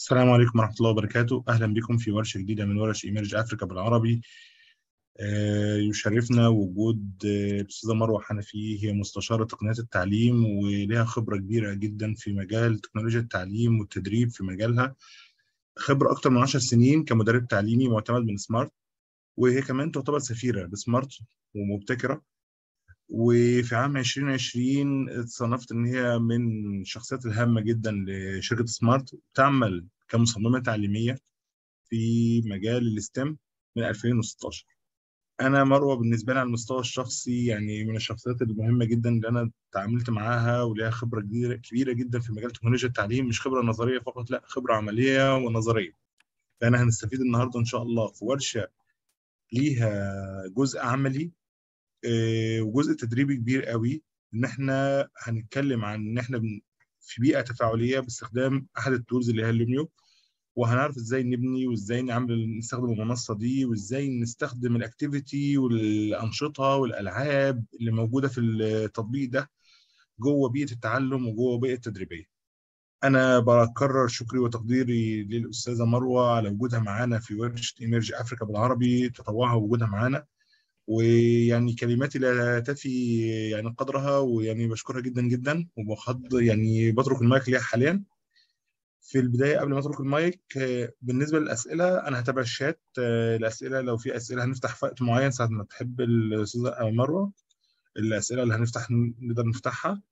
السلام عليكم ورحمة الله وبركاته أهلا بكم في ورشة جديدة من ورش إيمرج أفريكا بالعربي آه، يشرفنا وجود آه، الأستاذة مروة حنفي هي مستشارة تقنيات التعليم ولها خبرة كبيرة جدا في مجال تكنولوجيا التعليم والتدريب في مجالها خبرة أكثر من 10 سنين كمدرب تعليمي معتمد من سمارت وهي كمان تعتبر سفيرة بسمارت ومبتكرة وفي عام 2020 اتصنفت ان هي من الشخصيات الهامه جدا لشركه سمارت تعمل كمصممه تعليميه في مجال الاستم من 2016 انا مروه بالنسبه لي على المستوى الشخصي يعني من الشخصيات المهمه جدا اللي انا تعاملت معاها وليها خبره كبيره كبيره جدا في مجال تكنولوجيا التعليم مش خبره نظريه فقط لا خبره عمليه ونظريه فانا هنستفيد النهارده ان شاء الله في ورشه ليها جزء عملي آه، وجزء تدريبي كبير قوي ان احنا هنتكلم عن ان احنا بن- في بيئه تفاعليه باستخدام احد التولز اللي هي اللوميو وهنعرف ازاي نبني وازاي نعمل نستخدم المنصه دي وازاي نستخدم الاكتيفيتي والانشطه والالعاب اللي موجوده في التطبيق ده جوه بيئه التعلم وجوه بيئه التدريبيه انا بكرر شكري وتقديري للاستاذه مروه على وجودها معانا في ورشه ايمرج افريكا بالعربي تطوعها وجودها معانا ويعني كلماتي لا تفي يعني قدرها ويعني بشكرها جدا جدا وبخض يعني بترك المايك ليها حاليا في البدايه قبل ما اترك المايك آه، بالنسبه للاسئله انا هتابع الشات آه، الاسئله لو في اسئله هنفتح في وقت معين ساعه ما تحب الاستاذه مروه الاسئله اللي هنفتح نقدر نفتحها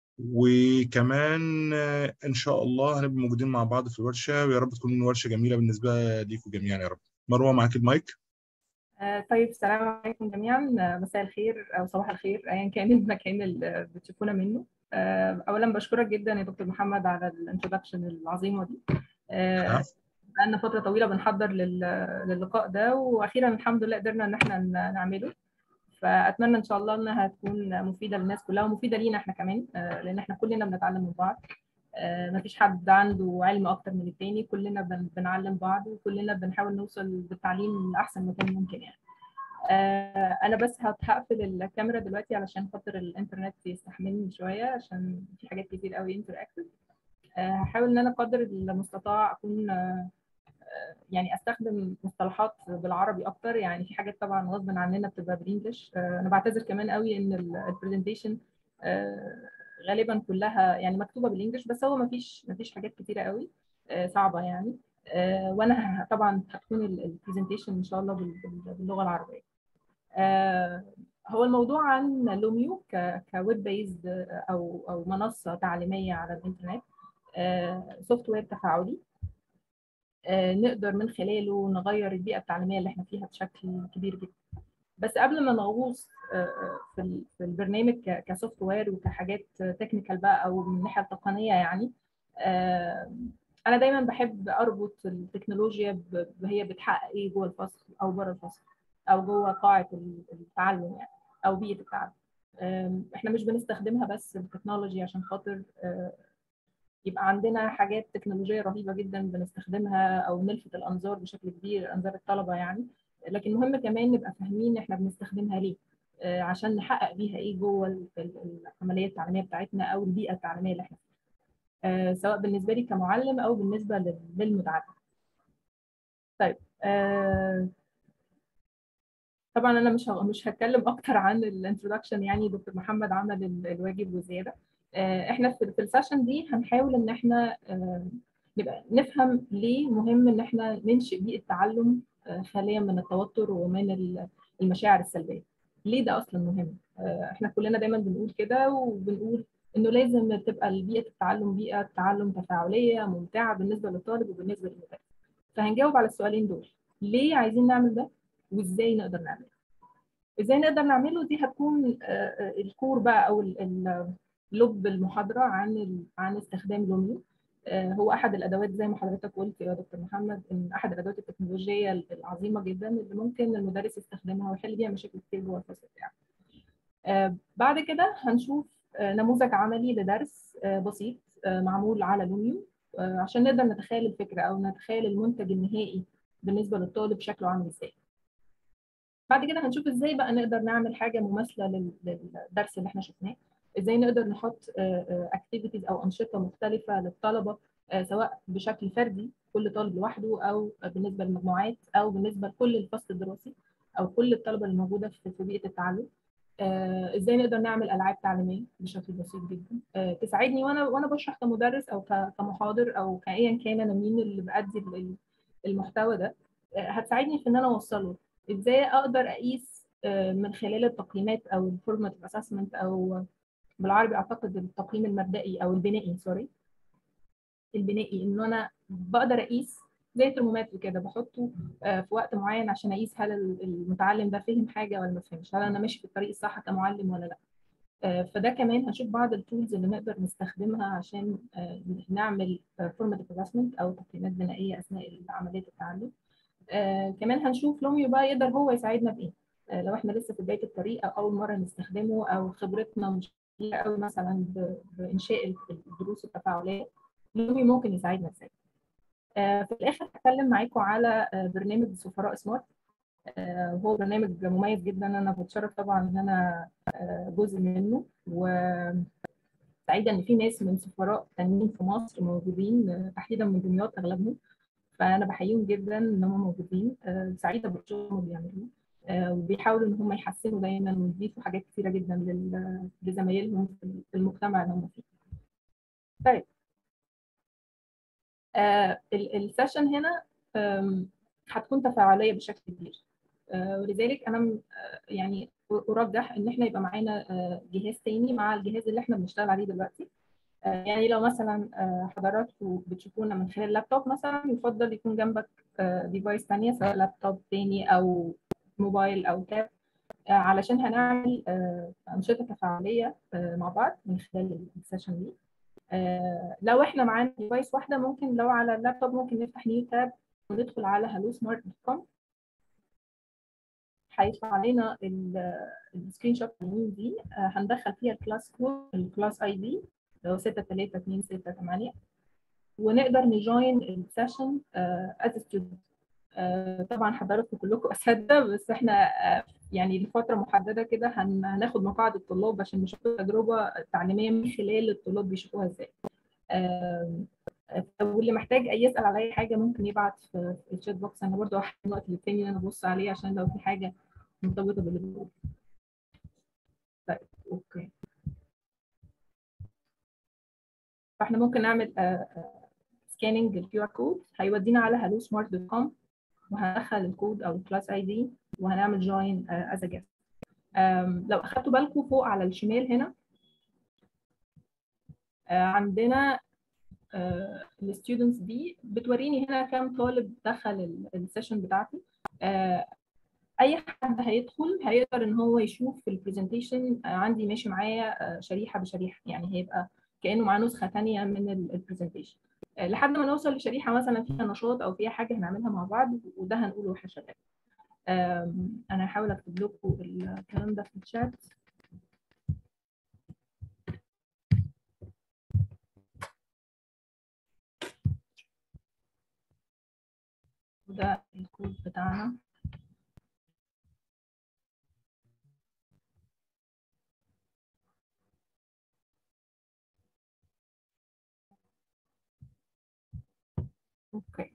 وكمان آه، ان شاء الله هنبقى موجودين مع بعض في الورشه ويا رب تكون ورشه جميله بالنسبه ليكم جميعا يا رب مروه معاك المايك آه، طيب السلام عليكم جميعا آه، مساء الخير او صباح الخير ايا كان المكان اللي بتشوفونا منه آه، اولا بشكرك جدا يا دكتور محمد على الانترودكشن العظيمه دي آه، نعم. بقالنا فتره طويله بنحضر لل- للقاء ده واخيرا الحمد لله قدرنا ان احنا ن- نعمله فاتمنى ان شاء الله انها تكون مفيده للناس كلها ومفيده لينا احنا كمان آه، لان احنا كلنا بنتعلم من بعض آه، مفيش حد عنده علم اكتر من التاني كلنا بن- بنعلم بعض وكلنا بنحاول نوصل بالتعليم لاحسن مكان ممكن يعني آه، انا بس هت- هقفل الكاميرا دلوقتي علشان خاطر الانترنت يستحملني شويه عشان في حاجات كتير قوي انتراكتيف هحاول ان انا قدر المستطاع اكون آه، آه، يعني استخدم مصطلحات بالعربي اكتر يعني في حاجات طبعا غصب عننا بتبقى بالانجلش آه، انا بعتذر كمان قوي ان البرزنتيشن غالبا كلها يعني مكتوبه بالانجلش بس هو مفيش مفيش حاجات كتيره قوي آه، صعبه يعني آه، وانا ه- طبعا هتكون البرزنتيشن ان شاء الله بال- بال- باللغه العربيه آه، هو الموضوع عن لوميو كويب بيزد او او منصه تعليميه على الانترنت سوفت وير تفاعلي آه، نقدر من خلاله نغير البيئه التعليميه اللي احنا فيها بشكل كبير جدا بس قبل ما نغوص آه، آه، في ال- في البرنامج ك- كسوفت وير وكحاجات تكنيكال بقى او من الناحيه التقنيه يعني آه، انا دايما بحب اربط التكنولوجيا ب- هي بتحقق ايه جوه الفصل او بره الفصل او جوه قاعه التعلم يعني او بيئه التعلم آم، احنا مش بنستخدمها بس التكنولوجي عشان خاطر آه، يبقى عندنا حاجات تكنولوجيه رهيبه جدا بنستخدمها او نلفت الانظار بشكل كبير انظار الطلبه يعني لكن مهم كمان نبقى فاهمين احنا بنستخدمها ليه آه، عشان نحقق بيها ايه جوه ال- ال- العمليه التعليميه بتاعتنا او البيئه التعليميه اللي احنا فيها آه، سواء بالنسبه لي كمعلم او بالنسبه لل- للمتعلم طيب آه، طبعا انا مش ه- مش هتكلم اكتر عن الانترودكشن يعني دكتور محمد عمل ال- الواجب وزياده آه، احنا في في السيشن دي هنحاول ان احنا آه، نبقى نفهم ليه مهم ان احنا ننشئ بيئه تعلم آه، خاليه من التوتر ومن ال- المشاعر السلبيه ليه ده اصلا مهم آه، احنا كلنا دايما بنقول كده وبنقول انه لازم تبقى بيئه التعلم بيئه تعلم تفاعليه ممتعه بالنسبه للطالب وبالنسبه للمدرس فهنجاوب على السؤالين دول ليه عايزين نعمل ده وازاي نقدر نعمله ازاي نقدر نعمله دي هتكون آه، آه، الكور بقى او ال- ال- لب المحاضره عن ال- عن استخدام لوميو آه، هو احد الادوات زي ما حضرتك قلت يا دكتور محمد ان احد الادوات التكنولوجيه العظيمه جدا اللي ممكن المدرس يستخدمها ويحل بيها مشاكل كتير جوه الفصل بتاعه. آه، بعد كده هنشوف آه، نموذج عملي لدرس آه، بسيط آه، معمول على لوميو آه، عشان نقدر نتخيل الفكره او نتخيل المنتج النهائي بالنسبه للطالب شكله عامل ازاي. بعد كده هنشوف ازاي بقى نقدر نعمل حاجه مماثله لل- للدرس اللي احنا شفناه ازاي نقدر نحط اكتيفيتيز او انشطه مختلفه للطلبه آه، سواء بشكل فردي كل طالب لوحده او بالنسبه للمجموعات او بالنسبه لكل الفصل الدراسي او كل الطلبه الموجوده في بيئه التعلم آه، ازاي نقدر نعمل العاب تعليميه بشكل بسيط جدا آه، تساعدني وانا وانا بشرح كمدرس او كمحاضر او كايا كان انا مين اللي بادي المحتوى ده آه، هتساعدني في ان انا اوصله ازاي اقدر اقيس من خلال التقييمات او الفورماتيف اسسمنت او بالعربي اعتقد التقييم المبدئي او البنائي سوري البنائي انه انا بقدر اقيس زي الترمومتر كده بحطه في وقت معين عشان اقيس هل المتعلم ده فهم حاجه ولا ما فهمش هل انا ماشي في الطريق الصح كمعلم ولا لا فده كمان هنشوف بعض التولز اللي نقدر نستخدمها عشان نعمل فورماتيف اسسمنت او تقييمات بنائيه اثناء عمليه التعلم كمان هنشوف لوميو بقى يقدر هو يساعدنا بايه لو احنا لسه في بدايه الطريق او اول مره نستخدمه او خبرتنا مش قوي مثلا بانشاء الدروس التفاعليه لوميو ممكن يساعدنا ازاي في الاخر هتكلم معاكم على برنامج سفراء سمارت وهو برنامج مميز جدا انا بتشرف طبعا ان انا جزء منه وسعيده ان في ناس من سفراء تانيين في مصر موجودين تحديدا من دمياط اغلبهم فانا بحييهم جدا ان هم موجودين سعيده بالشغل اللي بيعملوه وبيحاولوا ان هم يحسنوا دايما ويضيفوا حاجات كثيره جدا لزمايلهم في المجتمع اللي هم فيه. طيب آه السيشن هنا هتكون تفاعليه بشكل كبير آه ولذلك انا يعني ارجح ان احنا يبقى معانا آه جهاز تاني مع الجهاز اللي احنا بنشتغل عليه دلوقتي يعني لو مثلا حضراتكم بتشوفونا من خلال لابتوب مثلا يفضل يكون جنبك ديفايس تانية سواء لابتوب تاني او موبايل او تاب علشان هنعمل انشطه تفاعليه مع بعض من خلال السيشن دي آه لو احنا معانا ديفايس واحده ممكن لو على اللابتوب ممكن نفتح نيو تاب وندخل على هلو سمارت دوت كوم هيطلع علينا السكرين شوت اليمين دي آه هندخل فيها الكلاس كود الكلاس اي دي اللي هو 63268 ونقدر نجوين السيشن از ستودنت طبعا حضراتكم كلكم اساتذه بس احنا آه يعني لفتره محدده كده هناخد مقاعد الطلاب عشان نشوف التجربه التعليميه من خلال الطلاب بيشوفوها ازاي واللي محتاج اي يسال على اي حاجه ممكن يبعت في الشات بوكس انا برضو هحتاج الوقت للتاني انا ابص عليه عشان لو في حاجه مرتبطه بالجروب طيب اوكي فاحنا ممكن نعمل سكاننج الكيو ار كود هيودينا على هلو سمارت دوت كوم وهندخل الكود او الكلاس اي دي وهنعمل جوين از جيست لو اخدتوا بالكم فوق على الشمال هنا uh, عندنا uh, الستودنتس دي بتوريني هنا كام طالب دخل السيشن بتاعتي uh, اي حد هيدخل هيقدر ان هو يشوف في البرزنتيشن عندي ماشي معايا شريحه بشريحه يعني هيبقى كانه معاه نسخه ثانيه من البرزنتيشن لحد ما نوصل لشريحه مثلا فيها نشاط او فيها حاجه هنعملها مع بعض وده هنقوله واحنا شغالين انا هحاول اكتب لكم الكلام ده في الشات وده الكود بتاعنا اوكي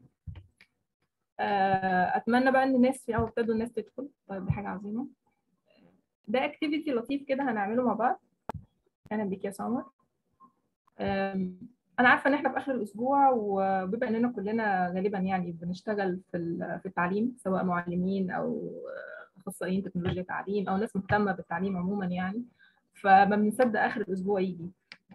اتمنى بقى ان الناس او ابتدوا الناس تدخل طيب دي حاجه عظيمه ده اكتيفيتي لطيف كده هنعمله مع بعض اهلا بيك يا سمر انا عارفه ان احنا في اخر الاسبوع وبما اننا كلنا غالبا يعني بنشتغل في في التعليم سواء معلمين او اخصائيين تكنولوجيا تعليم او ناس مهتمه بالتعليم عموما يعني فما بنصدق اخر الاسبوع يجي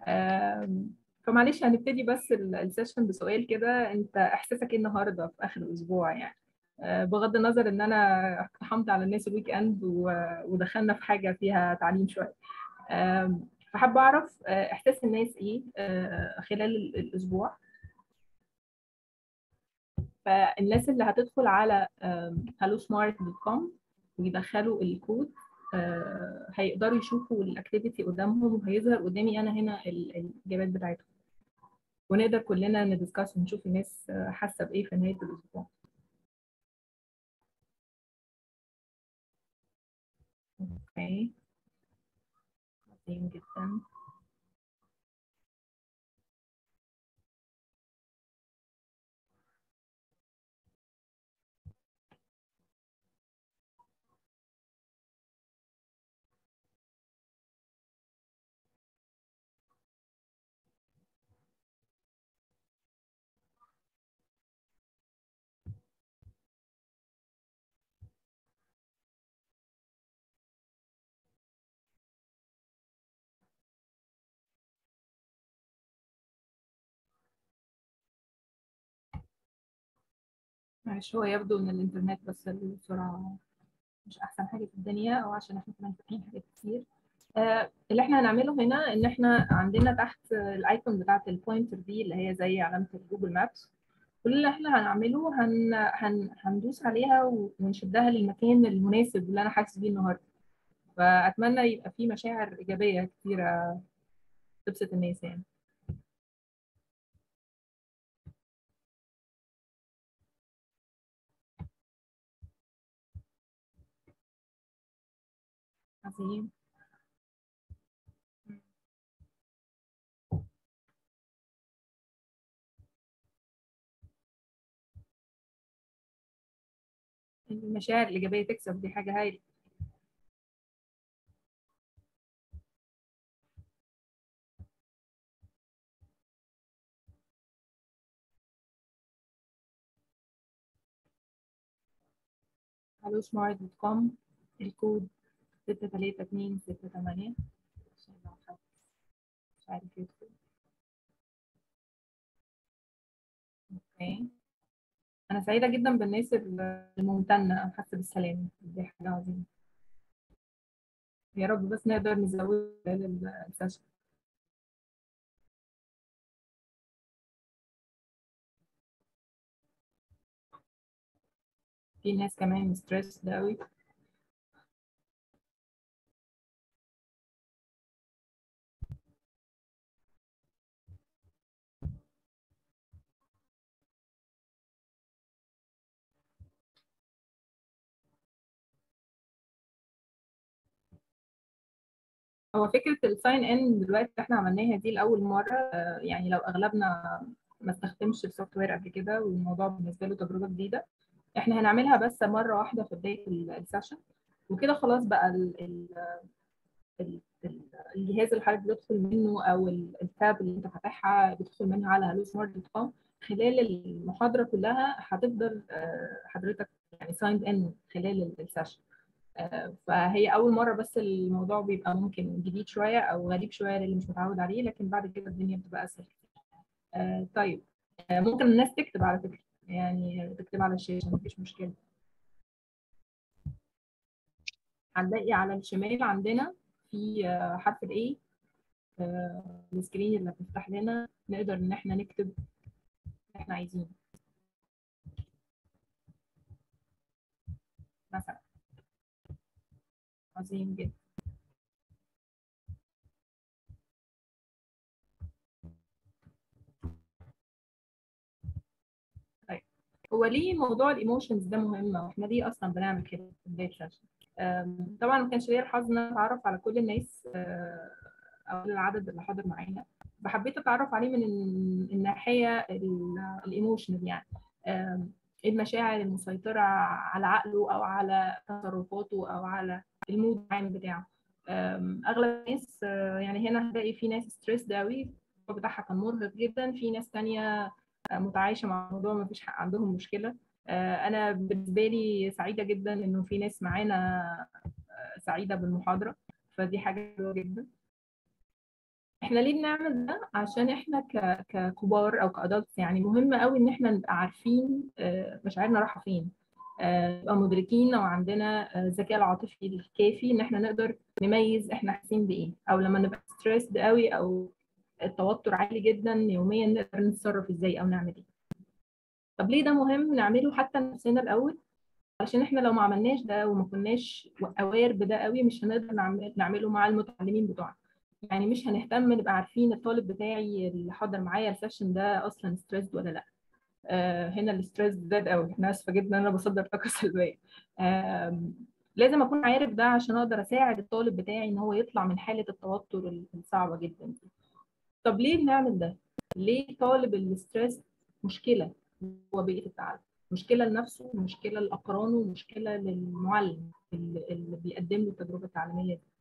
فمعلش هنبتدي بس السيشن بسؤال كده انت احساسك ايه النهارده في اخر الاسبوع يعني بغض النظر ان انا اقتحمت على الناس الويك اند ودخلنا في حاجه فيها تعليم شويه فحابه اعرف احساس الناس ايه خلال الاسبوع فالناس اللي هتدخل على hellosmart.com ويدخلوا الكود هيقدروا يشوفوا الاكتيفيتي قدامهم وهيظهر قدامي انا هنا الاجابات بتاعتهم ونقدر كلنا ندسكاس ونشوف الناس حاسه بايه في نهايه الاسبوع اوكي عظيم جدا معلش هو يبدو ان الانترنت بس السرعه مش احسن حاجه في الدنيا او عشان احنا كمان فاتحين حاجات كتير آه اللي احنا هنعمله هنا ان احنا عندنا تحت الايكون بتاعت البوينتر دي اللي هي زي علامه الجوجل مابس كل اللي احنا هنعمله هن... هن... هندوس عليها ونشدها للمكان المناسب اللي انا حاسس بيه النهارده فاتمنى يبقى في مشاعر ايجابيه كتيره تبسط الناس يعني عظيم المشاعر الإيجابية تكسب دي حاجة هايلة على سمارت دوت كوم الكود ستة تلاتة اتنين ستة تمانية عشان لو حد مش عارف يدخل اوكي أنا سعيدة جدا بالناس الممتنة أنا حاسة بالسلام دي حاجة عظيمة يا رب بس نقدر نزود السيشن في ناس كمان ستريس ده قوي هو فكره الساين ان دلوقتي احنا عملناها دي لاول مره يعني لو اغلبنا ما استخدمش السوفت وير قبل كده والموضوع بالنسبه له تجربه جديده احنا هنعملها بس مره واحده في بدايه السيشن وكده خلاص بقى ال ال الجهاز اللي حضرتك بتدخل منه او التاب اللي انت فاتحها بتدخل منها على هلو سمارت دوت كوم خلال المحاضره كلها هتفضل حضرتك يعني سايند ان خلال السيشن فهي اول مره بس الموضوع بيبقى ممكن جديد شويه او غريب شويه للي مش متعود عليه لكن بعد كده الدنيا بتبقى اسهل طيب ممكن الناس تكتب على فكره يعني تكتب على الشاشه مفيش مشكله هنلاقي على الشمال عندنا في حرف الاي السكرين اللي هتفتح لنا نقدر ان احنا نكتب اللي احنا عايزينه مثلا عظيم جدا طيب هو ليه موضوع الايموشنز ده مهم واحنا ليه اصلا بنعمل كده في بدايه سيشن طبعا ما كانش ليا الحظ ان انا اتعرف على كل الناس او العدد اللي حاضر معانا فحبيت اتعرف عليه من الناحيه الايموشنال يعني المشاعر المسيطره على عقله او على تصرفاته او على المود العام بتاعه اغلب الناس يعني هنا هتلاقي في ناس ستريس قوي بتاعها كان مرهق جدا في ناس تانية متعايشه مع الموضوع ما فيش عندهم مشكله انا بالنسبه لي سعيده جدا انه في ناس معانا سعيده بالمحاضره فدي حاجه حلوه جدا احنا ليه بنعمل ده عشان احنا ككبار او كادلتس يعني مهم قوي ان احنا نبقى عارفين مشاعرنا رايحه فين نبقى مدركين او عندنا الذكاء العاطفي الكافي ان احنا نقدر نميز احنا حاسين بايه او لما نبقى ستريسد قوي او التوتر عالي جدا يوميا نقدر نتصرف ازاي او نعمل ايه طب ليه ده مهم نعمله حتى لنفسنا الاول عشان احنا لو ما عملناش ده وما كناش اوير بده قوي مش هنقدر نعمله مع المتعلمين بتوعنا يعني مش هنهتم نبقى عارفين الطالب بتاعي اللي حاضر معايا السيشن ده اصلا ستريسد ولا لا آه هنا الاستريس زاد قوي انا اسفه جدا انا بصدر طاقه سلبيه آه لازم اكون عارف ده عشان اقدر اساعد الطالب بتاعي ان هو يطلع من حاله التوتر الصعبه جدا دي طب ليه بنعمل ده ليه طالب الاستريس مشكله هو بيئه التعلم مشكله لنفسه مشكله لاقرانه مشكله للمعلم اللي بيقدم له التجربه التعليميه دي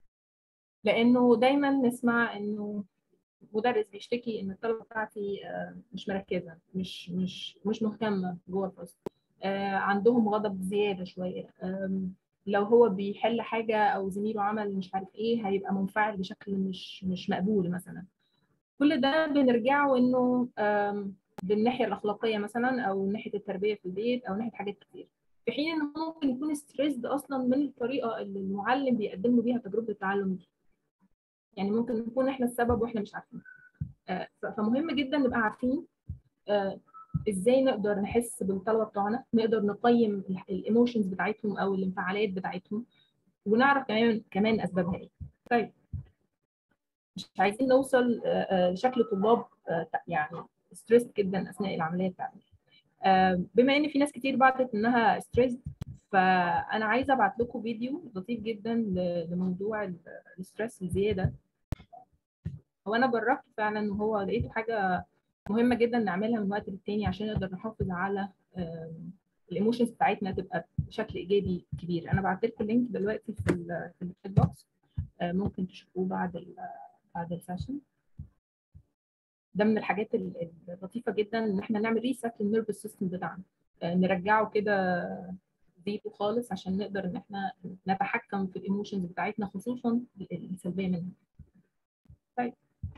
لانه دايما نسمع انه مدرس بيشتكي ان الطلبه بتاعتي مش مركزه مش مش مش مهتمه جوه الفصل عندهم غضب زياده شويه لو هو بيحل حاجه او زميله عمل مش عارف ايه هيبقى منفعل بشكل مش مش مقبول مثلا كل ده بنرجعه انه بالناحيه الاخلاقيه مثلا او ناحيه التربيه في البيت او ناحيه حاجات كتير في حين انه ممكن يكون ستريسد اصلا من الطريقه اللي المعلم بيقدم له بيها تجربه التعلم دي يعني ممكن نكون احنا السبب واحنا مش عارفين فمهم جدا نبقى عارفين ازاي نقدر نحس بالطلبه بتوعنا نقدر نقيم الايموشنز بتاعتهم او الانفعالات بتاعتهم ونعرف كمان كمان اسبابها ايه طيب مش عايزين نوصل لشكل طلاب يعني ستريس جدا اثناء العمليه التعليميه بما ان في ناس كتير بعتت انها ستريس فانا عايزه ابعت لكم فيديو لطيف جدا لموضوع الستريس الزياده هو انا جربت فعلا وهو لقيته حاجه مهمه جدا نعملها من وقت للتاني عشان نقدر نحافظ على الايموشنز بتاعتنا تبقى بشكل ايجابي كبير انا بعت لكم اللينك دلوقتي في ال في الشات بوكس ممكن تشوفوه بعد ال بعد السيشن ده من الحاجات اللطيفه جدا ان احنا نعمل ريست للنيرفس سيستم بتاعنا نرجعه كده زيرو خالص عشان نقدر ان احنا نتحكم في الايموشنز بتاعتنا خصوصا السلبيه منها طيب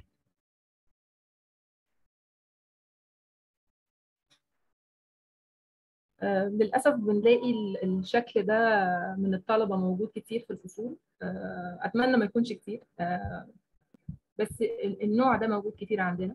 آه للأسف بنلاقي الشكل ده من الطلبة موجود كتير في الفصول آه أتمنى ما يكونش كتير آه بس النوع ده موجود كتير عندنا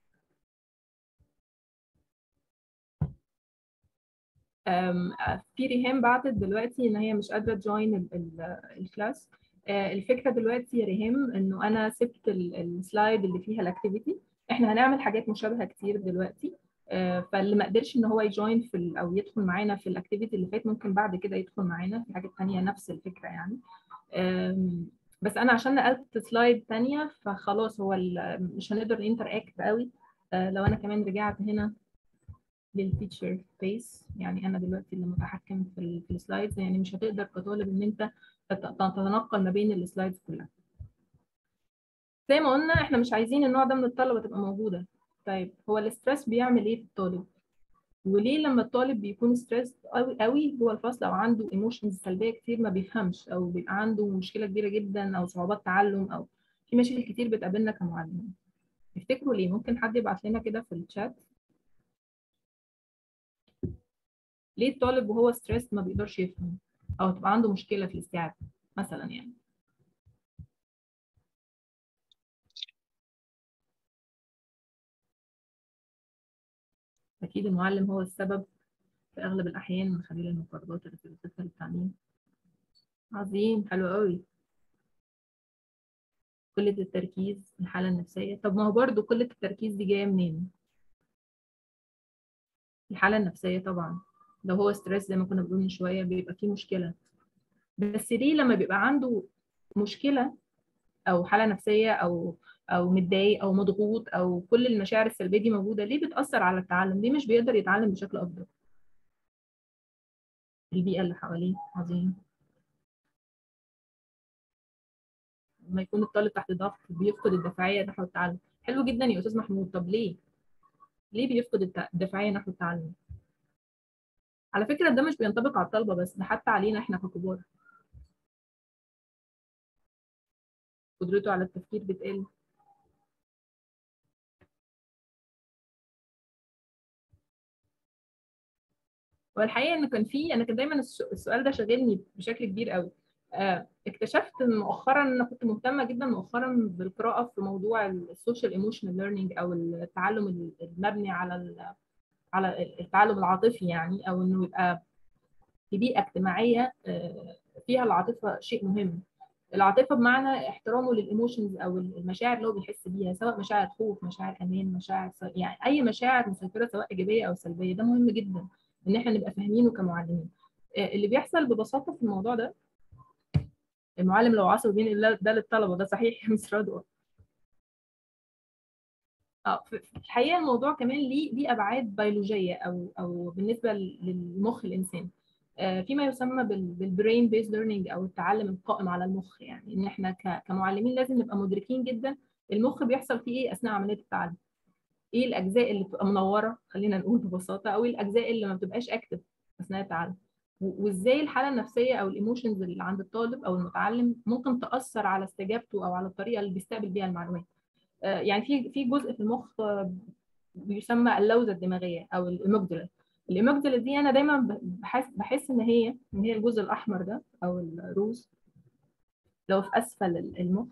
في ريهام بعتت دلوقتي ان هي مش قادره تجوين الكلاس الفكره دلوقتي يا ريهام انه انا سبت السلايد اللي فيها الاكتيفيتي احنا هنعمل حاجات مشابهه كتير دلوقتي فاللي ما قدرش ان هو يجوين في او يدخل معانا في الاكتيفيتي اللي فات ممكن بعد كده يدخل معانا في حاجات ثانيه نفس الفكره يعني بس انا عشان نقلت سلايد ثانيه فخلاص هو مش هنقدر ننتر اكت قوي لو انا كمان رجعت هنا للتيتشر سبيس يعني انا دلوقتي اللي متحكم في, في السلايدز يعني مش هتقدر كطالب ان انت تتنقل ما بين السلايدز كلها زي ما قلنا احنا مش عايزين النوع ده من الطلبه تبقى موجوده طيب هو الاسترس بيعمل ايه في الطالب وليه لما الطالب بيكون ستريس قوي قوي جوه الفصل او عنده ايموشنز سلبيه كتير ما بيفهمش او بيبقى عنده مشكله كبيره جدا او صعوبات تعلم او في مشاكل كتير بتقابلنا كمعلمين تفتكروا ليه ممكن حد يبعت لنا كده في الشات ليه الطالب وهو ستريس ما بيقدرش يفهم او تبقى عنده مشكله في الاستيعاب مثلا يعني اكيد المعلم هو السبب في اغلب الاحيان من خلال المفردات اللي بتدخل التعليم عظيم حلو قوي قلة التركيز الحالة النفسية طب ما هو برضه قلة التركيز دي جاية منين؟ الحالة النفسية طبعا لو هو ستريس زي ما كنا بنقول من شويه بيبقى فيه مشكله بس ليه لما بيبقى عنده مشكله او حاله نفسيه او او متضايق او مضغوط او كل المشاعر السلبيه دي موجوده ليه بتاثر على التعلم ليه مش بيقدر يتعلم بشكل افضل البيئه اللي حواليه عظيم لما يكون الطالب تحت ضغط بيفقد الدافعيه نحو التعلم حلو جدا يا استاذ محمود طب ليه ليه بيفقد الدافعيه نحو التعلم على فكرة ده مش بينطبق على الطلبة بس ده حتى علينا احنا ككبار قدرته على التفكير بتقل والحقيقة ان كان في انا كان دايما السؤال ده شاغلني بشكل كبير قوي اكتشفت مؤخرا انا كنت مهتمه جدا مؤخرا بالقراءه في موضوع السوشيال ايموشنال ليرنينج او التعلم المبني على على التعلم العاطفي يعني او انه يبقى في بيئه اجتماعيه فيها العاطفه شيء مهم العاطفه بمعنى احترامه للايموشنز او المشاعر اللي هو بيحس بيها سواء مشاعر خوف مشاعر امان مشاعر يعني اي مشاعر مسيطره سواء ايجابيه او سلبيه ده مهم جدا ان احنا نبقى فاهمينه كمعلمين اللي بيحصل ببساطه في الموضوع ده المعلم لو عصبي بينقل ده للطلبه ده صحيح يا مس رضوى اه في الحقيقه الموضوع كمان ليه ليه ابعاد بيولوجيه او او بالنسبه للمخ الانسان آه فيما يسمى بالبرين بيز ليرنينج او التعلم القائم على المخ يعني ان احنا كمعلمين لازم نبقى مدركين جدا المخ بيحصل فيه ايه اثناء عمليه التعلم ايه الاجزاء اللي بتبقى منوره خلينا نقول ببساطه او ايه الاجزاء اللي ما بتبقاش اكتف اثناء التعلم وازاي الحاله النفسيه او الايموشنز اللي عند الطالب او المتعلم ممكن تاثر على استجابته او على الطريقه اللي بيستقبل بيها المعلومات يعني في في جزء في المخ بيسمى اللوزه الدماغيه او الاميجدلا الاميجدلا دي انا دايما بحس بحس ان هي ان هي الجزء الاحمر ده او الروز لو في اسفل المخ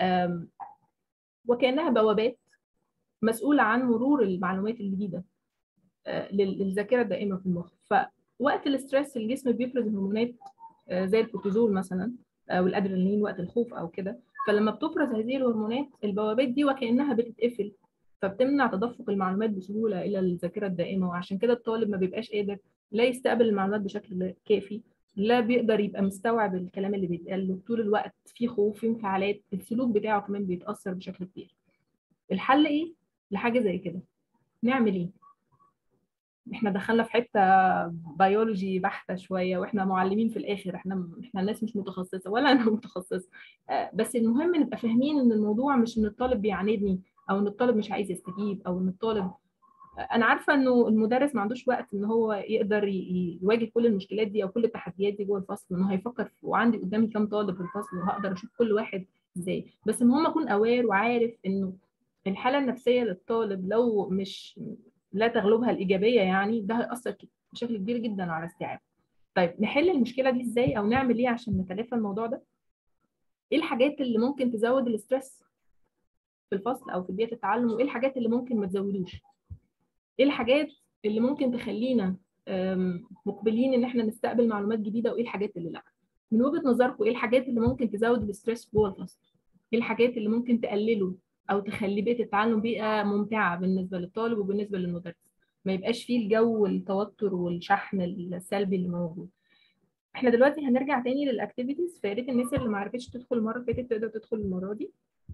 وكانها بوابات مسؤوله عن مرور المعلومات الجديده للذاكره الدائمه في المخ فوقت الاسترس الجسم بيفرز هرمونات زي الكورتيزول مثلا او الادرينالين وقت الخوف او كده فلما بتفرز هذه الهرمونات البوابات دي وكانها بتتقفل فبتمنع تدفق المعلومات بسهوله الى الذاكره الدائمه وعشان كده الطالب ما بيبقاش قادر لا يستقبل المعلومات بشكل كافي لا بيقدر يبقى مستوعب الكلام اللي بيتقال له طول الوقت في خوف في انفعالات السلوك بتاعه كمان بيتاثر بشكل كبير الحل ايه لحاجه زي كده نعمل ايه احنا دخلنا في حته بيولوجي بحته شويه واحنا معلمين في الاخر احنا احنا الناس مش متخصصه ولا انا متخصصه بس المهم نبقى فاهمين ان الموضوع مش ان الطالب بيعاندني او ان الطالب مش عايز يستجيب او ان الطالب انا عارفه انه المدرس ما عندوش وقت ان هو يقدر يواجه كل المشكلات دي او كل التحديات دي جوه الفصل انه هيفكر وعندي قدامي كام طالب في الفصل وهقدر اشوف كل واحد ازاي بس المهم اكون اوير وعارف انه الحاله النفسيه للطالب لو مش لا تغلبها الايجابيه يعني ده هياثر بشكل كبير جدا على استيعابه طيب نحل المشكله دي ازاي او نعمل ايه عشان نتلافى الموضوع ده ايه الحاجات اللي ممكن تزود الاسترس في الفصل او في بيئه التعلم وايه الحاجات اللي ممكن ما تزودوش ايه الحاجات اللي ممكن تخلينا مقبلين ان احنا نستقبل معلومات جديده وايه الحاجات اللي لا من وجهه نظركم ايه الحاجات اللي ممكن تزود الاسترس جوه الفصل ايه الحاجات اللي ممكن تقلله او تخلي بيئه التعلم بيئه ممتعه بالنسبه للطالب وبالنسبه للمدرس ما يبقاش فيه الجو التوتر والشحن السلبي اللي موجود احنا دلوقتي هنرجع تاني للاكتيفيتيز فيا ريت الناس اللي ما عرفتش تدخل المره اللي فاتت تقدر تدخل المره دي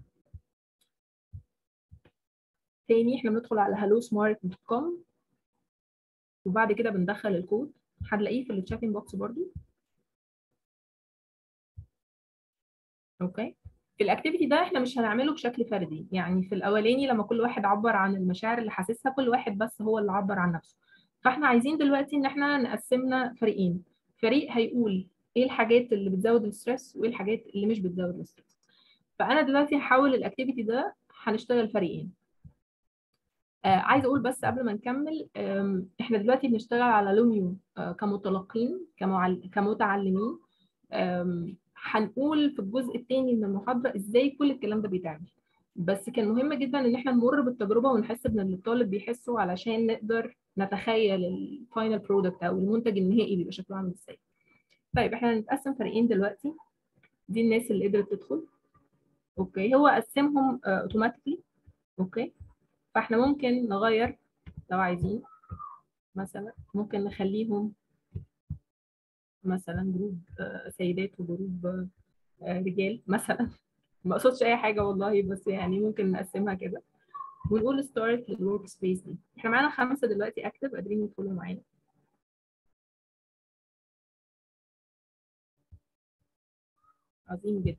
تاني احنا بندخل على hellosmart.com وبعد كده بندخل الكود هتلاقيه في التشاتنج بوكس برضو اوكي في الاكتيفيتي ده احنا مش هنعمله بشكل فردي يعني في الاولاني لما كل واحد عبر عن المشاعر اللي حاسسها كل واحد بس هو اللي عبر عن نفسه فاحنا عايزين دلوقتي ان احنا نقسمنا فريقين فريق هيقول ايه الحاجات اللي بتزود الاسترس وايه الحاجات اللي مش بتزود الاسترس فانا دلوقتي هحول الاكتيفيتي ده هنشتغل فريقين آه عايزه اقول بس قبل ما نكمل احنا دلوقتي بنشتغل على لوميو آه كمتلقين كمعل... كمتعلمين هنقول في الجزء الثاني من المحاضره ازاي كل الكلام ده بيتعمل بس كان مهم جدا ان احنا نمر بالتجربه ونحس بان الطالب بيحسه علشان نقدر نتخيل الفاينل برودكت او المنتج النهائي بيبقى شكله عامل ازاي طيب احنا هنتقسم فريقين دلوقتي دي الناس اللي قدرت تدخل اوكي هو قسمهم اوتوماتيكلي اوكي فاحنا ممكن نغير لو عايزين مثلا ممكن نخليهم مثلا جروب سيدات وجروب رجال مثلا ما اقصدش اي حاجه والله بس يعني ممكن نقسمها كده ونقول ستارت للورك سبيس دي احنا معانا خمسه دلوقتي اكتف قادرين يدخلوا معانا عظيم جدا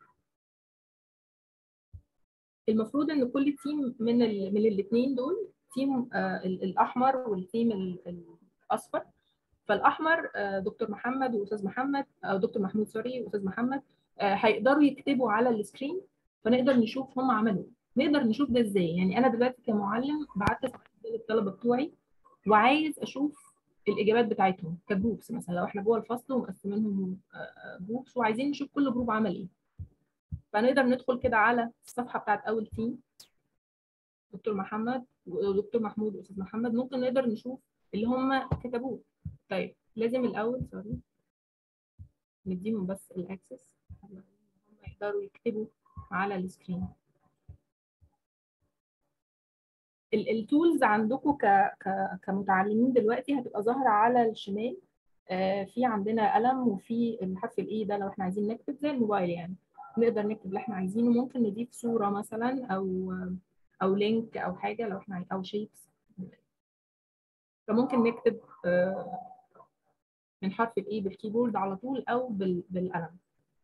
المفروض ان كل تيم من ال من الاثنين دول تيم آه الاحمر والتيم الاصفر فالاحمر آه دكتور محمد واستاذ محمد او دكتور محمود سوري واستاذ محمد آه هيقدروا يكتبوا على السكرين فنقدر نشوف هم عملوا نقدر نشوف ده ازاي يعني انا دلوقتي كمعلم بعت للطلبه بتوعي وعايز اشوف الاجابات بتاعتهم كجروبس مثلا لو احنا جوه الفصل ومقسمينهم جروبس وعايزين نشوف كل جروب عمل ايه فنقدر ندخل كده على الصفحه بتاعت اول تيم دكتور محمد ودكتور محمود واستاذ محمد ممكن نقدر نشوف اللي هم كتبوه طيب لازم الاول سوري نديهم بس الاكسس هم يقدروا يكتبوا على السكرين التولز عندكم ك ك كمتعلمين دلوقتي هتبقى ظاهره على الشمال آه في عندنا قلم وفي الحرف الاي ده لو احنا عايزين نكتب زي الموبايل يعني نقدر نكتب اللي احنا عايزينه ممكن نضيف صوره مثلا او او لينك او حاجه لو احنا او شيبس فممكن نكتب آه من حرف الاي بالكيبورد على طول او بالقلم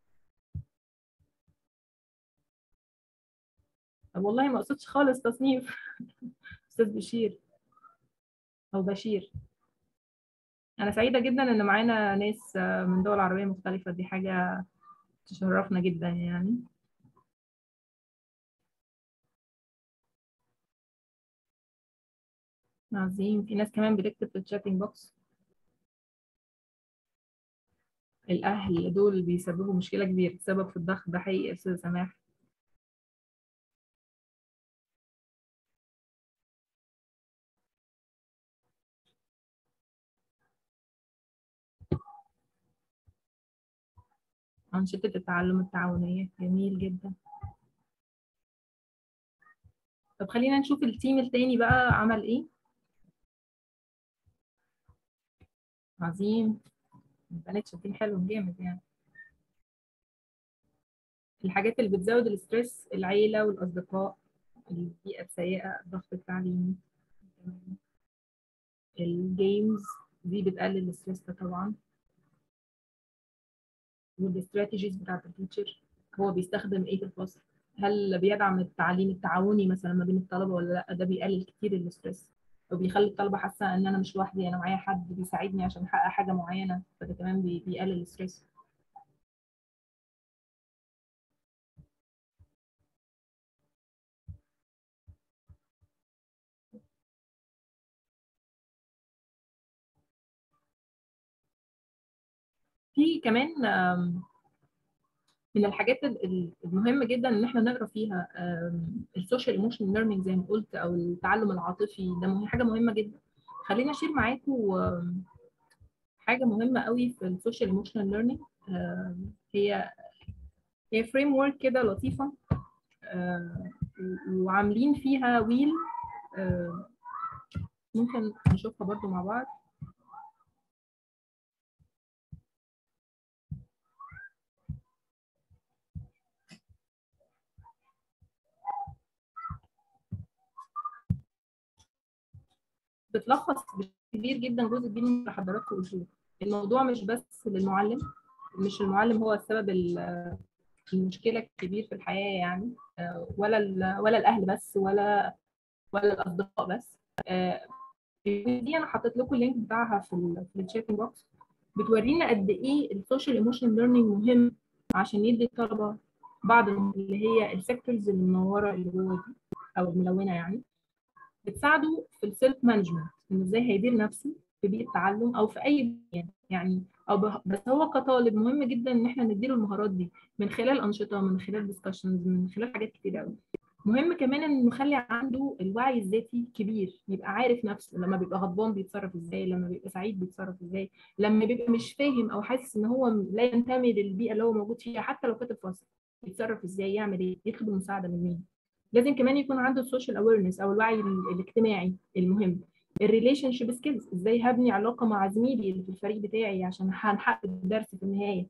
طب والله ما قصدتش خالص تصنيف استاذ بشير او بشير انا سعيده جدا ان معانا ناس من دول عربيه مختلفه دي حاجه تشرفنا جدا يعني عظيم في ناس كمان بتكتب في الشاتنج بوكس الأهل دول بيسببوا مشكلة كبيرة سبب في الضغط ده حقيقي يا أستاذ سماح أنشطة التعلم التعاونية جميل جدا طب خلينا نشوف التيم التاني بقى عمل ايه عظيم البنات شاطرين حلو جامد يعني الحاجات اللي بتزود الاسترس العيلة والأصدقاء البيئة السيئة الضغط التعليمي الجيمز دي بتقلل الاسترس ده طبعا والاستراتيجيز بتاعت التيتشر هو بيستخدم ايه في الفصل هل بيدعم التعليم التعاوني مثلا ما بين الطلبه ولا لا ده بيقلل كتير الاسترس وبيخلي الطلبه حاسه ان انا مش لوحدي انا معايا حد بيساعدني عشان احقق حاجه معينه فده كمان بي- بيقلل الاسترس في كمان آم، من الحاجات ال- ال- المهمه جدا ان احنا نقرا فيها السوشيال ايموشنال ليرنينج زي ما قلت او التعلم العاطفي ده مهم- حاجه مهمه جدا خلينا اشير معاكم آم، حاجه مهمه قوي في السوشيال ايموشنال ليرنينج هي هي فريم ورك كده لطيفه آه، و- وعاملين فيها ويل آه، ممكن نشوفها برضو مع بعض بتلخص بشكل كبير جدا جزء كبير من اللي حضراتكم قلتوه الموضوع مش بس للمعلم مش المعلم هو السبب ال- المشكله الكبير في الحياه يعني آه، ولا ال- ولا الاهل بس ولا ولا الاصدقاء بس آه، دي انا حطيت لكم اللينك بتاعها في ال في الشاتنج بوكس بتورينا قد ايه السوشيال ايموشن ليرنينج مهم عشان يدي الطلبه بعض اللي هي السيكتورز المنوره اللي جوه دي او الملونه يعني بتساعده في السيلف مانجمنت انه ازاي هيدير نفسه في بيئه تعلم او في اي بيئه يعني او به- بس هو كطالب مهم جدا ان احنا نديله المهارات دي من خلال انشطه من خلال ديسكشنز من خلال حاجات كتير قوي مهم كمان ان نخلي عنده الوعي الذاتي كبير يبقى عارف نفسه لما بيبقى غضبان بيتصرف ازاي لما بيبقى سعيد بيتصرف ازاي لما بيبقى مش فاهم او حاسس ان هو لا ينتمي للبيئه اللي هو موجود فيها حتى لو كانت الفصل يتصرف ازاي يعمل ايه يطلب المساعده من مين لازم كمان يكون عنده السوشيال اويرنس او الوعي ال- الاجتماعي المهم الريليشن شيب سكيلز ازاي هبني علاقه مع زميلي اللي في الفريق بتاعي عشان هنحقق الدرس في النهايه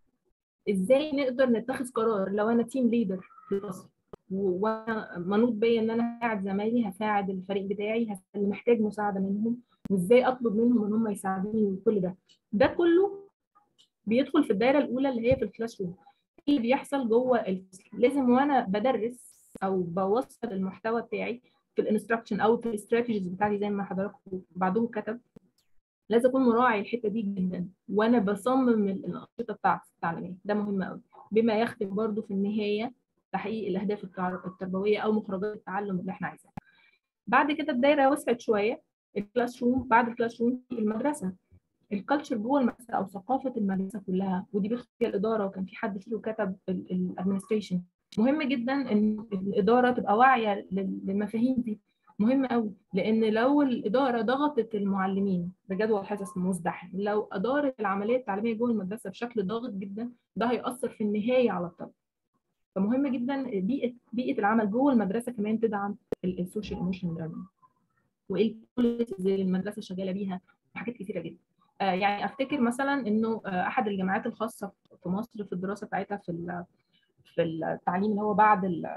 ازاي نقدر نتخذ قرار لو انا تيم ليدر في الفصل و- وانا منوط بيا ان انا هساعد زمايلي هساعد الفريق بتاعي هساعد اللي محتاج مساعده منهم وازاي اطلب منهم ان هم يساعدوني وكل ده ده كله بيدخل في الدايره الاولى اللي هي في الكلاس روم ايه اللي بيحصل جوه الفصل لازم وانا بدرس او بوصل المحتوى بتاعي في الانستراكشن او في الاستراتيجيز بتاعتي زي ما حضراتكم بعضهم كتب لازم اكون مراعي الحته دي جدا وانا بصمم الانشطه بتاعتي التعليميه ده مهم قوي بما يخدم برضو في النهايه تحقيق الاهداف التع- التربويه او مخرجات التعلم اللي احنا عايزينها بعد كده الدايره وسعت شويه الكلاس روم بعد الكلاس روم في المدرسه الكالتشر جوه المدرسه او ثقافه المدرسه كلها ودي بيدخل فيها الاداره وكان في حد فيه كتب الادمنستريشن مهم جدا ان الاداره تبقى واعيه لل- للمفاهيم دي مهم قوي لان لو الاداره ضغطت المعلمين بجدول حصص مزدحم لو ادارت العمليه التعليميه جوه المدرسه بشكل ضاغط جدا ده هيأثر في النهايه على الطلبه فمهم جدا بيئه بيئه العمل جوه المدرسه كمان تدعم السوشيال ايموشن ليرنينج وايه البوليسيز اللي المدرسه شغاله بيها وحاجات كتيره جدا آه، يعني افتكر مثلا انه آه، احد الجامعات الخاصه في مصر في الدراسه بتاعتها في ال- في التعليم اللي هو بعد ال-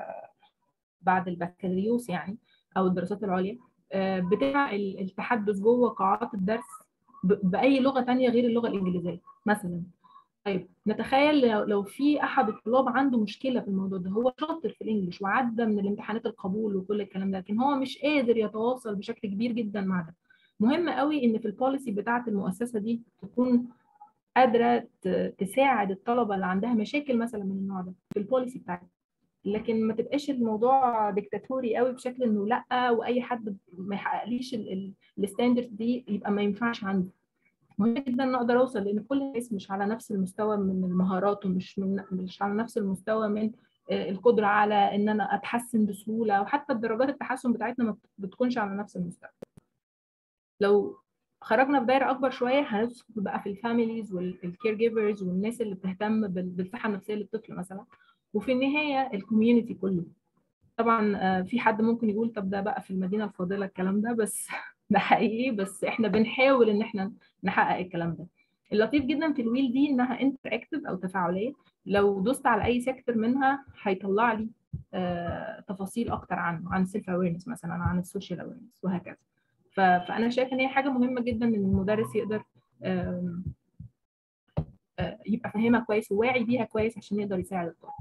بعد البكالوريوس يعني او الدراسات العليا آه، بتاع ال- التحدث جوه قاعات الدرس ب- باي لغه تانية غير اللغه الانجليزيه مثلا طيب نتخيل لو- لو في احد الطلاب عنده مشكله في الموضوع ده هو شاطر في الانجليش وعدى من الامتحانات القبول وكل الكلام ده لكن هو مش قادر يتواصل بشكل كبير جدا مع ده مهم قوي ان في البوليسي بتاعه المؤسسه دي تكون قادره ت- تساعد الطلبه اللي عندها مشاكل مثلا من النوع ده في البوليسي بتاعتها لكن ما تبقاش الموضوع ديكتاتوري قوي بشكل انه لا واي حد ما يحققليش الستاندرد دي يبقى ما ينفعش عندي مهم جدا ان اقدر اوصل لان كل الناس مش على نفس المستوى من المهارات ومش من مش على نفس المستوى من القدره على ان انا اتحسن بسهوله وحتى درجات التحسن بتاعتنا ما بتكونش على نفس المستوى لو خرجنا في دايره اكبر شويه هندخل بقى في الفاميليز والكير جيفرز والناس اللي بتهتم بالصحه النفسيه للطفل مثلا وفي النهايه الكوميونتي كله طبعا في حد ممكن يقول طب ده بقى في المدينه الفاضله الكلام ده بس ده حقيقي بس احنا بنحاول ان احنا نحقق الكلام ده اللطيف جدا في الويل دي انها انتراكتيف او تفاعليه لو دوست على اي سيكتور منها هيطلع لي آه تفاصيل اكتر عنه عن السيلف اويرنس مثلا عن السوشيال اويرنس وهكذا فانا شايفه ان هي حاجه مهمه جدا ان المدرس يقدر آه آه يبقى فاهمها كويس وواعي بيها كويس عشان يقدر يساعد الطالب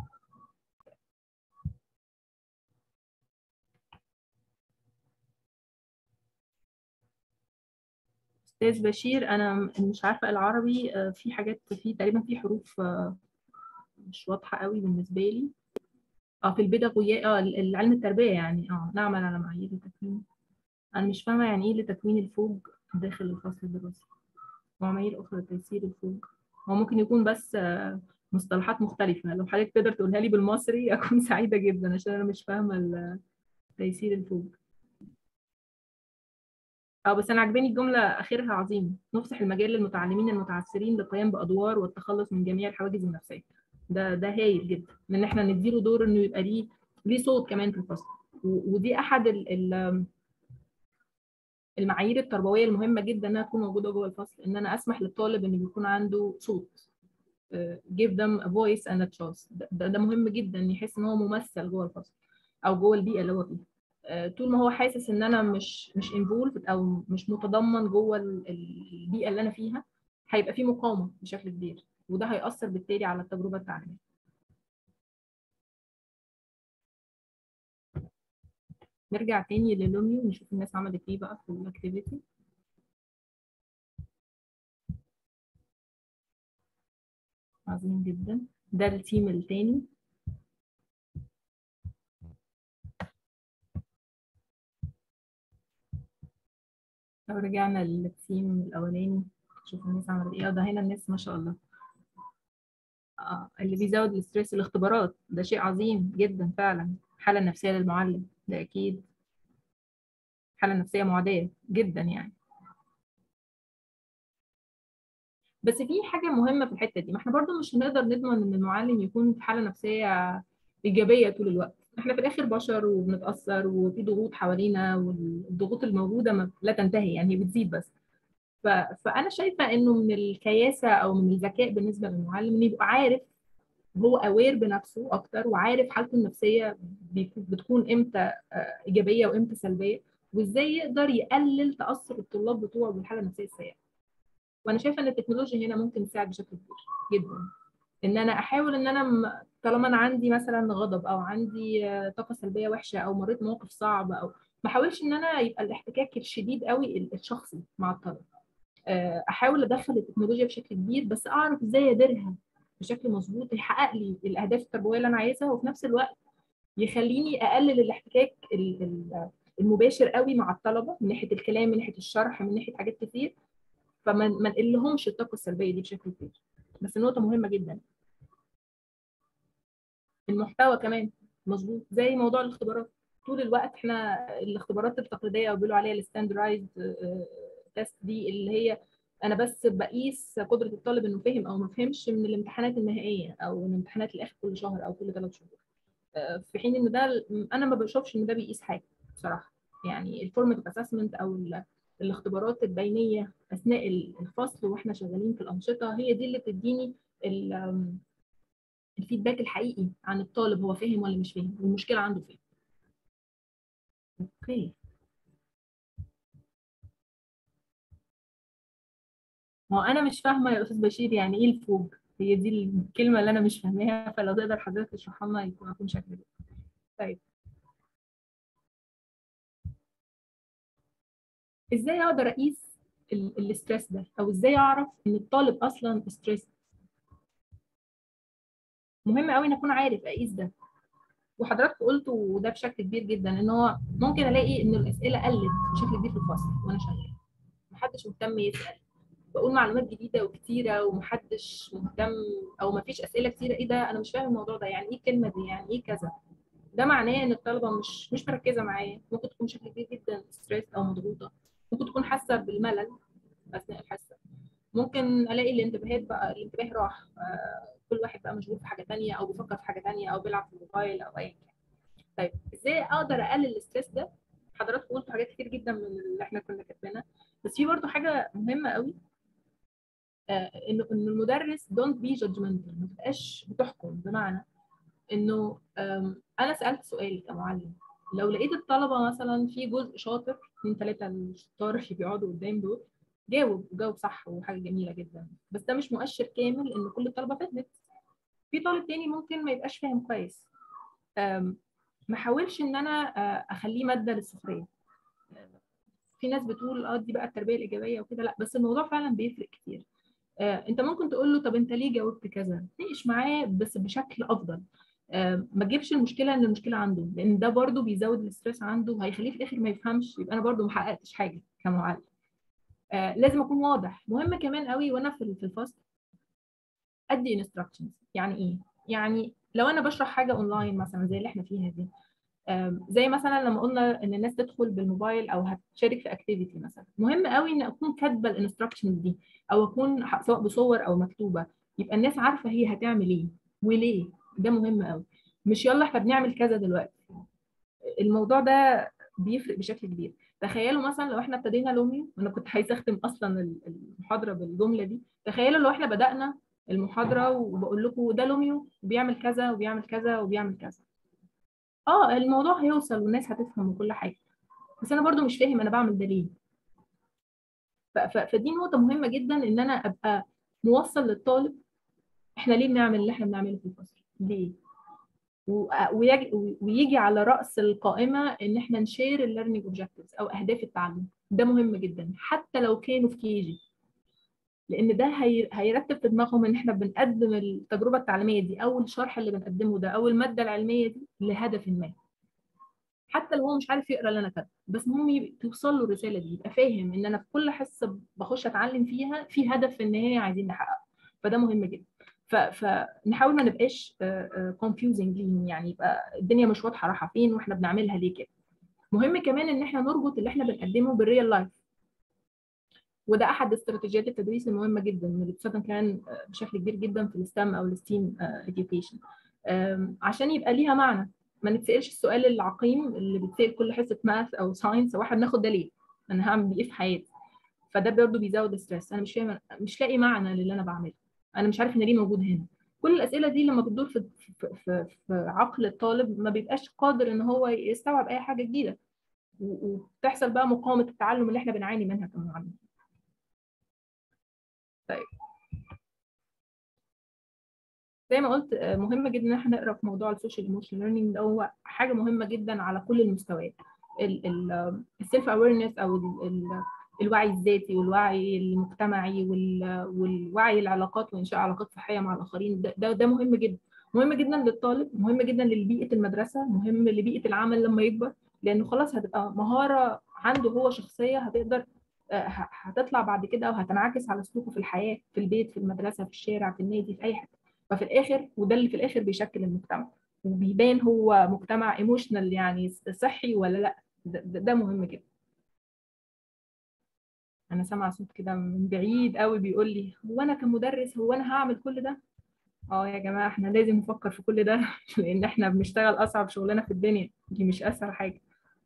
استاذ بشير انا مش عارفه العربي في حاجات في تقريبا في حروف مش واضحه قوي بالنسبه لي اه في البيداغوجيا اه العلم التربيه يعني اه نعمل على معايير التكوين انا مش فاهمه يعني ايه لتكوين الفوج داخل الفصل الدراسي ومعايير اخرى لتيسير الفوج هو ممكن يكون بس مصطلحات مختلفه لو حضرتك تقدر تقولها لي بالمصري اكون سعيده جدا عشان انا مش فاهمه تيسير الفوج اه بس انا عجباني الجمله اخرها عظيم نفسح المجال للمتعلمين المتعثرين للقيام بادوار والتخلص من جميع الحواجز النفسيه ده ده هايل جدا ان احنا نديله دور انه يبقى ليه ليه صوت كمان في الفصل ودي احد ال ال المعايير التربويه المهمه جدا انها تكون موجوده جوه الفصل ان انا اسمح للطالب انه يكون عنده صوت give them a voice and a choice ده, ده مهم جدا يحس ان هو ممثل جوه الفصل او جوه البيئه اللي هو فيها طول ما هو حاسس ان انا مش مش انفولد او مش متضمن جوه البيئه اللي انا فيها هيبقى في مقاومه بشكل كبير وده هيأثر بالتالي على التجربه التعليميه نرجع تاني للوميو ونشوف الناس عملت ايه بقى في الاكتيفيتي عظيم جدا ده التيم التاني لو رجعنا للتيم الاولاني شوف الناس عملت ايه ده هنا الناس ما شاء الله آه اللي بيزود الاستريس الاختبارات ده شيء عظيم جدا فعلا حالة نفسية للمعلم ده أكيد حالة نفسية معدية جدا يعني بس في حاجة مهمة في الحتة دي ما احنا برضو مش هنقدر نضمن ان المعلم يكون في حالة نفسية إيجابية طول الوقت احنا في الآخر بشر وبنتأثر وفي ضغوط حوالينا والضغوط الموجودة لا تنتهي يعني هي بتزيد بس ف... فأنا شايفة إنه من الكياسة أو من الذكاء بالنسبة للمعلم إنه يبقى عارف هو اوير بنفسه اكتر وعارف حالته النفسيه بتكون امتى ايجابيه وامتى سلبيه وازاي يقدر يقلل تاثر الطلاب بتوعه بالحاله النفسيه السيئه وانا شايفه ان التكنولوجيا هنا ممكن تساعد بشكل كبير جدا ان انا احاول ان انا طالما انا عندي مثلا غضب او عندي طاقه سلبيه وحشه او مريت موقف صعب او ما احاولش ان انا يبقى الاحتكاك الشديد قوي الشخصي مع الطالب احاول ادخل التكنولوجيا بشكل كبير بس اعرف ازاي اديرها بشكل مظبوط يحقق لي الاهداف التربويه اللي انا عايزها وفي نفس الوقت يخليني اقلل الاحتكاك المباشر قوي مع الطلبه من ناحيه الكلام من ناحيه الشرح من ناحيه حاجات كتير فما ما نقلهمش الطاقه السلبيه دي بشكل كبير بس نقطه مهمه جدا المحتوى كمان مظبوط زي موضوع الاختبارات طول الوقت احنا الاختبارات التقليديه او بيقولوا عليها الستاندرايزد تيست دي اللي هي انا بس بقيس قدره الطالب انه فهم او ما فهمش من الامتحانات النهائيه او من امتحانات الاخر كل شهر او كل ثلاث شهور في حين ان ده انا ما بشوفش ان ده بيقيس حاجه بصراحه يعني الفورماتيف اسسمنت او الاختبارات البينيه اثناء الفصل واحنا شغالين في الانشطه هي دي اللي بتديني الفيدباك الحقيقي عن الطالب هو فاهم ولا مش فاهم والمشكله عنده فين اوكي ما هو انا مش فاهمه يا استاذ بشير يعني ايه الفوج هي دي الكلمه اللي انا مش فاهماها فلو تقدر حضرتك تشرحها لنا يكون اكون شاكره طيب ازاي اقدر اقيس الاسترس ده او ازاي اعرف ان الطالب اصلا ستريس مهم قوي ان اكون عارف اقيس ده وحضرتك قلت وده بشكل كبير جدا ان هو ممكن الاقي ان الاسئله قلت بشكل كبير في الفصل وانا شغال محدش مهتم يسال بقول معلومات جديده وكتيره ومحدش مهتم او مفيش اسئله كتيره ايه ده انا مش فاهم الموضوع ده يعني ايه الكلمه دي يعني ايه كذا ده معناه ان الطلبه مش مش مركزه معايا ممكن تكون بشكل كبير جدا ستريس او مضغوطه ممكن تكون حاسه بالملل اثناء الحصه ممكن الاقي الانتباهات بقى الانتباه راح آه كل واحد بقى مشغول في حاجه ثانيه او بيفكر في حاجه ثانيه او بيلعب في الموبايل او اي كان طيب ازاي اقدر اقلل الاستريس ده حضراتكم قلتوا حاجات كتير جدا من اللي احنا كنا كاتبينها بس في برضه حاجه مهمه قوي آه انه ان المدرس دونت بي جادجمنتال ما تبقاش بتحكم بمعنى انه انا سالت سؤال كمعلم لو لقيت الطلبه مثلا في جزء شاطر اثنين ثلاثه الشطار اللي بيقعدوا قدام دول جاوب وجاوب صح وحاجه جميله جدا بس ده مش مؤشر كامل ان كل الطلبه فهمت في طالب تاني ممكن ما يبقاش فاهم كويس ما حاولش ان انا اخليه ماده للسخريه في ناس بتقول اه دي بقى التربيه الايجابيه وكده لا بس الموضوع فعلا بيفرق كتير انت ممكن تقول له طب انت ليه جاوبت كذا ناقش معاه بس بشكل افضل ما تجيبش المشكله ان المشكله عنده لان ده برده بيزود الاستريس عنده وهيخليه في الاخر ما يفهمش يبقى انا برده ما حققتش حاجه كمعلم آه لازم اكون واضح مهم كمان قوي وانا في الفصل ادي انستراكشنز يعني ايه يعني لو انا بشرح حاجه اونلاين مثلا زي اللي احنا فيها دي زي مثلا لما قلنا ان الناس تدخل بالموبايل او هتشارك في اكتيفيتي مثلا مهم قوي ان اكون كاتبه الانستراكشنز دي او اكون سواء بصور او مكتوبه يبقى الناس عارفه هي هتعمل ايه وليه ده مهم قوي مش يلا احنا بنعمل كذا دلوقتي الموضوع ده بيفرق بشكل كبير تخيلوا مثلا لو احنا ابتدينا لوميو وانا كنت عايزه اختم اصلا المحاضره بالجمله دي تخيلوا لو احنا بدانا المحاضره وبقول لكم ده لوميو وبيعمل كذا وبيعمل كذا وبيعمل كذا اه الموضوع هيوصل والناس هتفهم وكل حاجه بس انا برضو مش فاهم انا بعمل ده ليه فدي نقطه مهمه جدا ان انا ابقى موصل للطالب احنا ليه بنعمل اللي احنا بنعمله في الفصل ليه ويجي على راس القائمه ان احنا نشير الليرنينج اوبجكتيفز او اهداف التعلم ده مهم جدا حتى لو كانوا في كي جي لان ده هي... هيرتب في دماغهم ان احنا بنقدم التجربه التعليميه دي او الشرح اللي بنقدمه ده او الماده العلميه دي لهدف ما حتى لو هو مش عارف يقرا اللي انا كاتبه بس المهم توصل له الرساله دي يبقى فاهم ان انا في كل حصه بخش اتعلم فيها في هدف في النهايه عايزين نحققه فده مهم جدا فنحاول ما نبقاش confusing ليهم يعني يبقى الدنيا مش واضحه رايحه فين واحنا بنعملها ليه كده مهم كمان ان احنا نربط اللي احنا بنقدمه بالريال لايف وده احد استراتيجيات التدريس المهمه جدا اللي بتستخدم كمان بشكل كبير جدا في الستام او الستيم education عشان يبقى ليها معنى ما نتسالش السؤال العقيم اللي بيتسال كل حصه ماث او ساينس واحد ناخد ده ليه انا هعمل ايه في حياتي فده برضه بيزود الستريس انا مش فاهم مش لاقي معنى للي انا بعمله انا مش عارف ان ليه موجود هنا كل الاسئله دي لما بتدور في في, في, في عقل الطالب ما بيبقاش قادر ان هو يستوعب اي حاجه جديده وبتحصل بقى مقاومه التعلم اللي احنا بنعاني منها كمعلمين طيب زي ما قلت مهم جدا ان احنا نقرا في موضوع السوشيال ايموشن ليرنينج ده هو حاجه مهمه جدا على كل المستويات السيلف اويرنس او ال ال الوعي الذاتي والوعي المجتمعي والوعي العلاقات وانشاء علاقات صحيه مع الاخرين ده, ده ده مهم جدا مهم جدا للطالب مهم جدا لبيئه المدرسه مهم لبيئه العمل لما يكبر لانه خلاص هتبقى مهاره عنده هو شخصيه هتقدر هتطلع بعد كده او هتنعكس على سلوكه في الحياه في البيت في المدرسه في الشارع في النادي في اي حته ففي الاخر وده اللي في الاخر بيشكل المجتمع وبيبان هو مجتمع ايموشنال يعني صحي ولا لا ده, ده مهم جدا انا سامعه صوت كده من بعيد قوي بيقول لي هو انا كمدرس هو انا هعمل كل ده اه يا جماعه احنا لازم نفكر في كل ده لان احنا بنشتغل اصعب شغلانه في الدنيا دي مش اسهل حاجه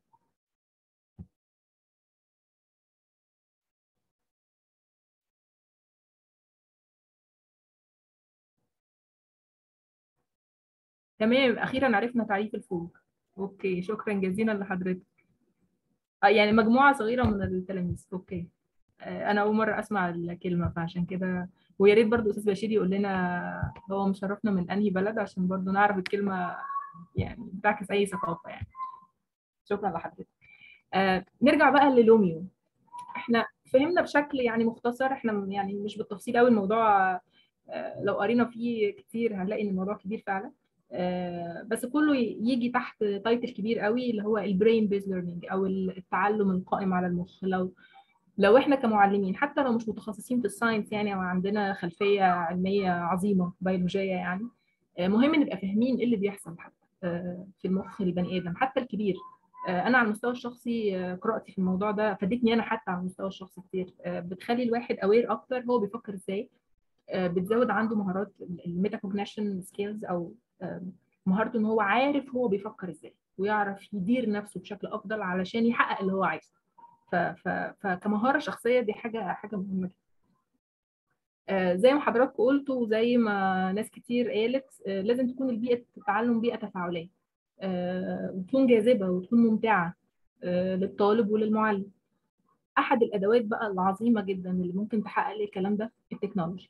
تمام اخيرا عرفنا تعريف الفوق اوكي شكرا جزيلا لحضرتك آه يعني مجموعه صغيره من التلاميذ اوكي آه انا اول مره اسمع الكلمه فعشان كده ويا ريت برضو استاذ بشير يقول لنا هو مشرفنا من انهي بلد عشان برضو نعرف الكلمه يعني بتعكس اي ثقافه يعني شكرا لحضرتك آه نرجع بقى للوميو احنا فهمنا بشكل يعني مختصر احنا يعني مش بالتفصيل قوي الموضوع آه لو قرينا فيه كتير هنلاقي ان الموضوع كبير فعلا بس كله يجي تحت تايتل كبير قوي اللي هو البرين بيز ليرنينج او التعلم القائم على المخ لو لو احنا كمعلمين حتى لو مش متخصصين في الساينس يعني او عندنا خلفيه علميه عظيمه بيولوجيه يعني مهم نبقى فاهمين ايه اللي بيحصل حتى في المخ البني ادم حتى الكبير انا على المستوى الشخصي قراءتي في الموضوع ده فادتني انا حتى على المستوى الشخصي كتير بتخلي الواحد اوير اكتر هو بيفكر ازاي بتزود عنده مهارات الميتاكوجنيشن سكيلز او مهارته ان هو عارف هو بيفكر ازاي ويعرف يدير نفسه بشكل افضل علشان يحقق اللي هو عايزه ف... ف... فكمهاره شخصيه دي حاجه حاجه مهمه جدا زي ما حضراتكم قلتوا وزي ما ناس كتير قالت لازم تكون البيئه التعلم بيئه تفاعليه وتكون جاذبه وتكون ممتعه للطالب وللمعلم احد الادوات بقى العظيمه جدا اللي ممكن تحقق لي الكلام ده التكنولوجي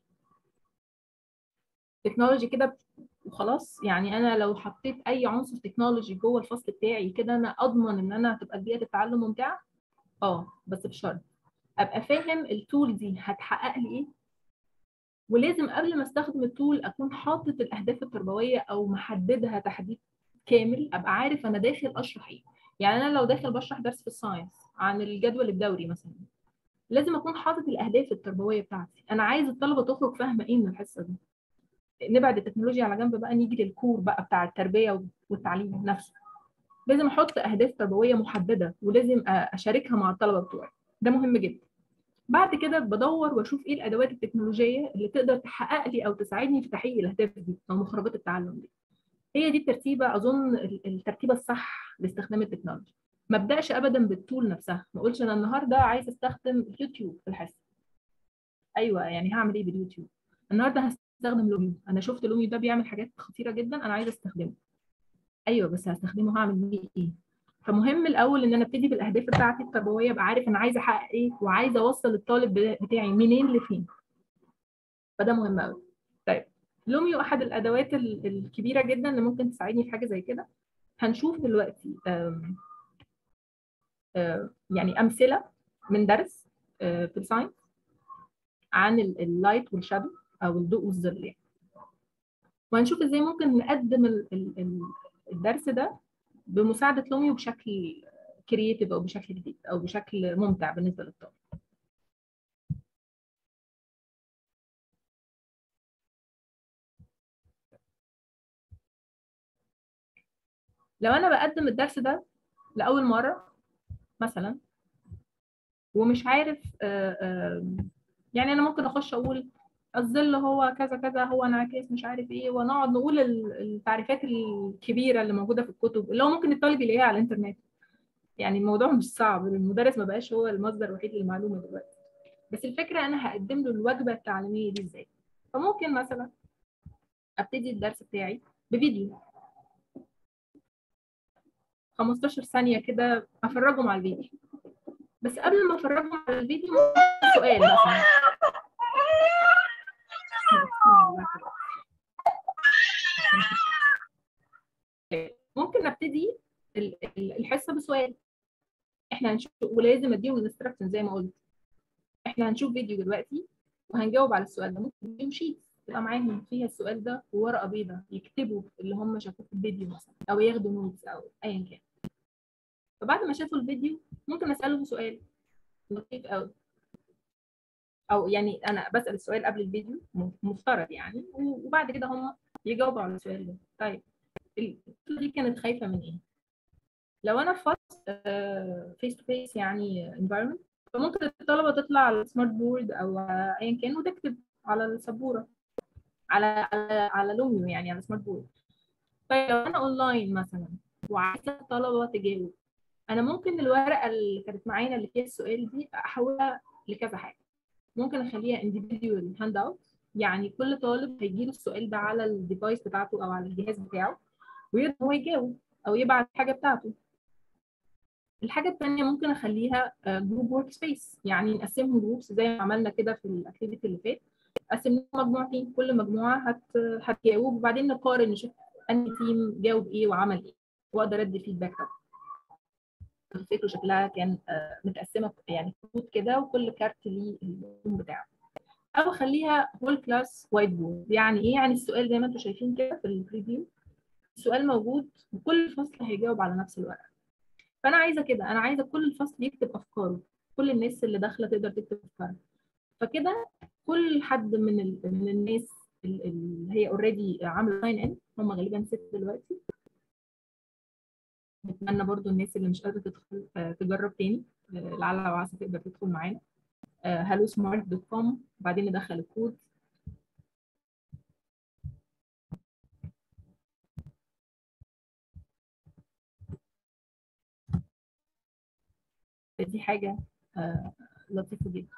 التكنولوجي كده وخلاص يعني انا لو حطيت اي عنصر تكنولوجي جوه الفصل بتاعي كده انا اضمن ان انا هتبقى بيئه التعلم ممتعه اه بس بشرط ابقى فاهم التول دي هتحقق لي ايه ولازم قبل ما استخدم التول اكون حاطط الاهداف التربويه او محددها تحديد كامل ابقى عارف انا داخل اشرح ايه يعني انا لو داخل بشرح درس في الساينس عن الجدول الدوري مثلا لازم اكون حاطط الاهداف التربويه بتاعتي انا عايز الطلبه تخرج فاهمه ايه من الحصه دي نبعد التكنولوجيا على جنب بقى نيجي للكور بقى بتاع التربيه والتعليم نفسه لازم احط اهداف تربويه محدده ولازم اشاركها مع الطلبه بتوعي ده مهم جدا بعد كده بدور واشوف ايه الادوات التكنولوجيه اللي تقدر تحقق لي او تساعدني في تحقيق الاهداف دي او مخرجات التعلم دي هي دي الترتيبه اظن الترتيبه الصح لاستخدام التكنولوجيا ما ابداش ابدا بالتول نفسها ما اقولش انا النهارده عايز استخدم اليوتيوب في الحصه ايوه يعني هعمل ايه باليوتيوب النهارده هستخدم لوميو انا شفت لوميو ده بيعمل حاجات خطيره جدا انا عايزه استخدمه ايوه بس هستخدمه هعمل بيه ايه فمهم الاول ان انا ابتدي بالاهداف بتاعتي التربويه ابقى عارف انا عايزه احقق ايه وعايزه اوصل الطالب بتاعي منين لفين فده مهم قوي طيب لوميو احد الادوات الكبيره جدا اللي ممكن تساعدني في حاجه زي كده هنشوف دلوقتي آم آم يعني امثله من درس في الساينس عن اللايت والشادو او الضوء والظل يعني وهنشوف ازاي ممكن نقدم الدرس ده بمساعده لوميو بشكل كرييتيف او بشكل جديد او بشكل ممتع بالنسبه للطالب لو انا بقدم الدرس ده لاول مره مثلا ومش عارف آآ آآ يعني انا ممكن اخش اقول الظل هو كذا كذا هو انعكاس مش عارف ايه ونقعد نقول التعريفات الكبيره اللي موجوده في الكتب اللي هو ممكن الطالب يلاقيها على الانترنت يعني الموضوع مش صعب المدرس ما بقاش هو المصدر الوحيد للمعلومه دلوقتي بس الفكره انا هقدم له الوجبه التعليميه دي ازاي فممكن مثلا ابتدي الدرس بتاعي بفيديو 15 ثانيه كده افرجهم على الفيديو بس قبل ما افرجهم على الفيديو سؤال مثلا ممكن نبتدي الحصه بسؤال احنا هنشوف ولازم اديهم الانستراكشن زي ما قلت احنا هنشوف فيديو دلوقتي وهنجاوب على السؤال ده ممكن نديهم شيت تبقى معاهم فيها السؤال ده وورقه بيضاء يكتبوا اللي هم شافوه في الفيديو مثلا او ياخدوا نوتس او ايا كان فبعد ما شافوا الفيديو ممكن اسالهم سؤال لطيف قوي او يعني انا بسال السؤال قبل الفيديو مفترض يعني وبعد كده هم يجاوبوا على السؤال ده طيب الطفله دي كانت خايفه من ايه لو انا في فصل فيس تو فيس يعني انفايرمنت فممكن الطلبه تطلع على السمارت بورد او ايا كان وتكتب على السبوره على على على لوميو يعني على سمارت بورد طيب لو انا اونلاين مثلا وعايزه الطلبه تجاوب انا ممكن الورقه اللي كانت معانا اللي فيها السؤال دي احولها لكذا حاجه ممكن اخليها individual هاند اوت يعني كل طالب هيجي له السؤال ده على الديفايس بتاعته او على الجهاز بتاعه ويقدر هو يجاوب او يبعت الحاجه بتاعته الحاجه الثانيه ممكن اخليها جروب ورك سبيس يعني نقسمهم جروبس زي ما عملنا كده في الاكتيفيتي اللي فات قسمناهم مجموعتين كل مجموعه هت هتجاوب وبعدين نقارن نشوف انهي تيم جاوب ايه وعمل ايه واقدر ادي فيدباك طبعا الفكره شكلها كان متقسمه يعني كروت كده وكل كارت ليه اللون بتاعه او اخليها هول كلاس وايت بورد يعني ايه يعني السؤال زي ما انتم شايفين كده في البريفيو السؤال موجود وكل فصل هيجاوب على نفس الورقه فانا عايزه كده انا عايزه كل فصل يكتب افكاره كل الناس اللي داخله تقدر تكتب افكارها فكده كل حد من ال... من الناس اللي هي اوريدي عامله ساين ان هم غالبا ست دلوقتي نتمنى برضو الناس اللي مش قادره تدخل تجرب تاني لعل وعسى تقدر تدخل معانا هالو سمارت دوت كوم بعدين ندخل الكود دي حاجه لطيفه جدا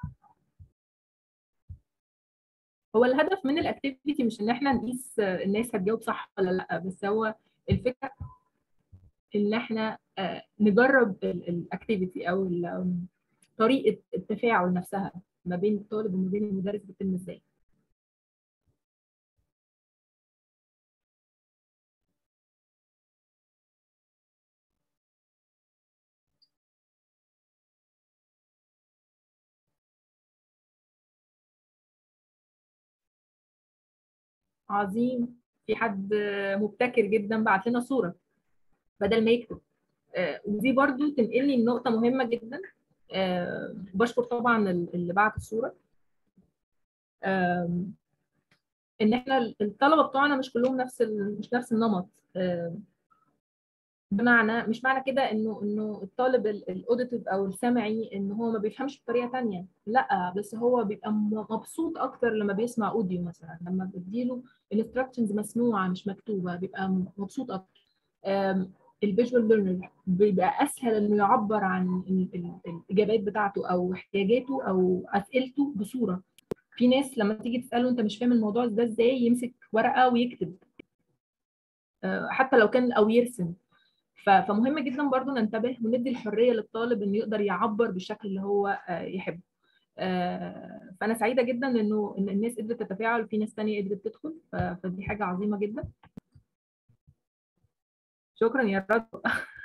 هو الهدف من الاكتيفيتي مش ان احنا نقيس الناس هتجاوب صح ولا لا بس هو الفكره ان احنا نجرب الاكتيفيتي او طريقه التفاعل نفسها ما بين الطالب وما بين المدرس بتتم ازاي عظيم في حد مبتكر جدا بعت لنا صوره بدل ما يكتب آه ودي برضو تنقلني لنقطه مهمه جدا آه بشكر طبعا اللي بعت الصوره آه ان احنا الطلبه بتوعنا مش كلهم نفس مش نفس النمط بمعنى مش معنى كده انه انه الطالب الاوديتيف او السمعي ان هو ما بيفهمش بطريقه ثانيه لا بس هو بيبقى مبسوط اكتر لما بيسمع اوديو مثلا لما بديله انستراكشنز مسموعه مش مكتوبه بيبقى مبسوط اكتر الفيجوال ليرنر بيبقى اسهل انه يعبر عن الاجابات بتاعته او احتياجاته او اسئلته بصوره في ناس لما تيجي تساله انت مش فاهم الموضوع ده ازاي يمسك ورقه ويكتب حتى لو كان او يرسم فمهم جدا برضو ننتبه وندي الحريه للطالب انه يقدر يعبر بالشكل اللي هو يحبه فانا سعيده جدا انه ان الناس قدرت تتفاعل وفي ناس ثانيه قدرت تدخل فدي حاجه عظيمه جدا شكرا يا رضوى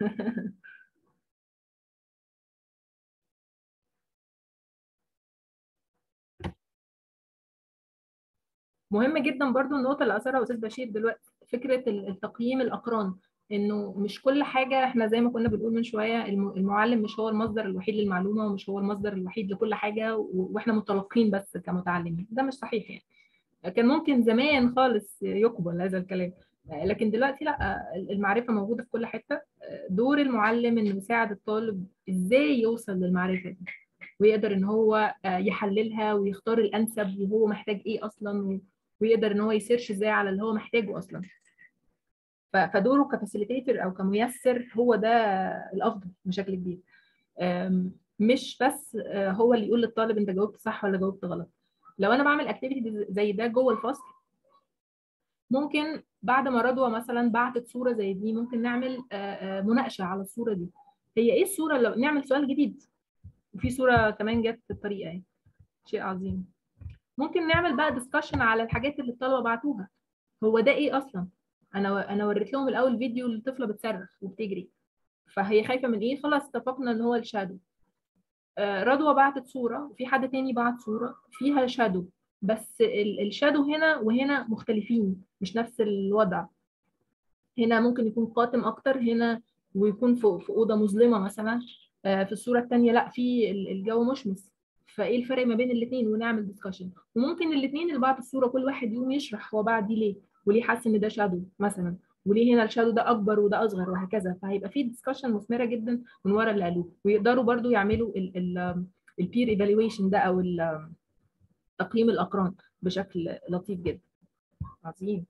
مهم جدا برضو النقطه اللي اثرها استاذ بشير دلوقتي فكره التقييم الاقران انه مش كل حاجه احنا زي ما كنا بنقول من شويه المعلم مش هو المصدر الوحيد للمعلومه ومش هو المصدر الوحيد لكل حاجه واحنا متلقين بس كمتعلمين ده مش صحيح يعني كان ممكن زمان خالص يقبل هذا الكلام لكن دلوقتي لا المعرفه موجوده في كل حته دور المعلم انه يساعد الطالب ازاي يوصل للمعرفه دي ويقدر ان هو يحللها ويختار الانسب وهو محتاج ايه اصلا ويقدر ان هو يسيرش ازاي على اللي هو محتاجه اصلا فدوره كفاسيليتيتور او كميسر هو ده الافضل بشكل كبير مش بس هو اللي يقول للطالب انت جاوبت صح ولا جاوبت غلط لو انا بعمل اكتيفيتي زي ده جوه الفصل ممكن بعد ما رضوى مثلا بعتت صوره زي دي ممكن نعمل مناقشه على الصوره دي هي ايه الصوره لو نعمل سؤال جديد وفي صوره كمان جت بالطريقه اهي شيء عظيم ممكن نعمل بقى ديسكشن على الحاجات اللي الطلبه بعتوها هو ده ايه اصلا انا انا وريت لهم الاول فيديو للطفله بتصرخ وبتجري فهي خايفه من ايه خلاص اتفقنا ان هو الشادو آه رضوى بعتت صوره وفي حد تاني بعت صوره فيها شادو بس الشادو هنا وهنا مختلفين مش نفس الوضع هنا ممكن يكون قاتم اكتر هنا ويكون في, في اوضه مظلمه مثلا آه في الصوره الثانيه لا في الجو مشمس فايه الفرق ما بين الاثنين ونعمل ديسكشن وممكن الاثنين اللي بعت الصوره كل واحد يقوم يشرح هو بعد دي ليه وليه حاسس ان ده شادو مثلا وليه هنا الشادو ده اكبر وده اصغر وهكذا فهيبقى في ديسكشن مثمره جدا من ورا اللي قالوه ويقدروا برضو يعملوا البير ايفالويشن ده او تقييم الاقران بشكل لطيف جدا عظيم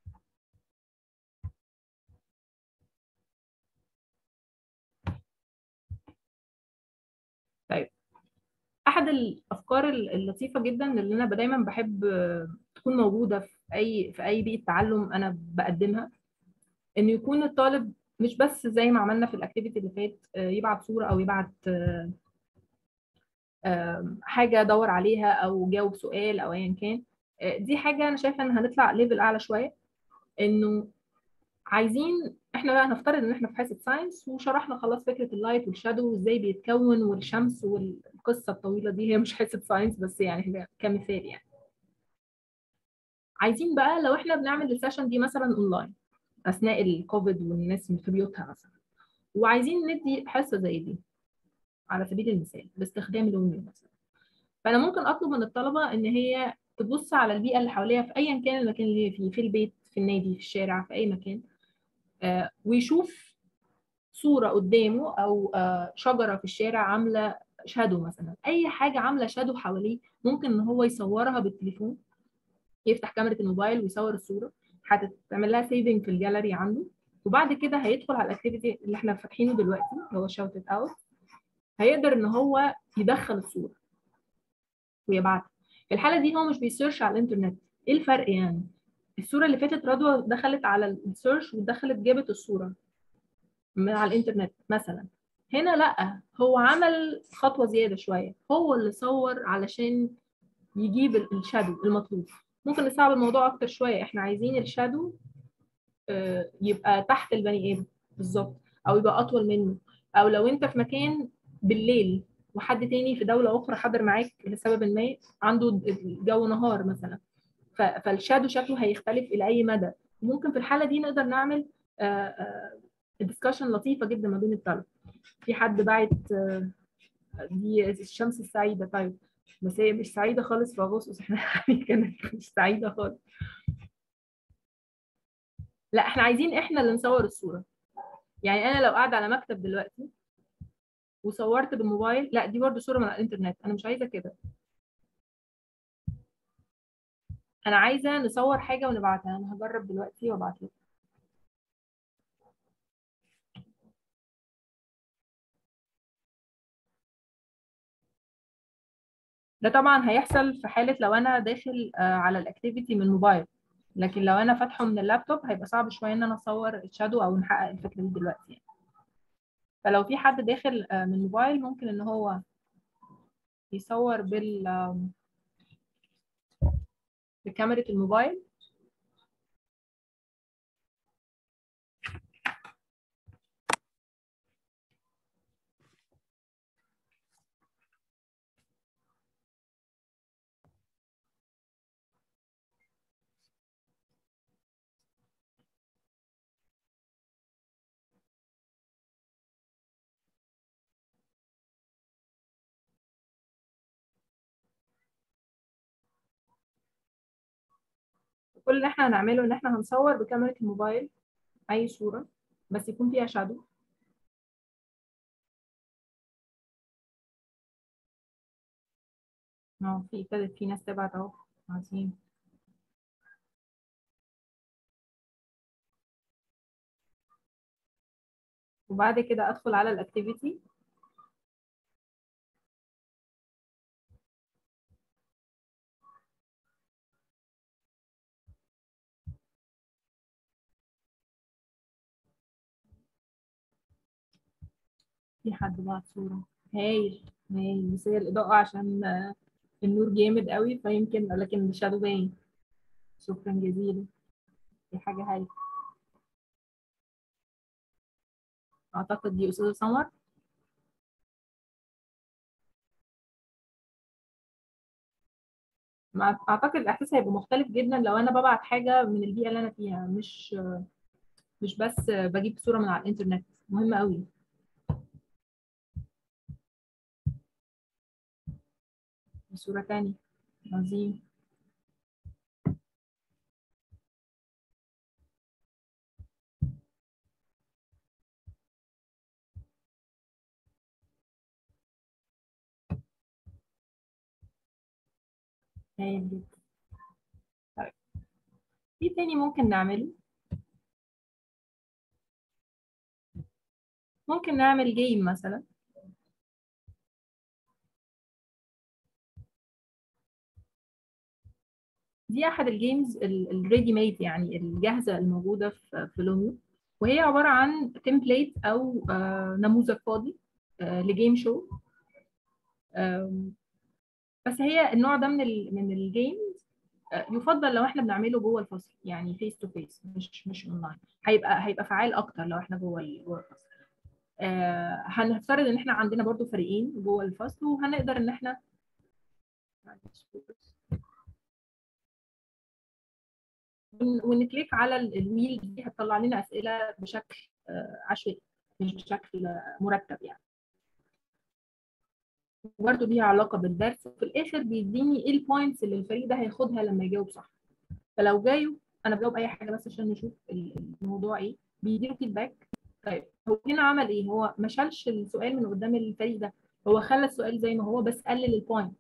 طيب احد الافكار اللطيفه جدا اللي انا دايما بحب تكون موجوده في اي في اي بيئه تعلم انا بقدمها ان يكون الطالب مش بس زي ما عملنا في الاكتيفيتي اللي فات يبعت صوره او يبعت حاجه ادور عليها او جاوب سؤال او ايا كان دي حاجه انا شايفه ان هنطلع ليفل اعلى شويه انه عايزين احنا بقى نفترض ان احنا في حاسب ساينس وشرحنا خلاص فكره اللايت والشادو وازاي بيتكون والشمس والقصه الطويله دي هي مش حاسب ساينس بس يعني كمثال يعني عايزين بقى لو احنا بنعمل السيشن دي مثلا اونلاين اثناء الكوفيد والناس في بيوتها مثلا وعايزين ندي حصه زي دي على سبيل المثال باستخدام الاونلاين مثلا فانا ممكن اطلب من الطلبه ان هي تبص على البيئه اللي حواليها في ايا كان المكان اللي هي فيه في البيت في النادي في الشارع في اي مكان آه ويشوف صوره قدامه او آه شجره في الشارع عامله شادو مثلا اي حاجه عامله شادو حواليه ممكن ان هو يصورها بالتليفون يفتح كاميرا الموبايل ويصور الصوره هتعمل لها سيفنج في الجاليري عنده وبعد كده هيدخل على الاكتيفيتي اللي احنا فاتحينه دلوقتي اللي هو شاوت اوت هيقدر ان هو يدخل الصوره ويبعتها في الحاله دي هو مش بيسيرش على الانترنت ايه الفرق يعني الصوره اللي فاتت رضوى دخلت على السيرش ودخلت جابت الصوره من على الانترنت مثلا هنا لا هو عمل خطوه زياده شويه هو اللي صور علشان يجيب الشادو المطلوب ممكن نصعب الموضوع اكتر شويه احنا عايزين الشادو يبقى تحت البني ادم بالظبط او يبقى اطول منه او لو انت في مكان بالليل وحد تاني في دوله اخرى حضر معاك لسبب ما عنده الجو نهار مثلا فالشادو شكله هيختلف الى اي مدى ممكن في الحاله دي نقدر نعمل ديسكشن لطيفه جدا ما بين الطلبه في حد باعت دي الشمس السعيده طيب بس هي مش سعيده خالص في اغسطس احنا كانت مش سعيده خالص لا احنا عايزين احنا اللي نصور الصوره يعني انا لو قاعده على مكتب دلوقتي وصورت بالموبايل لا دي برضه صوره من على الانترنت انا مش عايزه كده انا عايزه نصور حاجه ونبعتها انا هجرب دلوقتي وابعت لكم ده طبعا هيحصل في حاله لو انا داخل على الاكتيفيتي من الموبايل لكن لو انا فاتحه من اللابتوب هيبقى صعب شويه ان انا اصور الشادو او نحقق الفكره دي دلوقتي يعني. فلو في حد داخل من الموبايل ممكن ان هو يصور بال بكاميرا الموبايل كل اللي احنا هنعمله ان احنا هنصور بكاميرا الموبايل اي صوره بس يكون فيها شادو اه في ابتدت في ناس تبعت اهو عظيم وبعد كده ادخل على الاكتيفيتي في حد بعت صورة هايل هايل بس هي الإضاءة عشان النور جامد قوي فيمكن لكن الشادو باين شكرا جزيلا دي حاجة هايلة أعتقد دي أستاذة سمر أعتقد الإحساس هيبقى مختلف جدا لو أنا ببعت حاجة من البيئة اللي أنا فيها مش مش بس بجيب صورة من على الإنترنت مهمة قوي صورة تانية عظيم هايل جدا طيب في تاني ممكن نعمله ممكن نعمل جيم مثلا دي احد الجيمز الريدي ميد يعني الجاهزه الموجوده في في لوميو وهي عباره عن تمبليت او نموذج فاضي لجيم شو بس هي النوع ده من ال من الجيمز يفضل لو احنا بنعمله جوه الفصل يعني فيس تو فيس مش مش اونلاين هيبقى هيبقى فعال اكتر لو احنا جوه جوه الفصل آه هنفترض ان احنا عندنا برضو فريقين جوه الفصل وهنقدر ان احنا ونكليك على الويل دي هتطلع لنا اسئله بشكل عشوائي مش بشكل مرتب يعني برضه ليها علاقه بالدرس في الاخر بيديني ايه البوينتس اللي الفريق ده هياخدها لما يجاوب صح فلو جايب انا بجاوب اي حاجه بس عشان نشوف الموضوع ايه بيديله فيدباك طيب هو هنا عمل ايه هو ما شالش السؤال من قدام الفريق ده هو خلى السؤال زي ما هو بس قلل البوينت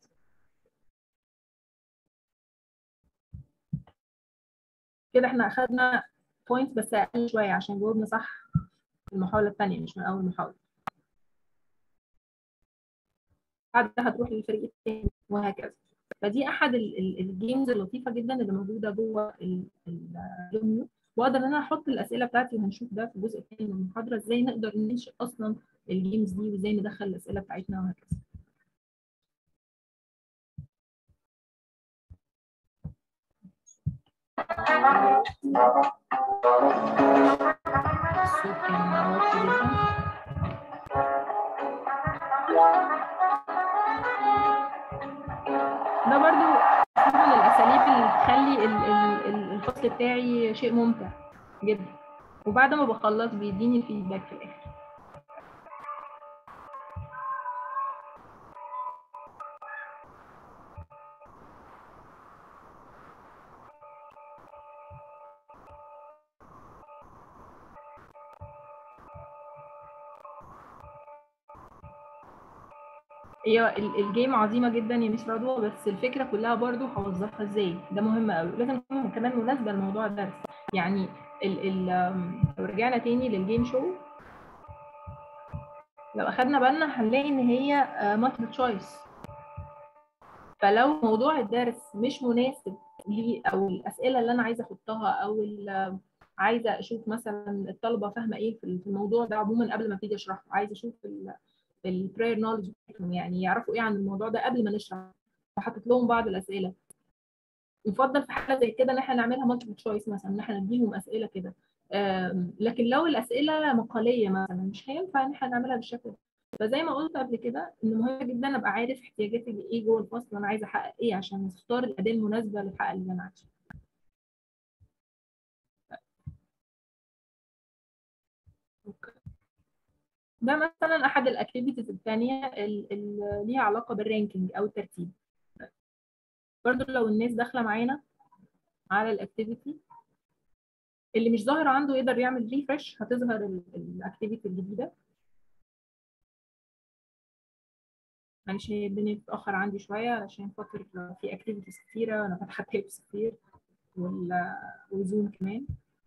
كده احنا اخدنا بوينت بس اقل شويه عشان جاوبنا صح في المحاوله الثانيه مش من اول محاوله بعد ده هتروح للفريق الثاني وهكذا فدي احد الجيمز اللطيفه جدا اللي موجوده جوه اللوميو واقدر ان انا احط الاسئله بتاعتي وهنشوف ده في الجزء الثاني من المحاضره ازاي نقدر ننشئ اصلا الجيمز دي وازاي ندخل الاسئله بتاعتنا وهكذا الصوت كان واطي جدا ده برضو من الاساليب اللي تخلي الفصل بتاعي شيء ممتع جدا وبعد ما بخلص بيديني الفيدباك في الاخر هي الجيم عظيمه جدا يا مس رضوى بس الفكره كلها برضو هوظفها ازاي ده مهم قوي لازم تكون كمان مناسبه لموضوع الدرس يعني ال ال لو رجعنا تاني للجيم شو لو اخدنا بالنا هنلاقي ان هي مالتيبل تشويس فلو موضوع الدرس مش مناسب لي او الاسئله اللي انا عايزه احطها او عايزه اشوف مثلا الطلبه فاهمه ايه في الموضوع ده عموما قبل ما ابتدي اشرحه عايزه اشوف البراير نولج بتاعتهم يعني يعرفوا ايه عن الموضوع ده قبل ما نشرح فحطيت لهم بعض الاسئله يفضل في حاله زي كده ان احنا نعملها مالتيبل تشويس مثلا ان احنا نديهم اسئله كده لكن لو الاسئله مقاليه مثلا مش هينفع ان احنا نعملها بالشكل ده فزي ما قلت قبل كده ان مهم جدا ابقى عارف احتياجاتي ايه جوه الفصل وانا عايزه احقق ايه عشان اختار الاداه المناسبه للحق اللي انا عايزه ده مثلا احد الاكتيفيتيز الثانيه اللي ليها علاقه بالرانكينج او الترتيب برضو لو الناس داخله معانا على الاكتيفيتي اللي مش ظاهر عنده يقدر يعمل ريفرش هتظهر الاكتيفيتي الجديده معلش هي الدنيا بتتاخر عندي شويه عشان خاطر في اكتيفيتيز كتيره انا فاتحه تيبس كتير وزوم كمان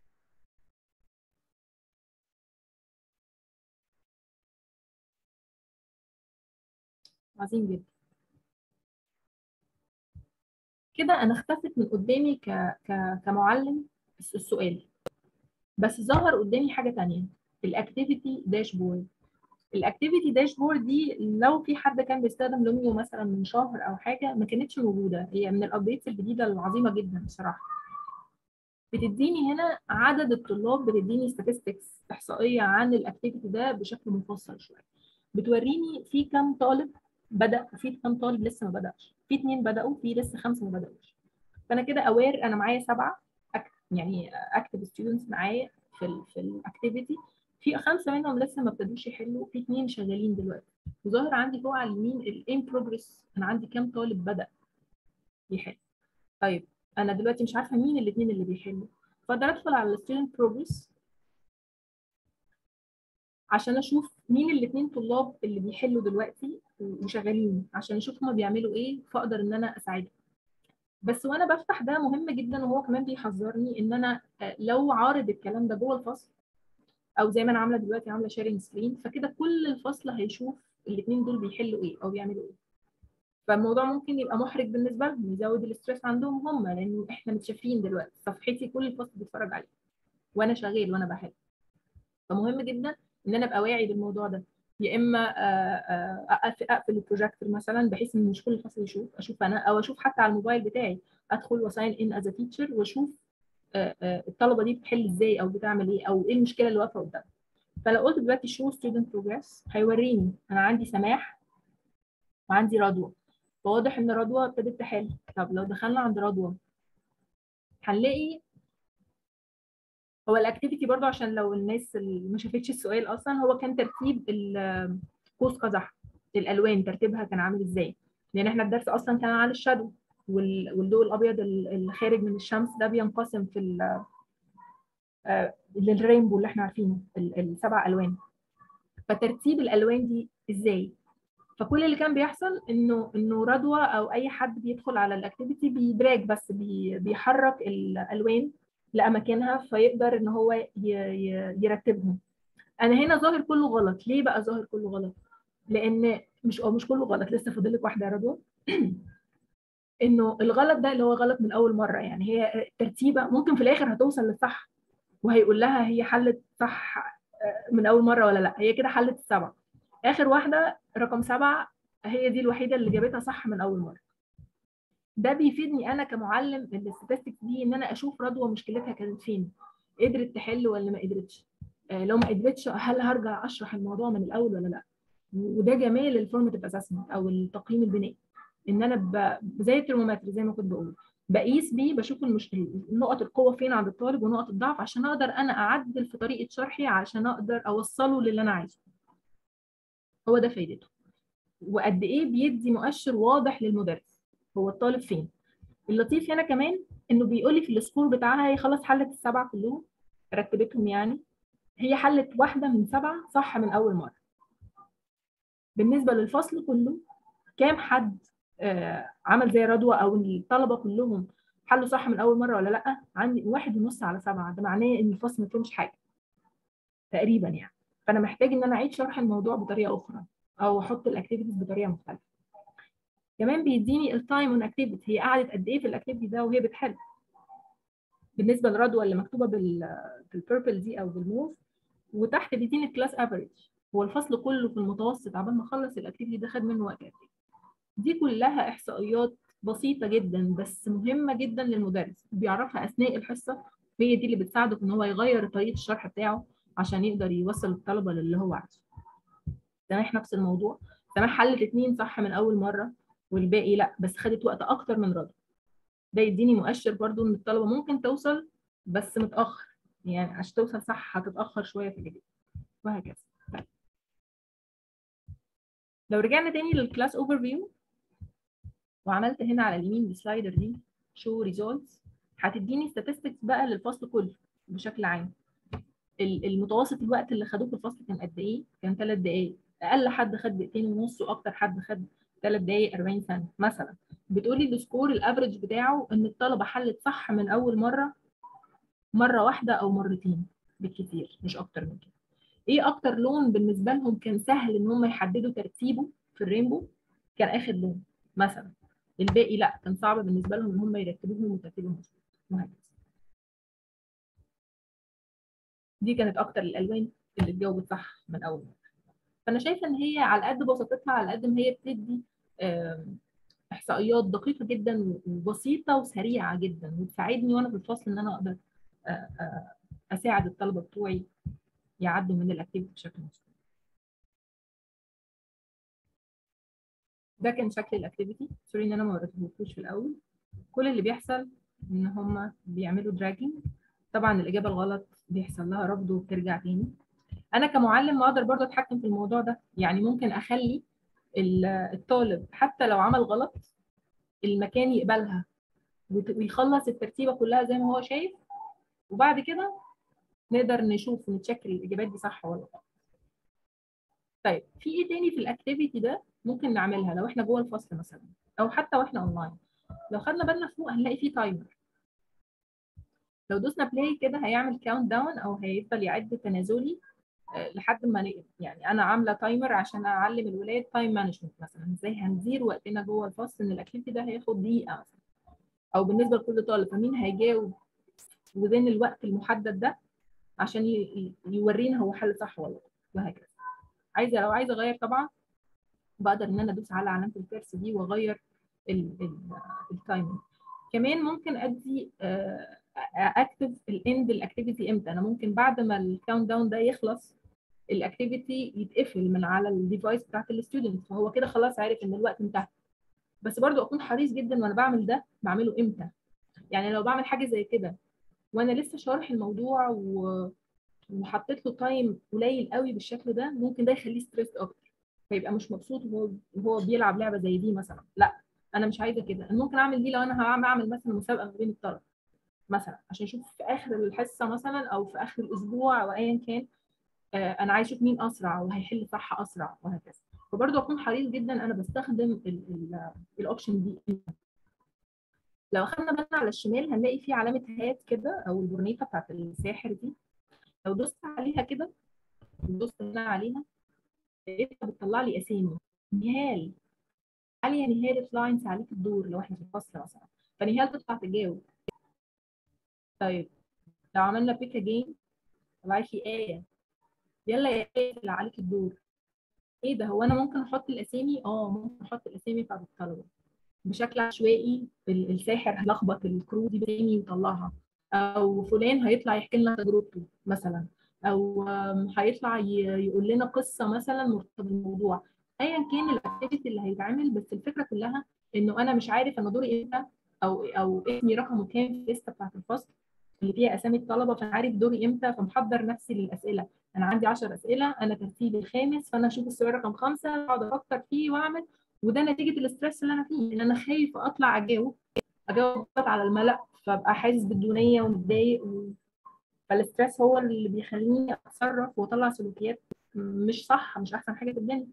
عظيم جدا كده انا اختفت من قدامي ك... ك... كمعلم السؤال بس ظهر قدامي حاجه تانية الاكتيفيتي داشبورد الاكتيفيتي داشبورد دي لو في حد كان بيستخدم لوميو مثلا من شهر او حاجه ما كانتش موجوده هي من الابديتس الجديده العظيمه جدا بصراحه بتديني هنا عدد الطلاب بتديني statistics احصائيه عن الاكتيفيتي ده بشكل مفصل شويه بتوريني في كم طالب بدا وفي كام طالب لسه ما بداش في اثنين بداوا في لسه خمسه ما بداوش فانا كده اوير انا معايا سبعه يعني اكتف ستودنتس معايا في ال في الاكتيفيتي في خمسه منهم لسه ما ابتدوش يحلوا في اثنين شغالين دلوقتي وظاهر عندي فوق على اليمين الان بروجرس انا عندي كام طالب بدا يحل طيب انا دلوقتي مش عارفه مين الاثنين اللي بيحلوا فاقدر ادخل على الستودنت بروجرس عشان اشوف مين الاثنين طلاب اللي بيحلوا دلوقتي وشغالين عشان اشوف هما بيعملوا ايه فاقدر ان انا اساعدهم بس وانا بفتح ده مهم جدا وهو كمان بيحذرني ان انا لو عارض الكلام ده جوه الفصل او زي ما انا عامله دلوقتي عامله شيرنج سكرين فكده كل الفصل هيشوف الاثنين دول بيحلوا ايه او بيعملوا ايه فالموضوع ممكن يبقى محرج بالنسبه لهم يزود الاسترس عندهم هم لان احنا متشافين دلوقتي صفحتي كل الفصل بيتفرج عليها وانا شغال وانا بحل فمهم جدا ان انا ابقى واعي بالموضوع ده يا اما اقفل البروجيكتور مثلا بحيث ان مش كل الفصل يشوف اشوف انا او اشوف حتى على الموبايل بتاعي ادخل وساين ان از تيتشر واشوف الطلبه دي بتحل ازاي او بتعمل ايه او ايه المشكله اللي واقفه قدامها فلو قلت دلوقتي شو ستودنت بروجرس هيوريني انا عندي سماح وعندي رضوى فواضح ان رضوى ابتدت تحل طب لو دخلنا عند رضوى هنلاقي هو الاكتيفيتي برضو عشان لو الناس اللي ما شافتش السؤال اصلا هو كان ترتيب قوس قزح الالوان ترتيبها كان عامل ازاي لان احنا الدرس اصلا كان على الشادو والضوء الابيض اللي خارج من الشمس ده بينقسم في للرينبو اللي احنا عارفينه السبع الوان فترتيب الالوان دي ازاي فكل اللي كان بيحصل انه انه رضوى او اي حد بيدخل على الاكتيفيتي بيدراج بس بي بيحرك الالوان لاماكنها فيقدر ان هو يرتبهم انا هنا ظاهر كله غلط ليه بقى ظاهر كله غلط لان مش او مش كله غلط لسه فاضل لك واحده يا رضوى انه الغلط ده اللي هو غلط من اول مره يعني هي الترتيبه ممكن في الاخر هتوصل للصح وهيقول لها هي حلت صح من اول مره ولا لا هي كده حلت السبعه اخر واحده رقم سبعه هي دي الوحيده اللي جابتها صح من اول مره ده بيفيدني انا كمعلم الاستاتستكس دي ان انا اشوف رضوى مشكلتها كانت فين قدرت تحل ولا ما قدرتش لو ما قدرتش هل هرجع اشرح الموضوع من الاول ولا لا وده جمال الفورماتيف اسسمنت او التقييم البنائي ان انا ب... زي الترمومتر زي ما كنت بقول بقيس بيه بشوف المش... نقط القوه فين عند الطالب ونقط الضعف عشان اقدر انا اعدل في طريقه شرحي عشان اقدر اوصله للي انا عايزه هو ده فايدته وقد ايه بيدي مؤشر واضح للمدرس هو الطالب فين اللطيف هنا كمان انه بيقول لي في السكور بتاعها هي خلاص حلت السبعه كلهم رتبتهم يعني هي حلت واحده من سبعه صح من اول مره بالنسبه للفصل كله كام حد آه عمل زي رضوى او الطلبه كلهم حلوا صح من اول مره ولا لا عندي واحد ونص على سبعه ده معناه ان الفصل ما فهمش حاجه تقريبا يعني فانا محتاج ان انا اعيد شرح الموضوع بطريقه اخرى او احط الاكتيفيتيز بطريقه مختلفه كمان بيديني التايم اون اكتيفيتي هي قعدت قد ايه في الاكتيفيتي ده وهي بتحل بالنسبه للرضوى اللي مكتوبه بال بالبيربل دي او بالموف وتحت بيديني الكلاس افريج هو الفصل كله في المتوسط عبال ما اخلص الاكتيفيتي ده خد منه وقت قد ايه دي كلها احصائيات بسيطه جدا بس مهمه جدا للمدرس بيعرفها اثناء الحصه هي دي اللي بتساعده في ان هو يغير طريقه الشرح بتاعه عشان يقدر يوصل الطلبه للي هو عايزه سماح نفس الموضوع سماح حلت اتنين صح من اول مره والباقي لا بس خدت وقت اكتر من رضا ده يديني مؤشر برضو ان الطلبه ممكن توصل بس متاخر يعني عشان توصل صح هتتاخر شويه في الاجابه وهكذا لو رجعنا تاني للكلاس اوفر فيو وعملت هنا على اليمين السلايدر دي شو ريزولتس هتديني statistics بقى للفصل كله بشكل عام المتوسط الوقت اللي خدوه في الفصل كان قد ايه؟ كان 3 دقائق اقل حد خد دقيقتين ونص واكتر حد خد 3 دقائق 40 ثانيه مثلا بتقولي السكور الافريج بتاعه ان الطلبه حلت صح من اول مره مره واحده او مرتين بالكثير مش اكتر من كده ايه اكتر لون بالنسبه لهم كان سهل ان هم يحددوا ترتيبه في الرينبو كان اخر لون مثلا الباقي لا كان صعب بالنسبه لهم ان هم يرتبوهم وترتيبهم وهكذا دي كانت اكتر الالوان اللي اتجاوبت صح من اول مره فانا شايفه ان هي على قد بساطتها على قد ما هي بتدي احصائيات دقيقه جدا وبسيطه وسريعه جدا وتساعدني وانا في الفصل ان انا اقدر اساعد الطلبه بتوعي يعدوا من الاكتيفيتي بشكل مظبوط ده كان شكل الاكتيفيتي سوري ان انا ما وريتهولكوش في الاول كل اللي بيحصل ان هم بيعملوا دراجنج طبعا الاجابه الغلط بيحصل لها رفض وبترجع تاني انا كمعلم اقدر برضه اتحكم في الموضوع ده يعني ممكن اخلي الطالب حتى لو عمل غلط المكان يقبلها ويخلص الترتيبه كلها زي ما هو شايف وبعد كده نقدر نشوف ونتشكل الاجابات دي صح ولا لا طيب في ايه تاني في الاكتيفيتي ده ممكن نعملها لو احنا جوه الفصل مثلا او حتى واحنا اونلاين لو خدنا بالنا فوق هنلاقي فيه تايمر لو دوسنا بلاي كده هيعمل كاونت داون او هيفضل يعد تنازلي لحد ما يعني انا عامله تايمر عشان اعلم الولاد تايم مانجمنت مثلا ازاي هندير وقتنا جوه الفصل ان الاكتيفيتي ده هياخد دقيقه مثلا او بالنسبه لكل طالب فمين هيجاوب وذين الوقت المحدد ده عشان يورينا هو حل صح ولا لا وهكذا عايزه لو عايزه اغير طبعا بقدر ان انا ادوس على علامه الكرس دي واغير التايمنج كمان ممكن ادي اكتب الاند الاكتيفيتي امتى انا ممكن بعد ما الكاونت داون ده يخلص الاكتيفيتي يتقفل من على الديفايس بتاعت الستودنت فهو كده خلاص عارف ان الوقت انتهى بس برضو اكون حريص جدا وانا بعمل ده بعمله امتى يعني لو بعمل حاجه زي كده وانا لسه شارح الموضوع و... وحطيت له تايم قليل قوي بالشكل ده ممكن ده يخليه ستريس اكتر فيبقى مش مبسوط وهو وهو بيلعب لعبه زي دي مثلا لا انا مش عايزه كده انا ممكن اعمل دي لو انا هعمل مثلا مسابقه ما بين الطلبه مثلا عشان اشوف في اخر الحصه مثلا او في اخر الاسبوع او ايا كان آه انا عايز اشوف مين اسرع وهيحل صح اسرع وهكذا فبرضه اكون حريص جدا انا بستخدم الاوبشن دي لو اخدنا بالنا على الشمال هنلاقي في علامه هات كده او البورنيطه بتاعت الساحر دي لو دوست عليها كده دوست هنا عليها لقيتها بتطلع لي اسامي نهال عاليه نهال اطلعي انت عليك الدور لو احنا في الفصل مثلا فنهال تطلع تجاوب طيب لو عملنا بيك اجين طلعت لي ايه يلا يا ايه اللي عليك الدور ايه ده هو انا ممكن احط الاسامي اه ممكن احط الاسامي بتاعت الطلبه بشكل عشوائي الساحر هيلخبط الكرو دي باسامي ويطلعها او فلان هيطلع يحكي لنا تجربته مثلا او هيطلع يقول لنا قصه مثلا مرتبطه بالموضوع ايا كان الاكتيفيتي اللي هيتعمل بس الفكره كلها انه انا مش عارف انا دوري امتى او او اسمي رقمه كام في الليسته بتاعت الفصل اللي فيها اسامي الطلبه فانا عارف دوري امتى فمحضر نفسي للاسئله انا عندي 10 اسئله انا ترتيبي الخامس فانا اشوف السؤال رقم خمسه اقعد افكر فيه واعمل وده نتيجه الاسترس اللي انا فيه ان انا خايف اطلع اجاوب اجاوب على الملأ فابقى حاسس بالدونيه ومتضايق و... فالاسترس هو اللي بيخليني اتصرف واطلع سلوكيات مش صح مش احسن حاجه في الدنيا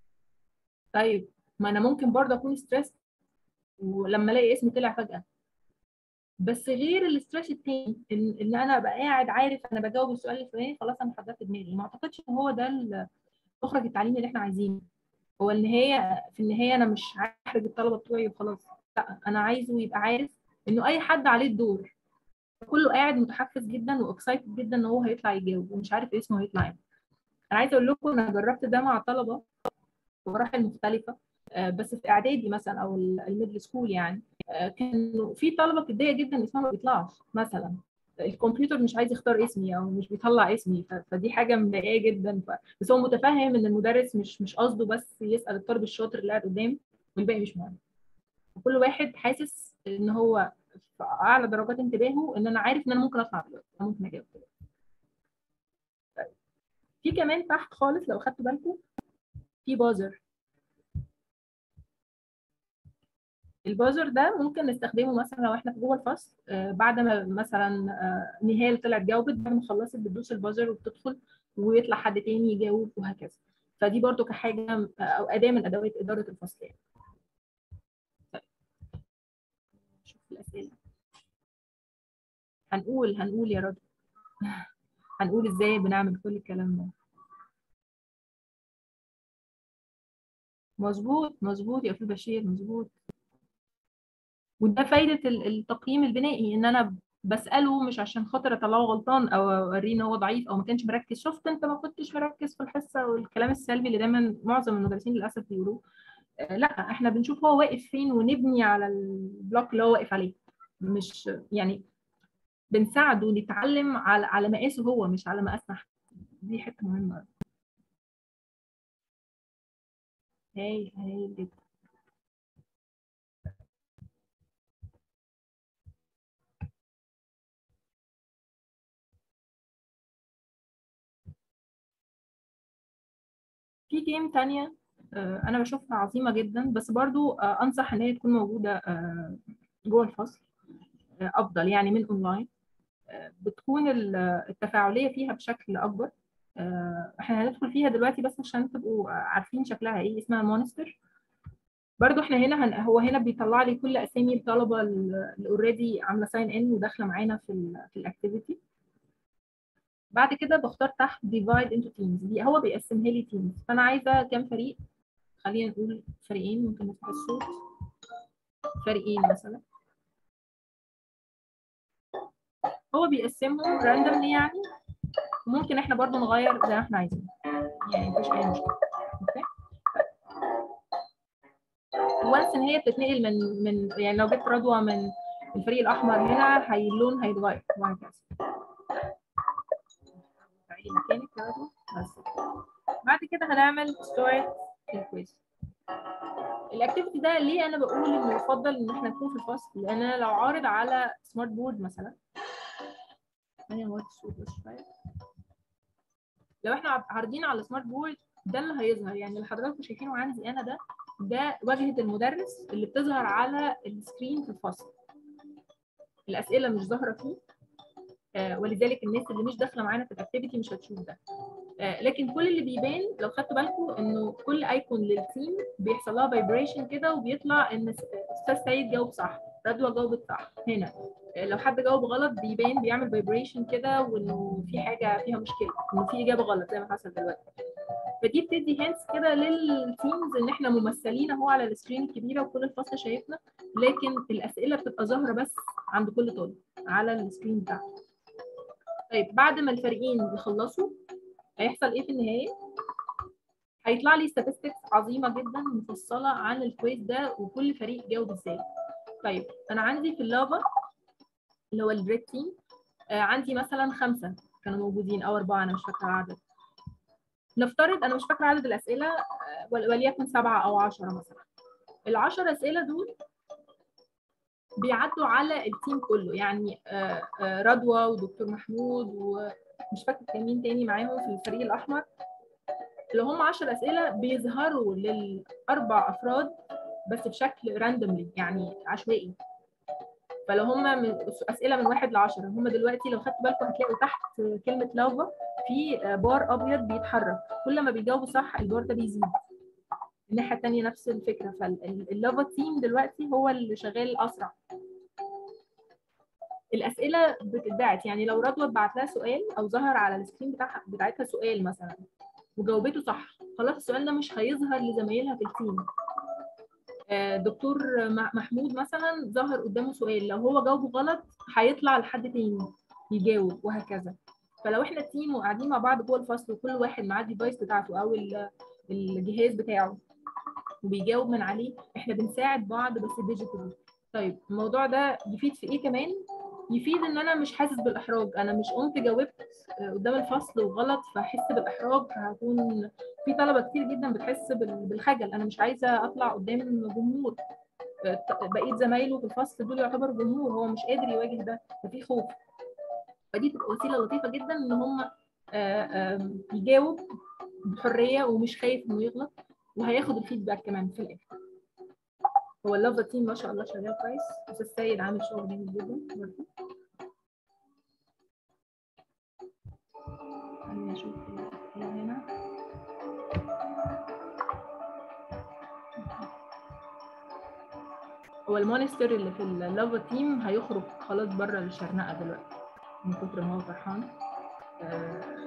طيب ما انا ممكن برضه اكون ستريس ولما الاقي اسمي طلع فجاه بس غير الاسترس التاني ان, إن انا ابقى قاعد عارف انا بجاوب السؤال الفلاني خلاص انا حضرت دماغي ما اعتقدش ان هو ده مخرج التعليم اللي احنا عايزينه هو النهايه في النهايه انا مش هحرج الطلبه بتوعي وخلاص لا انا عايزه يبقى عارف انه اي حد عليه الدور كله قاعد متحفز جدا واكسايتد جدا ان هو هيطلع يجاوب ومش عارف اسمه هيطلع ايه انا عايزه اقول لكم انا جربت ده مع طلبه في مراحل مختلفه بس في اعدادي مثلا او الميدل سكول يعني كانوا في طلبه بتتضايق جدا اسمها ما بيطلعش مثلا الكمبيوتر مش عايز يختار اسمي او مش بيطلع اسمي فدي حاجه مضايقاه جدا ف... بس هو متفهم ان المدرس مش مش قصده بس يسال الطالب الشاطر اللي قاعد قدام والباقي مش مهم كل واحد حاسس ان هو في اعلى درجات انتباهه ان انا عارف ان انا ممكن اطلع دلوقتي انا ممكن اجاوب دلوقتي طيب. في كمان تحت خالص لو خدتوا بالكم في بازر البازر ده ممكن نستخدمه مثلا لو احنا في جوه الفصل آه بعد ما مثلا آه نهال طلعت جاوبت بعد ما خلصت بتدوس البازر وبتدخل ويطلع حد تاني يجاوب وهكذا فدي برضو كحاجه او اداه من ادوات اداره الفصل يعني. طيب. شوف الاسئله هنقول هنقول يا رجل هنقول ازاي بنعمل كل الكلام ده مظبوط مظبوط يا استاذ بشير مظبوط وده فايده التقييم البنائي ان انا بساله مش عشان خاطر اطلعه غلطان او اوريه ان هو ضعيف او ما كانش مركز شفت انت ما كنتش مركز في الحصه والكلام السلبي اللي دايما معظم المدرسين للاسف بيقولوه لا احنا بنشوف هو واقف فين ونبني على البلوك اللي هو واقف عليه مش يعني بنساعده نتعلم على على مقاسه هو مش على مقاسنا دي حته مهمه هايل هايل جدا في جيم تانية أنا بشوفها عظيمة جدا بس برضو أنصح إن هي تكون موجودة جوه الفصل أفضل يعني من أونلاين بتكون التفاعلية فيها بشكل أكبر احنا هندخل فيها دلوقتي بس عشان تبقوا عارفين شكلها ايه اسمها مونستر برضو احنا هنا هن... هو هنا بيطلع لي كل اسامي الطلبه اللي اوريدي عامله ساين ان وداخله معانا في ال في الاكتيفيتي بعد كده بختار تحت ديفايد انتو تيمز دي هو بيقسمها لي تيمز فانا عايزه كام فريق خلينا نقول فريقين ممكن نفتح الصوت فريقين مثلا هو بيقسمهم راندوملي يعني ممكن احنا برضو نغير زي ما احنا عايزين يعني مفيش اي مشكله اوكي وانس ان هي بتتنقل من من يعني لو جبت رضوى من الفريق الاحمر هنا هي اللون هيتغير وهكذا تعالي مكانك يا رضوى بس بعد كده هنعمل ستارت الكويز الاكتيفيتي ده ليه انا بقول انه يفضل ان احنا نكون في الفصل لان انا لو عارض على سمارت بورد مثلا ثانيه هو الصوت بس شويه لو احنا عارضين على السمارت بورد ده اللي هيظهر يعني اللي حضراتكم شايفينه عندي انا ده ده واجهه المدرس اللي بتظهر على السكرين في الفصل الاسئله مش ظاهره فيه آه ولذلك الناس اللي مش داخله معانا في الاكتيفيتي مش هتشوف ده آه لكن كل اللي بيبان لو خدتوا بالكم انه كل ايكون للتيم بيحصل لها فايبريشن كده وبيطلع ان استاذ سعيد جاوب صح رضوى جاوبت صح هنا آه لو حد جاوب غلط بيبان بيعمل فايبريشن كده وانه في حاجه فيها مشكله انه في اجابه غلط زي ما حصل دلوقتي فدي بتدي هنس كده للتيمز ان احنا ممثلين اهو على السكرين الكبيره وكل الفصل شايفنا لكن الاسئله بتبقى ظاهره بس عند كل طالب على السكرين بتاعته طيب بعد ما الفريقين يخلصوا هيحصل ايه في النهايه هيطلع لي statistics عظيمه جدا مفصله عن الكويز ده وكل فريق جاوب ازاي طيب انا عندي في اللافا اللي هو البريك تيم آه عندي مثلا خمسه كانوا موجودين او اربعه انا مش فاكره العدد نفترض انا مش فاكره عدد الاسئله وليكن سبعه او عشرة مثلا العشر اسئله دول بيعدوا على التيم كله يعني رضوى ودكتور محمود ومش فاكره كان مين تاني معاهم في الفريق الاحمر اللي هم 10 اسئله بيظهروا للاربع افراد بس بشكل راندوملي يعني عشوائي فلو هم من اسئله من واحد ل 10 هم دلوقتي لو خدتوا بالكم هتلاقوا تحت كلمه لافا في بار ابيض بيتحرك كل ما بيجاوبوا صح البار ده بيزيد الناحيه الثانيه نفس الفكره فاللافا تيم دلوقتي هو اللي شغال اسرع الاسئله بتتبعت يعني لو رضوى اتبعت لها سؤال او ظهر على السكرين بتاعها بتاعتها سؤال مثلا وجاوبته صح خلاص السؤال ده مش هيظهر لزمايلها في التيم دكتور محمود مثلا ظهر قدامه سؤال لو هو جاوبه غلط هيطلع لحد تاني يجاوب وهكذا فلو احنا تيم وقاعدين مع بعض جوه الفصل وكل واحد معاه الديفايس بتاعته او الجهاز بتاعه وبيجاوب من عليه احنا بنساعد بعض بس ديجيتالي طيب الموضوع ده يفيد في ايه كمان يفيد ان انا مش حاسس بالاحراج انا مش قمت جاوبت قدام الفصل وغلط فاحس بالاحراج هكون في طلبه كتير جدا بتحس بالخجل انا مش عايزه اطلع قدام جمهور بقيت زمايله في الفصل دول يعتبروا جمهور هو مش قادر يواجه ده ففي خوف فدي تبقى وسيله لطيفه جدا ان هم يجاوب بحريه ومش خايف انه يغلط وهياخد الفيدباك كمان في الاخر هو اللافا تيم ما شاء الله شغال كويس استاذ سيد عامل شغل جامد جدا برضه خليني اشوف ايه هنا هو المونستر اللي في اللافا تيم هيخرج خلاص بره الشرنقه دلوقتي من كتر ما هو فرحان آه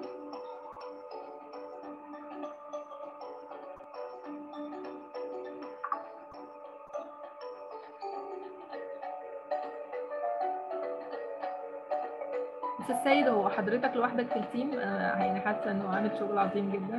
بس السيد هو حضرتك لوحدك في التيم انا يعني حاسه انه عامل شغل عظيم جدا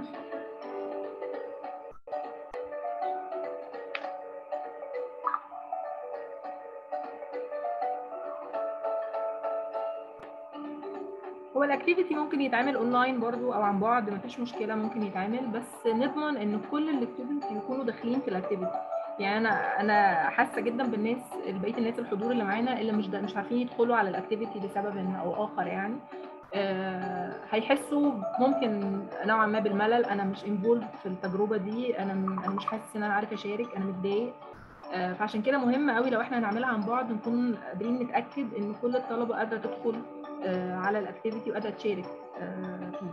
هو الاكتيفيتي ممكن يتعمل اونلاين برضو او عن بعد مفيش مشكله ممكن يتعمل بس نضمن ان كل الاكتيفيتي يكونوا داخلين في الاكتيفيتي يعني انا انا حاسه جدا بالناس بقيه الناس الحضور اللي معانا اللي مش مش عارفين يدخلوا على الاكتيفيتي لسبب او اخر يعني آه هيحسوا ممكن نوعا ما بالملل انا مش انفولد في التجربه دي انا انا مش حاسس ان انا عارف اشارك انا متضايق آه فعشان كده مهم قوي لو احنا هنعملها عن بعد نكون قادرين نتاكد ان كل الطلبه قادره تدخل آه على الاكتيفيتي وقادره تشارك فيه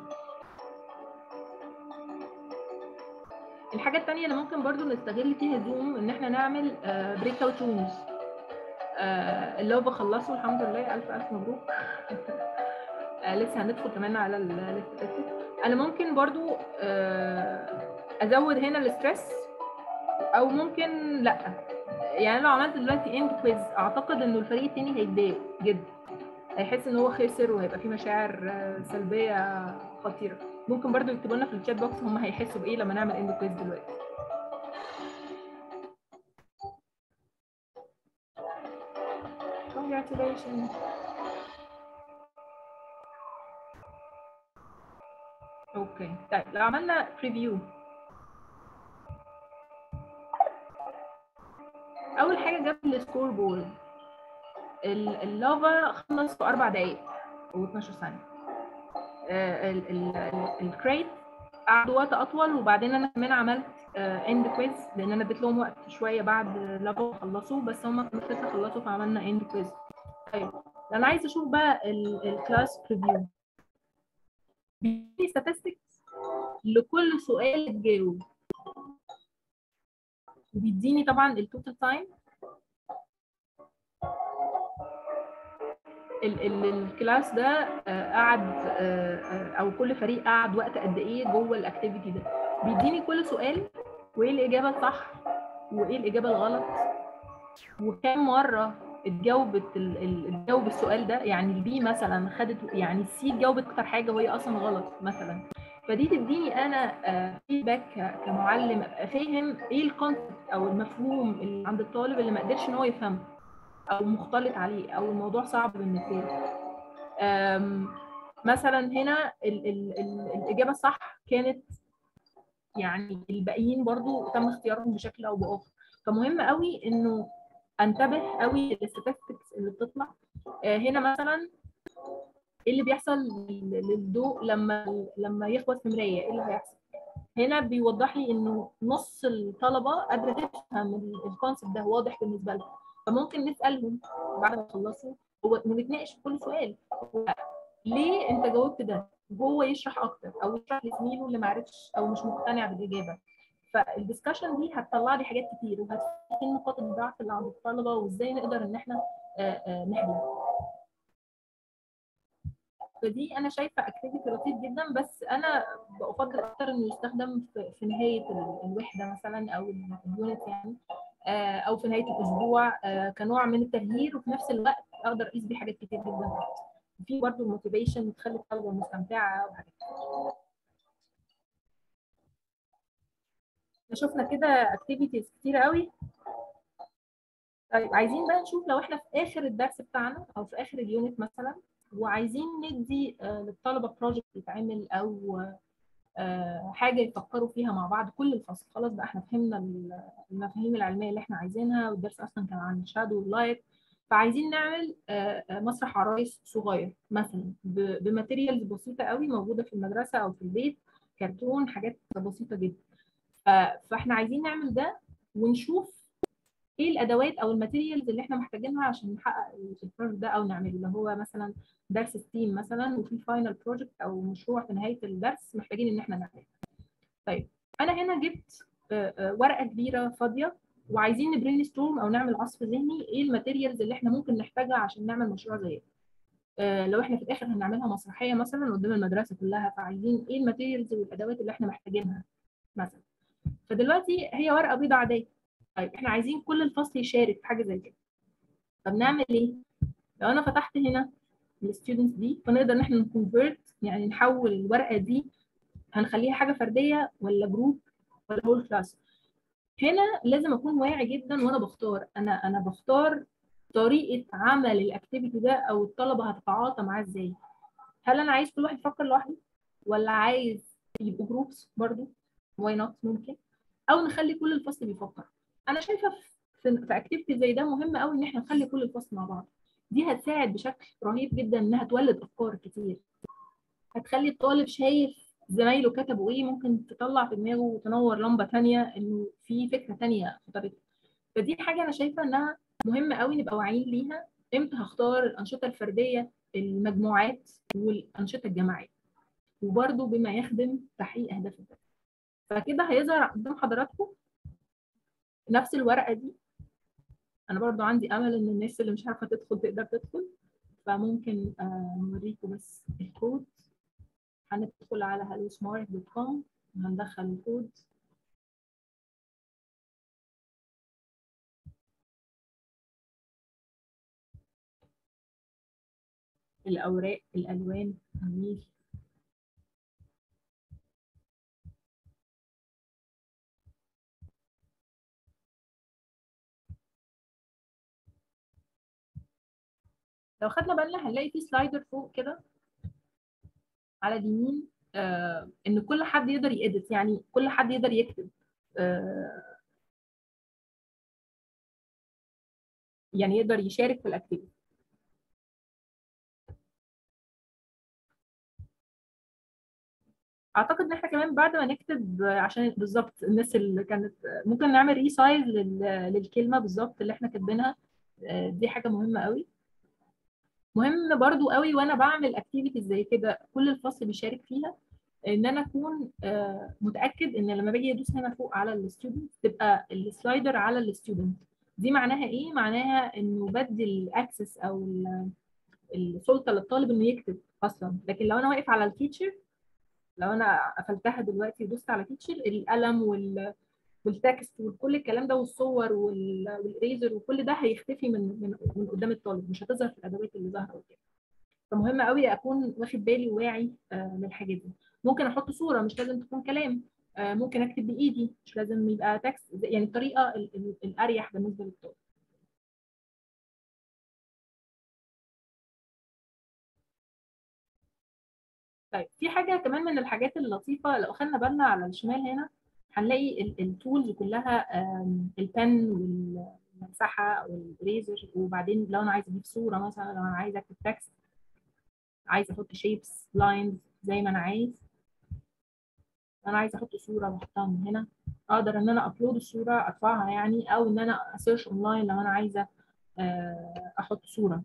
الحاجه الثانيه اللي ممكن برضو نستغل فيها زوم ان احنا نعمل بريك اوت رومز اللي هو بخلصه الحمد لله الف الف مبروك لسه هندخل كمان على الاستاتيك انا ممكن برضو ازود هنا الاسترس او ممكن لا يعني لو عملت دلوقتي اند كويز اعتقد انه الفريق التاني هيتضايق جدا هيحس ان هو خسر وهيبقى فيه مشاعر سلبيه خطيره ممكن برضو يكتبوا لنا في الشات بوكس هم هيحسوا بايه لما نعمل اند كويز دلوقتي congratulations اوكي طيب لو عملنا بريفيو اول حاجه جاب السكور بورد اللافا خلص في اربع دقائق او 12 ثانيه الكريت قعدوا وقت اطول وبعدين انا كمان عملت اند كويز لان انا اديت لهم وقت شويه بعد لما خلصوا بس هم مش لسه خلصوا فعملنا اند كويز طيب انا عايزه اشوف بقى الكلاس بريفيو بيديني statistics لكل سؤال اتجاوب وبيديني طبعا التوتال تايم الكلاس ده قعد او كل فريق قعد وقت قد ايه جوه الاكتيفيتي ده بيديني كل سؤال وايه الاجابه الصح وايه الاجابه الغلط وكم مره اتجاوبت اتجاوب السؤال ده يعني البي مثلا خدت يعني السي جاوبت اكتر حاجه وهي اصلا غلط مثلا فدي تديني انا فيدباك كمعلم ابقى فاهم ايه الكونسبت او المفهوم اللي عند الطالب اللي ما قدرش ان هو يفهمه او مختلط عليه او الموضوع صعب بالنسبه له مثلا هنا ال ال ال الاجابه الصح كانت يعني الباقيين برضو تم اختيارهم بشكل او باخر فمهم قوي انه انتبه قوي للستاتستكس اللي بتطلع هنا مثلا ايه اللي بيحصل للضوء لما لما يخبط في مرايه ايه اللي هيحصل هنا بيوضح لي انه نص الطلبه قادره تفهم الكونسيبت ده واضح بالنسبه لهم فممكن نسالهم بعد ما يخلصوا ونتناقش في كل سؤال ليه انت جاوبت ده جوه يشرح اكتر او يشرح لزميله اللي ما عرفش او مش مقتنع بالاجابه فالدسكشن دي هتطلع لي حاجات كتير وهتفهم نقاط الضعف اللي عند الطلبه وازاي نقدر ان احنا نحلها فدي انا شايفه اكتيفيتي لطيف جدا بس انا بفضل اكتر انه يستخدم في نهايه الوحده مثلا او اليونت يعني او في نهايه الاسبوع كنوع من التغيير وفي نفس الوقت اقدر اقيس بيه حاجات كتير جدا في برضه الموتيفيشن تخلي الطلبه مستمتعه وحاجات شفنا كده اكتيفيتيز كتير قوي طيب عايزين بقى نشوف لو احنا في اخر الدرس بتاعنا او في اخر اليونت مثلا وعايزين ندي للطلبه بروجكت يتعمل او حاجه يفكروا فيها مع بعض كل الفصل خلاص بقى احنا فهمنا المفاهيم العلميه اللي احنا عايزينها والدرس اصلا كان عن الشادو واللايت فعايزين نعمل مسرح عرايس صغير مثلا بماتيريالز بسيطه قوي موجوده في المدرسه او في البيت كرتون حاجات بسيطه جدا فاحنا عايزين نعمل ده ونشوف ايه الادوات او الماتيريالز اللي احنا محتاجينها عشان نحقق البروجكت ده او نعمله اللي هو مثلا درس ستيم مثلا وفي فاينل بروجكت او مشروع في نهايه الدرس محتاجين ان احنا نعمله. طيب انا هنا جبت ورقه كبيره فاضيه وعايزين نبرين ستورم او نعمل عصف ذهني ايه الماتيريالز اللي احنا ممكن نحتاجها عشان نعمل مشروع زي ده. لو احنا في الاخر هنعملها مسرحيه مثلا قدام المدرسه كلها فعايزين ايه الماتيريالز والادوات اللي احنا محتاجينها مثلا. فدلوقتي هي ورقه بيضاء عاديه طيب احنا عايزين كل الفصل يشارك في حاجه زي كده طب نعمل ايه لو انا فتحت هنا الستودنتس دي فنقدر ان احنا نكونفيرت يعني نحول الورقه دي هنخليها حاجه فرديه ولا جروب ولا هول كلاس هنا لازم اكون واعي جدا وانا بختار انا انا بختار طريقه عمل الاكتيفيتي ده او الطلبه هتتعاطى معاه ازاي هل انا عايز كل واحد يفكر لوحده ولا عايز يبقوا جروبس برضو واي نوت ممكن او نخلي كل الفصل بيفكر انا شايفه في في اكتيفيتي زي ده مهم قوي ان احنا نخلي كل الفصل مع بعض دي هتساعد بشكل رهيب جدا انها تولد افكار كتير هتخلي الطالب شايف زمايله كتبوا ايه ممكن تطلع في دماغه وتنور لمبه ثانيه انه في فكره ثانيه خطرت فدي حاجه انا شايفه انها مهمه قوي نبقى واعيين ليها امتى هختار الانشطه الفرديه المجموعات والانشطه الجماعيه وبرده بما يخدم تحقيق اهداف الدرس فكده هيظهر قدام حضراتكم نفس الورقه دي انا برضو عندي امل ان الناس اللي مش عارفه تدخل تقدر تدخل فممكن آه نوريكم بس الكود هندخل على hellosmart.com وهندخل الكود الاوراق الالوان جميل لو خدنا بالنا هنلاقي في سلايدر فوق كده على اليمين آه ان كل حد يقدر يedit يعني كل حد يقدر يكتب آه يعني يقدر يشارك في الاكتيفيتي اعتقد ان احنا كمان بعد ما نكتب عشان بالظبط الناس اللي كانت ممكن نعمل ريسايز للكلمه بالظبط اللي احنا كاتبينها دي حاجه مهمه قوي مهم برضو قوي وانا بعمل اكتيفيتيز زي كده كل الفصل بيشارك فيها ان انا اكون متاكد ان لما باجي ادوس هنا فوق على الستودنت تبقى السلايدر على الستودنت دي معناها ايه معناها انه بدي الاكسس او السلطه للطالب انه يكتب اصلا لكن لو انا واقف على التيتشر لو انا قفلتها دلوقتي ودوست على تيتشر القلم وال والتكست وكل الكلام ده والصور والريزر وكل ده هيختفي من من من قدام الطالب مش هتظهر في الادوات اللي ظاهره قدامي فمهم قوي اكون واخد بالي وواعي من الحاجات دي ممكن احط صوره مش لازم تكون كلام ممكن اكتب بايدي مش لازم يبقى تكست يعني الطريقه الاريح بالنسبه للطالب طيب في حاجه كمان من الحاجات اللطيفه لو اخدنا بالنا على الشمال هنا هنلاقي التولز كلها البن والمساحه او الريزر وبعدين لو انا عايزه اجيب صوره مثلا لو انا عايزه اكتب تكست عايزه احط شيبس لاينز زي ما انا عايز انا عايزه احط صوره بحطها من هنا اقدر ان انا ابلود الصوره ارفعها يعني او ان انا اسيرش اونلاين لو انا عايزه احط صوره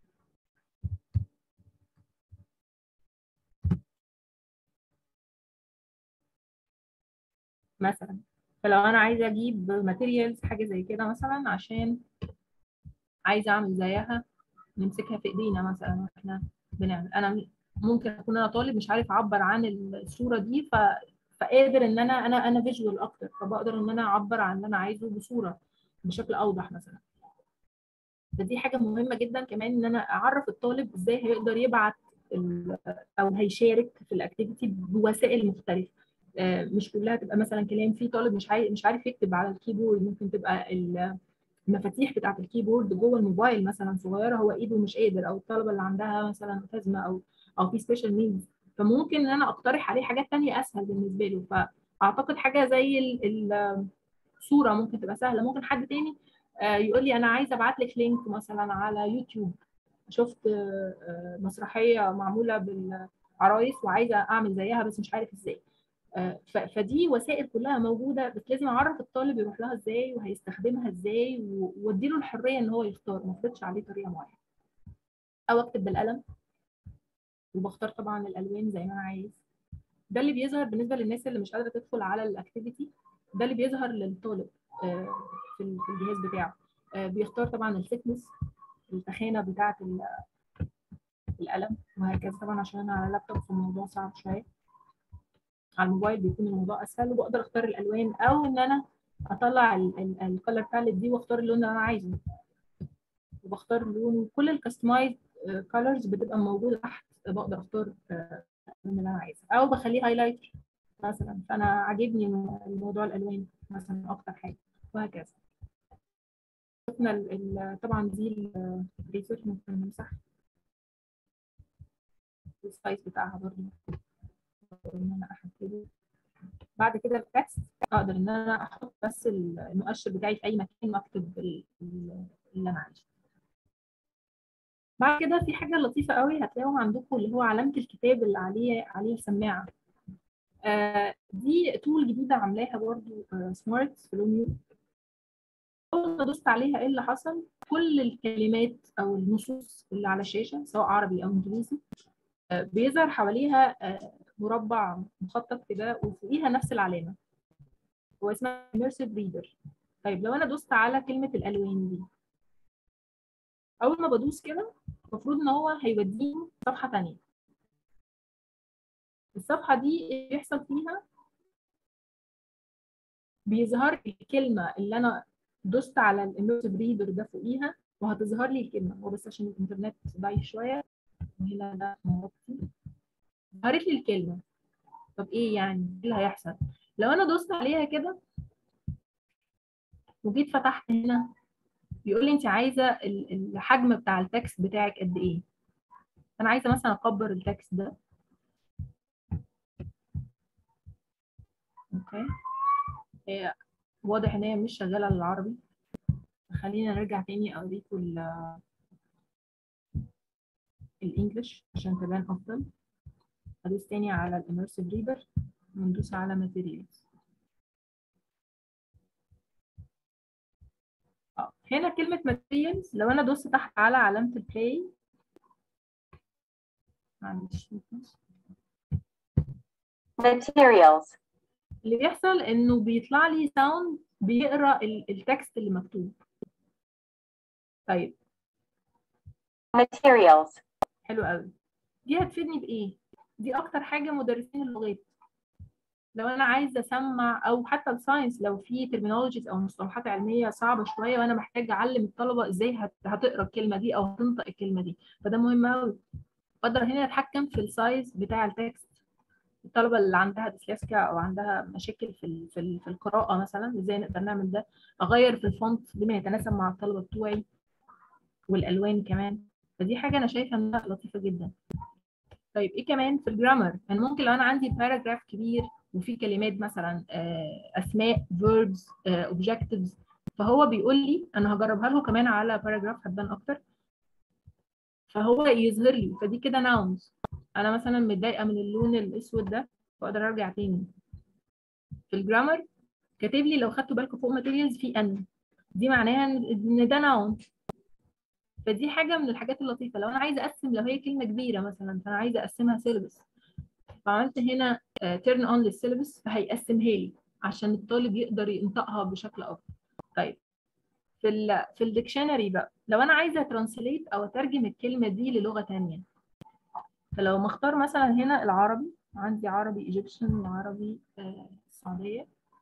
مثلا فلو انا عايزه اجيب ماتيريالز حاجه زي كده مثلا عشان عايزه اعمل زيها نمسكها في ايدينا مثلا واحنا بنعمل انا ممكن اكون انا طالب مش عارف اعبر عن الصوره دي ف... فقادر ان انا انا انا فيجوال اكتر فبقدر ان انا اعبر عن اللي انا عايزه بصوره بشكل اوضح مثلا فدي حاجه مهمه جدا كمان ان انا اعرف الطالب ازاي هيقدر يبعت او هيشارك في الاكتيفيتي بوسائل مختلفه مش كلها تبقى مثلا كلام في طالب مش عارف مش عارف يكتب على الكيبورد ممكن تبقى المفاتيح بتاعه الكيبورد جوه الموبايل مثلا صغيره هو ايده مش قادر او الطلبه اللي عندها مثلا ازمه او او في سبيشال نيدز فممكن ان انا اقترح عليه حاجات ثانيه اسهل بالنسبه له فاعتقد حاجه زي الصوره ممكن تبقى سهله ممكن حد تاني يقول لي انا عايزه ابعت لك لينك مثلا على يوتيوب شفت مسرحيه معموله بالعرايس وعايزه اعمل زيها بس مش عارف ازاي فدي وسائل كلها موجوده بس لازم اعرف الطالب يروح لها ازاي وهيستخدمها ازاي واديله الحريه ان هو يختار ما افرضش عليه طريقه معينه او اكتب بالقلم وبختار طبعا الالوان زي ما انا عايز ده اللي بيظهر بالنسبه للناس اللي مش قادره تدخل على الاكتيفيتي ده اللي بيظهر للطالب في الجهاز بتاعه بيختار طبعا الثيكنس التخانه بتاعه القلم وهكذا طبعا عشان انا على اللابتوب فالموضوع صعب شويه على الموبايل بيكون الموضوع اسهل وبقدر اختار الالوان او ان انا اطلع الكالر باليت دي واختار اللون اللي انا عايزه وبختار اللون وكل الكستمايز كالرز بتبقى موجوده تحت بقدر اختار اللون اللي انا عايزه او بخليه هايلايت مثلا فانا عاجبني موضوع الالوان مثلا اكتر حاجه وهكذا شفنا طبعا دي الريسيرش ممكن نمسح السايز بتاعها برضه ان انا احدده بعد كده التكست اقدر ان انا احط بس المؤشر بتاعي في اي مكان واكتب اللي انا عايزه بعد كده في حاجه لطيفه قوي هتلاقوها عندكم اللي هو علامه الكتاب اللي عليه عليه السماعه آه دي تول جديده عاملاها برضو آه سمارت في لونيو اول ما دوست عليها ايه اللي حصل كل الكلمات او النصوص اللي على الشاشه سواء عربي او انجليزي آه بيظهر حواليها مربع مخطط كده وفوقيها نفس العلامه هو اسمها immersive reader طيب لو انا دوست على كلمه الالوان دي اول ما بدوس كده المفروض ان هو هيوديني صفحه ثانيه الصفحه دي بيحصل فيها بيظهر لي الكلمه اللي انا دوست على الاميرسيف ريدر ده فوقيها وهتظهر لي الكلمه هو بس عشان الانترنت ضعيف شويه وهنا ده مغطي ظهرت لي الكلمه طب ايه يعني ايه اللي هيحصل لو انا دوست عليها كده وجيت فتحت هنا بيقول لي انت عايزه الحجم بتاع التكست بتاعك قد ايه انا عايزه مثلا اكبر التكست ده اوكي هي واضح ان هي مش شغاله للعربي خلينا نرجع تاني اوريكم الانجليش عشان تبان افضل هدوس تاني على الاميرسيف ريدر وندوس على ماتيريالز اه هنا كلمة ماتيريالز لو انا دوست تحت على علامة البلاي معلش materials, اللي بيحصل انه بيطلع لي ساوند بيقرا ال- التكست اللي مكتوب طيب materials, حلو قوي دي هتفيدني بايه دي اكتر حاجه مدرسين اللغات لو انا عايزه اسمع او حتى الساينس لو في ترمينولوجيز او مصطلحات علميه صعبه شويه وانا محتاجه اعلم الطلبه ازاي هت- هتقرا الكلمه دي او هتنطق الكلمه دي فده مهم قوي اقدر هنا اتحكم في السايز بتاع التكست الطلبه اللي عندها ديسلكسيا او عندها مشاكل في ال- في ال- في القراءه مثلا ازاي نقدر نعمل ده اغير في الفونت بما يتناسب مع الطلبه بتوعي والالوان كمان فدي حاجه انا شايفه انها لطيفه جدا طيب ايه كمان في الجرامر يعني ممكن لو انا عندي باراجراف كبير وفي كلمات مثلا آه، اسماء verbs آه، objectives فهو بيقول لي انا هجربها له كمان على باراجراف هتبان اكتر فهو يظهر لي فدي كده nouns انا مثلا متضايقه من اللون الاسود ده واقدر ارجع تاني في الجرامر كاتب لي لو خدتوا بالكم فوق ماتيريالز في ان دي معناها ان إن ده noun فدي حاجه من الحاجات اللطيفه لو انا عايزه اقسم لو هي كلمه كبيره مثلا فانا عايزه اقسمها سيلبس فعملت هنا تيرن اون للسيلبس فهيقسمها لي عشان الطالب يقدر ينطقها بشكل افضل طيب في ال في الديكشنري بقى لو انا عايزه ترانسليت او اترجم الكلمه دي للغه ثانيه فلو مختار مثلا هنا العربي عندي عربي ايجيبشن وعربي آه، السعوديه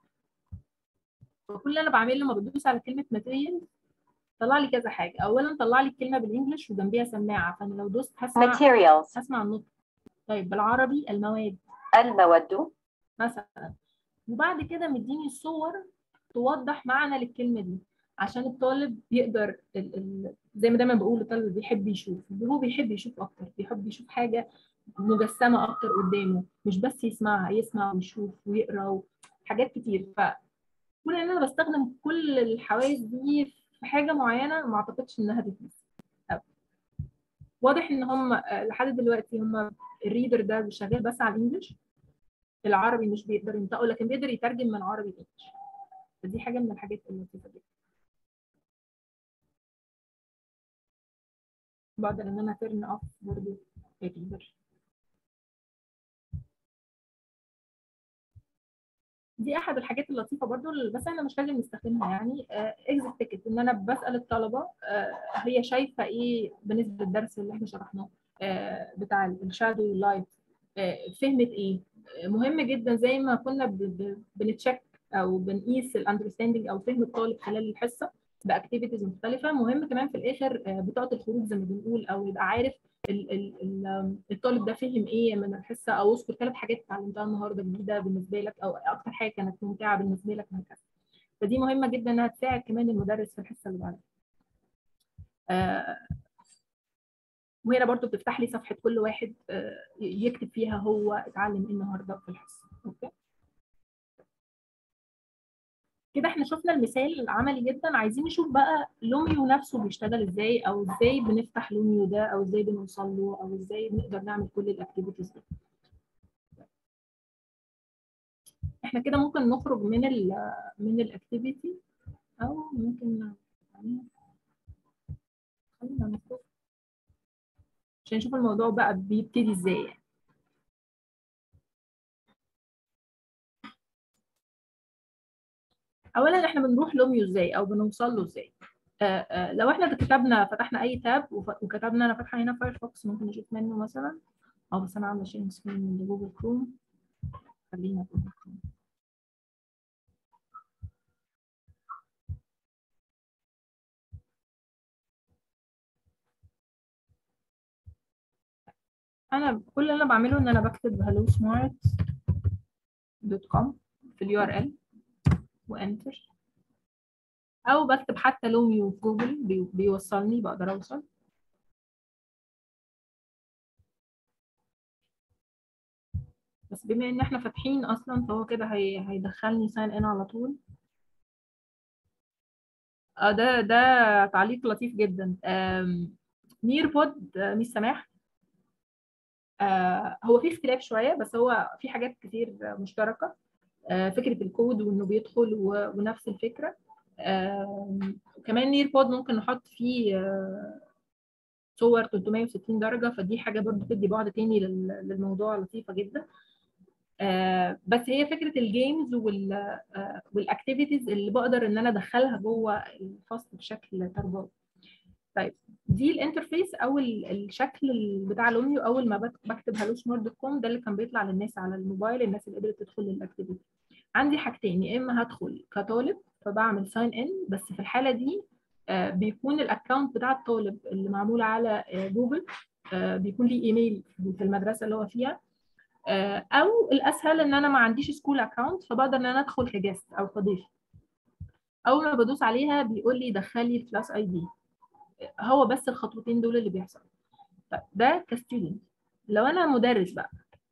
فكل اللي انا بعمله لما بدوس على كلمه ماتيريال طلع لي كذا حاجه اولا طلع لي الكلمه بالانجلش وجنبيها سماعه فانا لو دوست هسمع materials, هسمع النطق طيب بالعربي المواد المود, مثلا وبعد كده مديني الصور توضح معنى للكلمه دي عشان الطالب يقدر ال ال زي ما دايما بقول الطالب بيحب يشوف هو بيحب يشوف اكتر بيحب يشوف حاجه مجسمه اكتر قدامه مش بس يسمعها يسمع ويشوف ويقرا حاجات كتير فكون ان انا بستخدم كل الحواس دي في حاجه معينه ما اعتقدش انها تفلس أوي. واضح ان هم آه، لحد دلوقتي هم الريدر ده شغال بس على الانجليش العربي مش بيقدر ينطقه لكن بيقدر يترجم من عربي لانجلش فدي حاجه من الحاجات اللطيفه جدا بقدر ان انا ترن اوف برضه الريدر دي احد الحاجات اللطيفه برضو اللي بس احنا مش لازم نستخدمها يعني اكزيت تيكت ان انا بسال الطلبه آه، هي شايفه ايه بالنسبه للدرس اللي احنا شرحناه آه، بتاع الشادو لايت فهمت ايه آه، مهم جدا زي ما كنا ب- ب- بنتشك او بنقيس الاندرستاندنج او فهم الطالب خلال الحصه باكتيفيتيز مختلفه مهم كمان في الاخر آه، بطاقه الخروج زي ما بنقول او يبقى عارف ال- ال- ال- الطالب ده فهم ايه من الحصه او اذكر ثلاث حاجات اتعلمتها النهارده جديده بالنسبه لك او اكتر حاجه كانت ممتعه بالنسبه لك وهكذا فدي مهمه جدا انها تساعد كمان المدرس في الحصه اللي بعدها آه، وهنا برضو بتفتح لي صفحه كل واحد آه، يكتب فيها هو اتعلم ايه النهارده في الحصه اوكي كده احنا شفنا المثال العملي جدا عايزين نشوف بقى لوميو نفسه بيشتغل ازاي او ازاي بنفتح لوميو ده او ازاي بنوصل له او ازاي بنقدر نعمل كل الاكتيفيتيز دي احنا كده ممكن نخرج من ال من الاكتيفيتي او ممكن يعني خلينا نخرج عشان نشوف الموضوع بقى بيبتدي ازاي يعني. اولا احنا بنروح لوميو ازاي او بنوصل له ازاي آه آه لو احنا كتبنا فتحنا اي تاب وف- وكتبنا انا فاتحه هنا فايرفوكس ممكن نشوف منه مثلا اه بس انا عامله شيرنج سكرين لجوجل كروم خلينا جوجل كروم انا كل اللي انا بعمله ان انا بكتب hello smart دوت كوم في اليو ار ال وانتر او بكتب حتى لوميو في جوجل بي- بيوصلني بقدر اوصل بس بما ان احنا فاتحين اصلا فهو كده هي... هيدخلني ساين ان على طول اه ده ده تعليق لطيف جدا نير بود مش سماح آه هو في اختلاف شويه بس هو في حاجات كتير مشتركه آه فكره الكود وانه بيدخل و- ونفس الفكره آه كمان نير بود ممكن نحط فيه آه صور 360 درجه فدي حاجه برضو بتدي بعد تاني لل- للموضوع لطيفه جدا آه بس هي فكره الجيمز وال آه والاكتيفيتيز اللي بقدر ان انا ادخلها جوه الفصل بشكل تربوي طيب دي الانترفيس او ال- الشكل ال- بتاع لوميو اول ما بك- بكتب هالو سمارت دوت كوم ده اللي كان بيطلع للناس على الموبايل الناس اللي قدرت تدخل للاكتيفيتي عندي حاجتين يا اما هدخل كطالب فبعمل ساين ان بس في الحاله دي آه، بيكون الاكونت بتاع الطالب اللي معمول على آه، جوجل آه، بيكون ليه ايميل في المدرسه اللي هو فيها آه، او الاسهل ان انا ما عنديش سكول اكونت فبقدر ان انا ادخل كجست او كضيف اول ما بدوس عليها بيقول لي دخلي الكلاس اي دي هو بس الخطوتين دول اللي بيحصلوا طيب ده كستودنت لو انا مدرس بقى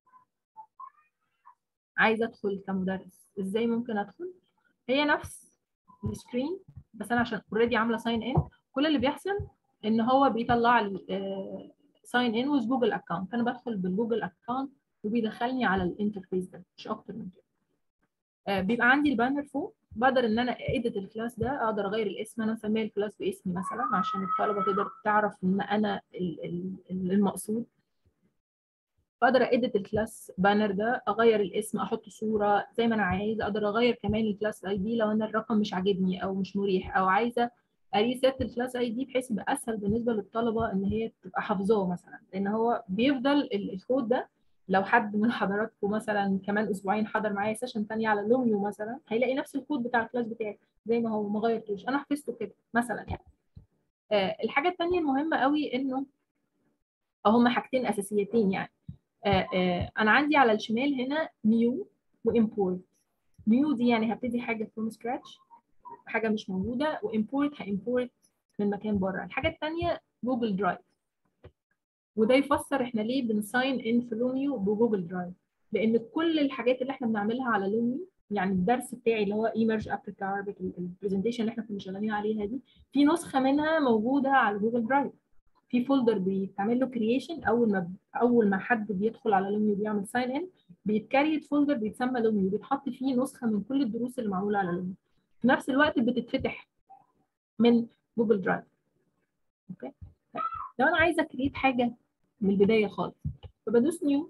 عايزه ادخل كمدرس ازاي ممكن ادخل هي نفس السكرين بس انا عشان اوريدي عامله ساين ان كل اللي بيحصل ان هو بيطلع لي ساين ان ويز جوجل اكونت فانا بدخل بالجوجل اكونت وبيدخلني على الانترفيس ده مش اكتر من كده آه، بيبقى عندي البانر فوق بقدر ان انا اديت الكلاس ده اقدر اغير الاسم انا مسميه الكلاس باسمي مثلا عشان الطلبه تقدر تعرف ان انا ال- ال- المقصود بقدر اديت الكلاس بانر ده اغير الاسم احط صوره زي ما انا عايز اقدر اغير كمان الكلاس اي دي لو انا الرقم مش عاجبني او مش مريح او عايزه اريست الكلاس اي دي بحيث يبقى اسهل بالنسبه للطلبه ان هي تبقى حافظاه مثلا لان هو بيفضل ال- الكود ده لو حد من حضراتكم مثلا كمان اسبوعين حضر معايا سيشن ثانيه على لوميو مثلا هيلاقي نفس الكود بتاع الكلاس بتاعي زي ما هو ما غيرتوش انا حفظته كده مثلا يعني آه الحاجه الثانيه المهمه قوي انه هما حاجتين اساسيتين يعني آه آه انا عندي على الشمال هنا نيو وامبورت نيو دي يعني هبتدي حاجه فروم سكراتش حاجه مش موجوده وامبورت هامبورت من مكان بره الحاجه الثانيه جوجل درايف وده يفسر احنا ليه بنساين ان في لوميو بجوجل درايف لان كل الحاجات اللي احنا بنعملها على لوميو يعني الدرس بتاعي اللي هو ايمرج افريكا عربيك البرزنتيشن اللي احنا كنا شغالين عليها دي في نسخه منها موجوده على جوجل درايف في فولدر بيتعمل له كرييشن اول ما اول ما حد بيدخل على لوميو بيعمل ساين ان بيتكريت فولدر بيتسمى لوميو بيتحط فيه نسخه من كل الدروس اللي معموله على لوميو في نفس الوقت بتتفتح من جوجل درايف اوكي طيب. لو انا عايزه كريت حاجه من البدايه خالص فبدوس نيو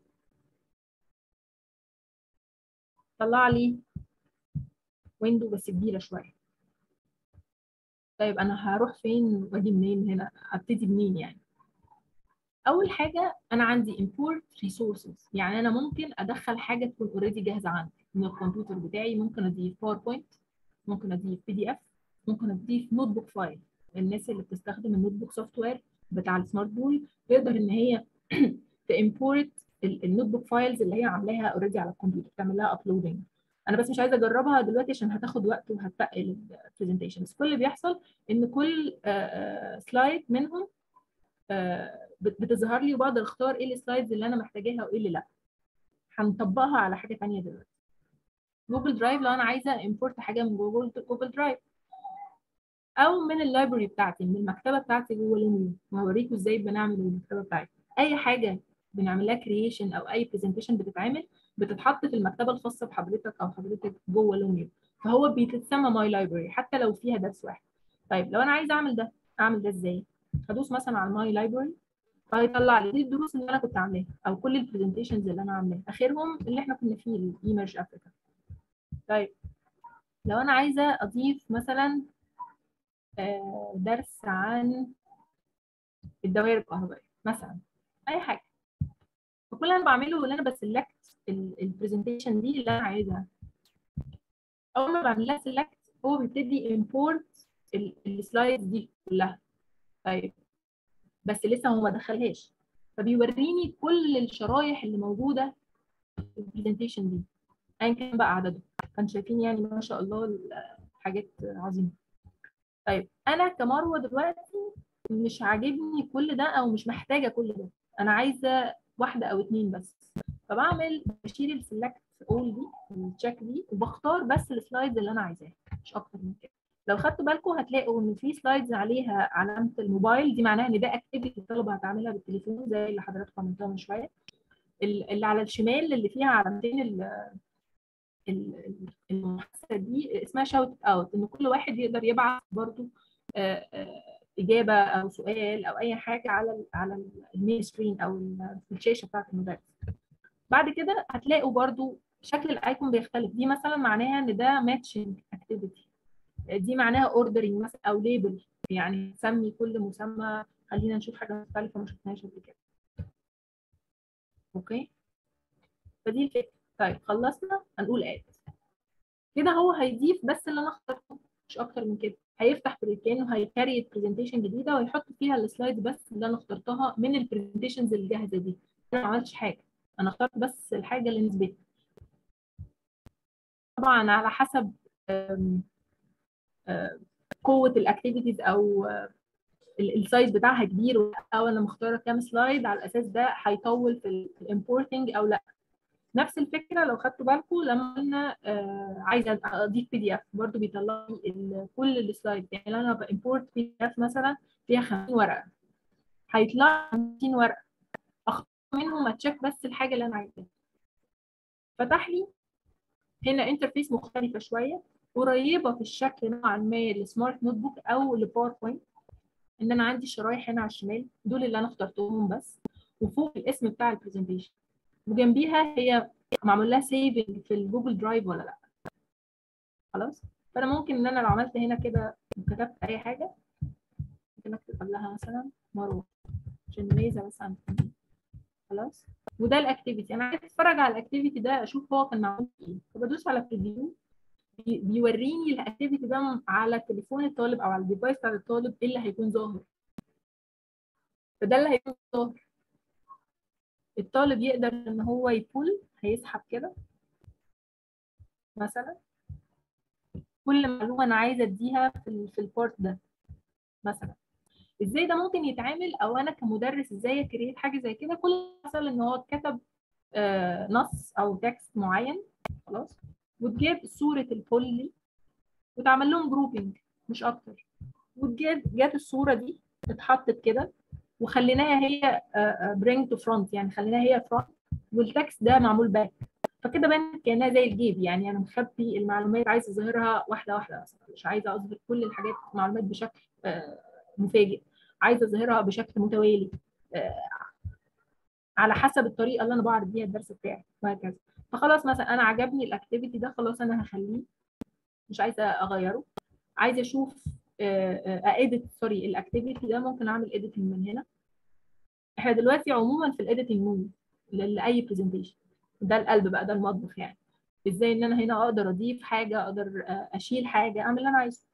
طلع لي ويندو بس كبيره شويه طيب انا هروح فين واجي منين هنا ابتدي منين يعني اول حاجه انا عندي import resources يعني انا ممكن ادخل حاجه تكون اوريدي جاهزه عندي من الكمبيوتر بتاعي ممكن اضيف باوربوينت ممكن اضيف بي دي اف ممكن اضيف نوت بوك فايل الناس اللي بتستخدم النوت بوك سوفت وير بتاع السمارت بول تقدر ان هي تimport النوت بوك فايلز اللي هي عاملاها اوريدي على الكمبيوتر تعمل لها ابلودنج انا بس مش عايزه اجربها دلوقتي عشان هتاخد وقت وهتقل البرزنتيشن بس كل اللي بيحصل ان كل سلايد منهم بتظهر لي وبقدر اختار ايه السلايدز اللي انا محتاجاها وايه اللي لا هنطبقها على حاجه ثانيه دلوقتي جوجل درايف لو انا عايزه امبورت حاجه من جوجل جوجل درايف او من اللايبرري بتاعتي من المكتبه بتاعتي جوه لوميو وهوريكم ازاي بنعمل المكتبه بتاعتي اي حاجه بنعمل لها كرييشن او اي برزنتيشن بتتعمل بتتحط في المكتبه الخاصه بحضرتك او حضرتك جوه لوميو فهو بيتسمى ماي لايبرري حتى لو فيها درس واحد طيب لو انا عايزه اعمل ده اعمل ده ازاي هدوس مثلا على الماي لايبرري فهيطلع لي دي الدروس اللي انا كنت عاملاها او كل البرزنتيشنز اللي انا عاملاها اخرهم اللي احنا كنا فيه الايمرج افريكا طيب لو انا عايزه اضيف مثلا درس عن الدوائر الكهربائيه مثلا اي حاجه فكل اللي انا بعمله ان انا بسلكت البرزنتيشن دي اللي انا عايزها اول ما بعمل لها سيلكت هو بيبتدي امبورت السلايدز دي كلها طيب بس لسه هو ما دخلهاش فبيوريني كل الشرايح اللي موجوده في البرزنتيشن دي ايا كان بقى عدده كانوا شايفين يعني ما شاء الله حاجات عظيمه طيب انا كمروه دلوقتي مش عاجبني كل ده او مش محتاجه كل ده انا عايزه واحده او اتنين بس فبعمل بشيل السلكت اول دي التشيك دي وبختار بس السلايدز اللي انا عايزاها مش اكتر من كده لو خدتوا بالكم هتلاقوا ان في سلايدز عليها علامه الموبايل دي معناها ان ده اكتيفيتي الطلبه هتعملها بالتليفون زي اللي حضراتكم عملتوها من شويه ال- اللي على الشمال اللي فيها علامتين ال- ال- المحادثه دي اسمها شاوت اوت ان كل واحد يقدر يبعت برضو آه، آه، اجابه او سؤال او اي حاجه على ال على المين سكرين او ال- الشاشه بتاعت المدرس بعد كده هتلاقوا برضو شكل الايكون بيختلف دي مثلا معناها ان ده ماتشنج اكتيفيتي دي معناها اوردرنج مثلا او ليبل يعني تسمي كل مسمى خلينا نشوف حاجه مختلفه ما شفناهاش قبل كده اوكي فدي الفكره طيب خلصنا هنقول اد كده هو هيضيف بس اللي انا اخترته مش اكتر من كده هيفتح بريكان وهيكريت برزنتيشن جديده ويحط فيها السلايدز بس اللي انا اخترتها من البرزنتيشنز الجاهزه دي انا ما عملتش حاجه انا اخترت بس الحاجه اللي نسبتها طبعا على حسب أم، أم، قوه الاكتيفيتيز او السايز بتاعها كبير ولا لا، او انا مختاره كام سلايد على الاساس ده هيطول في الامبورتنج او لا نفس الفكره لو خدتوا بالكم لما انا آه، عايزه اضيف بي دي اف برضه بيطلع لي ال- كل السلايد يعني لو انا بامبورت بي دي اف مثلا فيها 50 ورقه هيطلع 50 ورقه اختار منهم اتشيك بس الحاجه اللي انا عايزاها فتح لي هنا انترفيس مختلفه شويه قريبه في الشكل نوعا ما لسمارت نوت بوك او لباوربوينت ان انا عندي شرايح هنا على الشمال دول اللي انا اخترتهم بس وفوق الاسم بتاع البرزنتيشن وجنبيها هي معمول لها سيفنج في الجوجل درايف ولا لا خلاص فانا ممكن ان انا لو عملت هنا كده وكتبت اي حاجه ممكن اكتب قبلها مثلا مروه عشان نميزها بس عن التانيين. خلاص وده الاكتيفيتي انا عايز اتفرج على الاكتيفيتي ده اشوف هو كان معمول ايه فبدوس على بريفيو بي- بيوريني الاكتيفيتي ده على تليفون الطالب او على الديفايس بتاع الطالب ايه اللي هيكون ظاهر فده اللي هيكون ظاهر الطالب يقدر ان هو يبول هيسحب كده مثلا كل معلومه انا عايزه اديها في ال في البارت ده مثلا ازاي ده ممكن يتعمل او انا كمدرس ازاي اكريت حاجه زي كده كل مثلا ان هو كتب آه، نص او تكست معين خلاص وتجيب صوره البول وتعمل لهم جروبنج مش اكتر وتجيب جت الصوره دي اتحطت كده وخليناها هي برينج تو فرونت يعني خليناها هي فرونت والتكست ده معمول باك فكده بانت كانها زي الجيب يعني انا مخبي المعلومات عايزه اظهرها واحده واحده مثلا مش عايزه اظهر كل الحاجات معلومات بشكل آه، مفاجئ عايزه اظهرها بشكل متوالي آه، على حسب الطريقه اللي انا بعرض بيها الدرس بتاعي وهكذا فخلاص مثلا انا عجبني الاكتيفيتي ده خلاص انا هخليه مش عايزه اغيره عايزه اشوف اديت سوري الاكتيفيتي ده ممكن اعمل اديتنج من هنا احنا دلوقتي عموما في الايديتنج مود لاي برزنتيشن ده القلب بقى ده المطبخ يعني ازاي ان انا هنا اقدر اضيف حاجه اقدر آه، اشيل حاجه اعمل اللي انا عايزه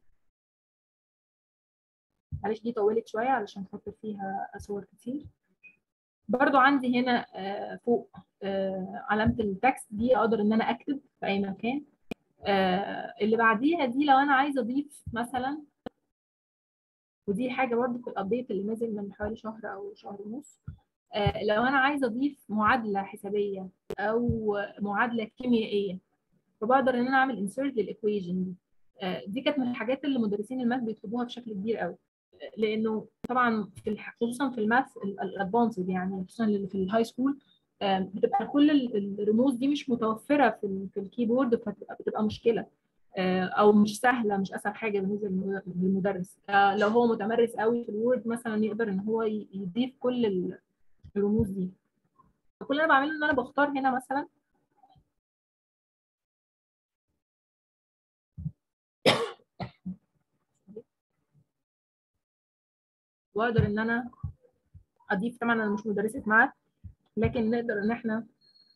معلش دي طولت شويه علشان خاطر فيها صور كتير برضو عندي هنا آه، فوق آه، علامه التكست دي اقدر ان انا اكتب في اي مكان آه، اللي بعديها دي لو انا عايزه اضيف مثلا ودي حاجه برضو في الابديت اللي نزل من حوالي شهر او شهر ونص آه، لو انا عايزه اضيف معادله حسابيه او معادله كيميائيه فبقدر ان انا اعمل انسيرت للايكويشن دي آه، دي كانت من الحاجات اللي مدرسين الماث بيطلبوها بشكل كبير قوي آه، لانه طبعا في الح- خصوصا في الماث الادفانسد يعني خصوصا اللي في الهاي سكول آه، بتبقى كل ال- الرموز دي مش متوفره في ال- في الكيبورد فبتبقى بتبقى مشكله آه، او مش سهله مش اسهل حاجه بالنسبه للم- للمدرس آه، لو هو متمرس قوي في الوورد مثلا يقدر ان هو ي- يضيف كل ال- الرموز دي فكل اللي انا بعمله ان انا بختار هنا مثلا واقدر ان انا اضيف طبعا انا مش مدرسه معاه لكن نقدر ان احنا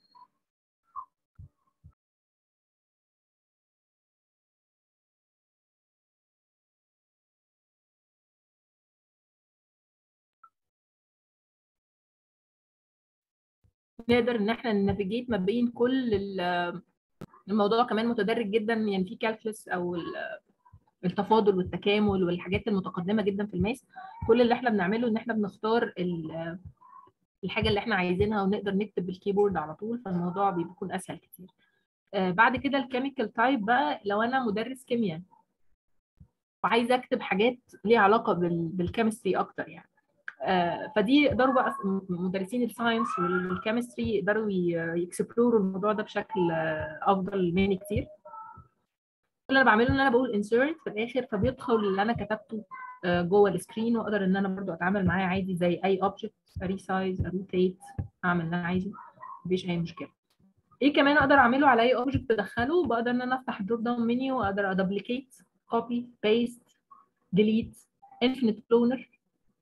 نقدر ان احنا نافيجيت ما بين كل ال- الموضوع كمان متدرج جدا يعني في كالكولس او ال- التفاضل والتكامل والحاجات المتقدمه جدا في الماس كل اللي احنا بنعمله ان احنا بنختار ال- الحاجه اللي احنا عايزينها ونقدر نكتب بالكيبورد على طول فالموضوع بيكون اسهل كتير آه، بعد كده الكيميكال تايب بقى لو انا مدرس كيمياء وعايزه اكتب حاجات ليها علاقه بال- بالكيمستري اكتر يعني آه، فدي يقدروا بقى مدرسين الساينس والكيمستري يقدروا يكسبلوروا الموضوع ده بشكل آه، افضل مني كتير اللي انا بعمله ان انا بقول انسيرت في الاخر فبيدخل اللي انا كتبته آه، جوه السكرين واقدر ان انا برضو اتعامل معاه عادي زي اي اوبجكت اريسايز اروتيت اعمل اللي انا عايزه مفيش اي مشكله ايه كمان اقدر اعمله على اي اوبجكت ادخله بقدر ان انا افتح الدروب داون منيو واقدر ادبليكيت كوبي بيست ديليت انفينيت كلونر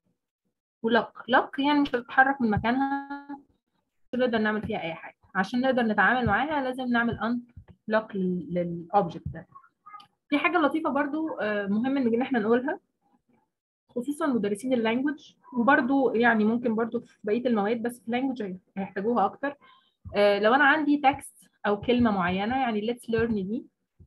ولك لك يعني مش هتتحرك من مكانها مش نقدر نعمل فيها اي حاجه عشان نقدر نتعامل معاها لازم نعمل ان لوك للاوبجكت ده في حاجه لطيفه برضو آه، مهم ان احنا نقولها خصوصا مدرسين اللانجوج وبرضو يعني ممكن برضو في بقيه المواد بس في اللانجوج هيحتاجوها اكتر آه، لو انا عندي تكست او كلمه معينه يعني let's learn دي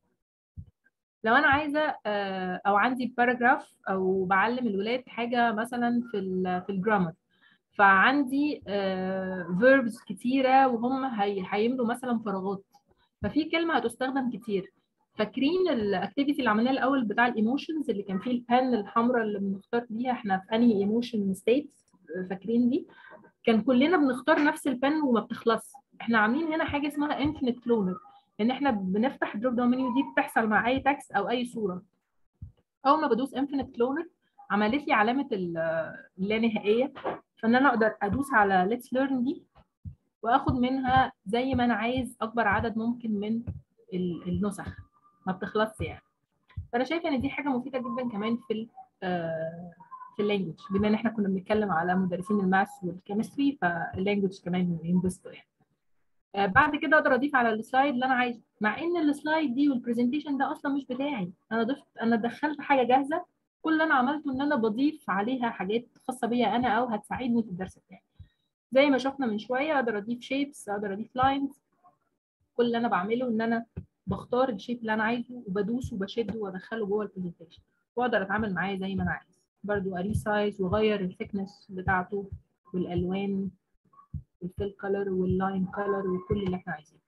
لو انا عايزه آه، او عندي باراجراف او بعلم الولاد حاجه مثلا في ال في الجرامر فعندي فيربز كتيره وهم هي- هيملوا مثلا فراغات ففي كلمه هتستخدم كتير فاكرين الاكتيفيتي اللي عملناه الاول بتاع الايموشنز اللي كان فيه البان الحمراء اللي بنختار بيها احنا في انهي ايموشن ستيت فاكرين دي كان كلنا بنختار نفس البان وما بتخلص احنا عاملين هنا حاجه اسمها انفينيت كلونر ان احنا بنفتح الدروب داون منيو دي بتحصل مع اي تكست او اي صوره اول ما بدوس انفينيت كلونر عملت لي علامه ال- اللانهائيه فان انا اقدر ادوس على ليتس ليرن دي واخد منها زي ما انا عايز اكبر عدد ممكن من ال- النسخ ما بتخلصش يعني فانا شايفه ان دي حاجه مفيده جدا كمان في ال في اللانجوج بما ان احنا كنا بنتكلم على مدرسين الماث والكيمستري فاللانجوج كمان ينبسطوا يعني آه، بعد كده اقدر اضيف على السلايد اللي انا عايزه مع ان السلايد دي والبرزنتيشن ده اصلا مش بتاعي انا ضفت انا دخلت حاجه جاهزه كل اللي انا عملته ان انا بضيف عليها حاجات خاصه بيا انا او هتساعدني في الدرس بتاعي زي ما شفنا من شويه اقدر اضيف شيبس اقدر اضيف لاينز كل اللي انا بعمله ان انا بختار الشيب اللي انا عايزه وبدوس وبشده وادخله جوه البرزنتيشن واقدر اتعامل معاه زي ما انا عايز برضو اري سايز واغير الثيكنس بتاعته والالوان والفيل كلر واللاين كلر وكل اللي احنا عايزينه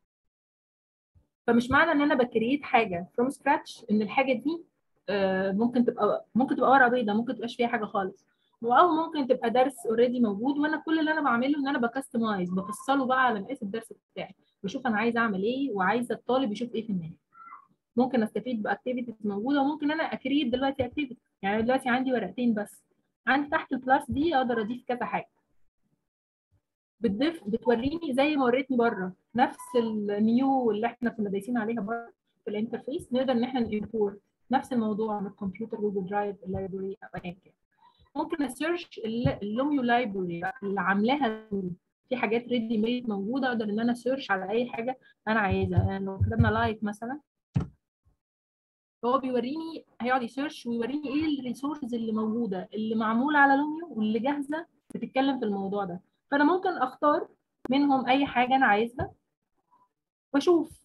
فمش معنى ان انا بكريت حاجه فروم سكراتش ان الحاجه دي آه، ممكن تبقى ممكن تبقى ورقه بيضاء ممكن تبقاش فيها حاجه خالص او ممكن تبقى درس اوريدي موجود وانا كل اللي انا بعمله ان انا بكستمايز بفصله بقى على مقاس الدرس بتاعي بشوف انا عايزه اعمل ايه وعايزه الطالب يشوف ايه في النهايه ممكن استفيد باكتيفيتيز موجوده وممكن انا اكريت دلوقتي اكتيفيتي يعني دلوقتي عندي ورقتين بس عندي تحت البلاس دي اقدر اضيف كذا حاجه بتضيف بتوريني زي ما وريتني بره نفس النيو اللي احنا كنا دايسين عليها بره في الانترفيس نقدر ان احنا نimporт نفس الموضوع من الكمبيوتر جوجل درايف اللايبرري او ايا كان ممكن اسيرش اللوميو لايبرري اللي عاملاها في حاجات ريدي ميد موجوده اقدر ان انا سيرش على اي حاجه انا عايزها يعني لو كتبنا لايك مثلا هو بيوريني هيقعد يسيرش ويوريني ايه الريسورسز اللي موجوده اللي معموله على لوميو واللي جاهزه بتتكلم في الموضوع ده فانا ممكن اختار منهم اي حاجه انا عايزها واشوف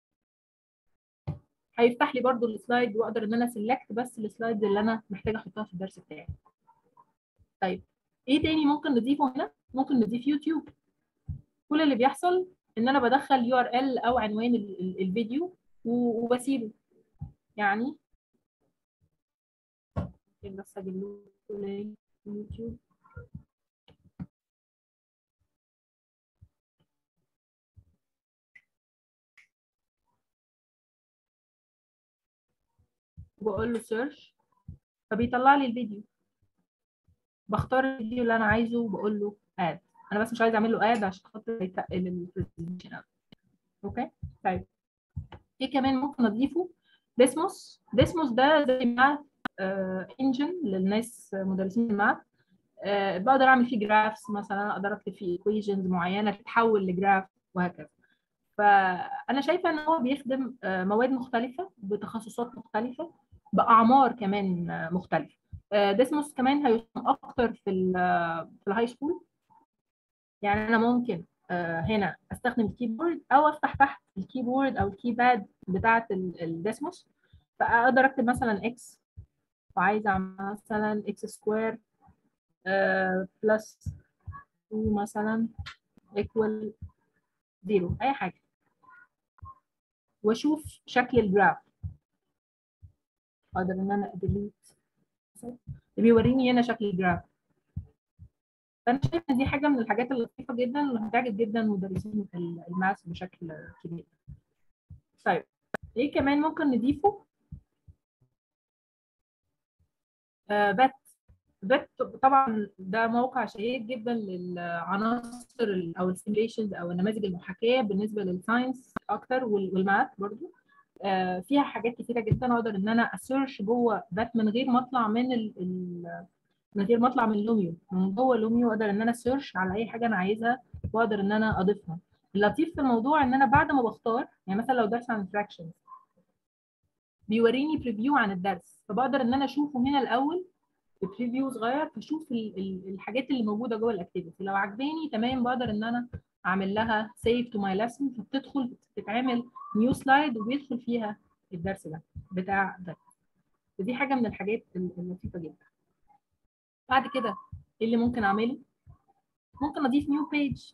هيفتح لي برضو السلايد واقدر ان انا سيلكت بس السلايد اللي انا محتاجه احطها في الدرس بتاعي طيب ايه تاني ممكن نضيفه هنا ممكن نضيف يوتيوب كل اللي بيحصل ان انا بدخل يو ار ال او عنوان ال- ال- الفيديو و- وبسيبه يعني ممكن بس اجيب له لينك يوتيوب وبقول له سيرش فبيطلع لي الفيديو بختار الفيديو اللي انا عايزه وبقول له اد انا بس مش عايزه اعمل له اد عشان خاطر يتقل البرزنتيشن أوي. اوكي طيب ايه كمان ممكن اضيفه ديسموس ديسموس ده زي ماث انجن للناس مدرسين الماث آه، بقدر اعمل فيه جرافس مثلا اقدر اكتب فيه ايكويشنز معينه تتحول لجراف وهكذا فانا شايفه ان هو بيخدم آه، مواد مختلفه بتخصصات مختلفه باعمار كمان آه، مختلفه آه، ديسموس كمان هيستخدم اكتر في ال في الهاي سكول يعني انا ممكن آه، هنا استخدم الكيبورد او افتح تحت الكيبورد او الكيباد بتاعه ال- الديسموس فاقدر اكتب مثلا اكس وعايزه اعمل مثلا اكس سكوير بلس 2 مثلا equal 0 اي حاجه واشوف شكل الجراف اقدر ان انا اديليت بيوريني هنا شكل الجراف فانا شايفه ان دي حاجه من الحاجات اللطيفه جدا اللي هتعجب جدا مدرسين الماث بشكل كبير طيب ايه كمان ممكن نضيفه آه بات بات طبعا ده موقع شهير جدا للعناصر او السيميليشنز او النماذج المحاكاه بالنسبه للساينس اكتر والماث برضو آه فيها حاجات كتيره جدا اقدر ان انا اسيرش جوه بات من غير ما اطلع من ال ال من غير ما اطلع من لوميو من جوه لوميو اقدر ان انا سيرش على اي حاجه انا عايزها واقدر ان انا اضيفها اللطيف في الموضوع ان انا بعد ما بختار يعني مثلا لو درس عن الفراكشنز بيوريني بريفيو عن الدرس فبقدر ان انا اشوفه هنا الاول بريفيو صغير فاشوف الحاجات اللي موجوده جوه الاكتيفيتي لو عجباني تمام بقدر ان انا اعمل لها سيف تو ماي ليسن فبتدخل تتعمل نيو سلايد وبيدخل فيها الدرس ده بتاع ده فدي حاجه من الحاجات اللطيفه جدا بعد كده ايه اللي ممكن اعمله ممكن اضيف نيو بيج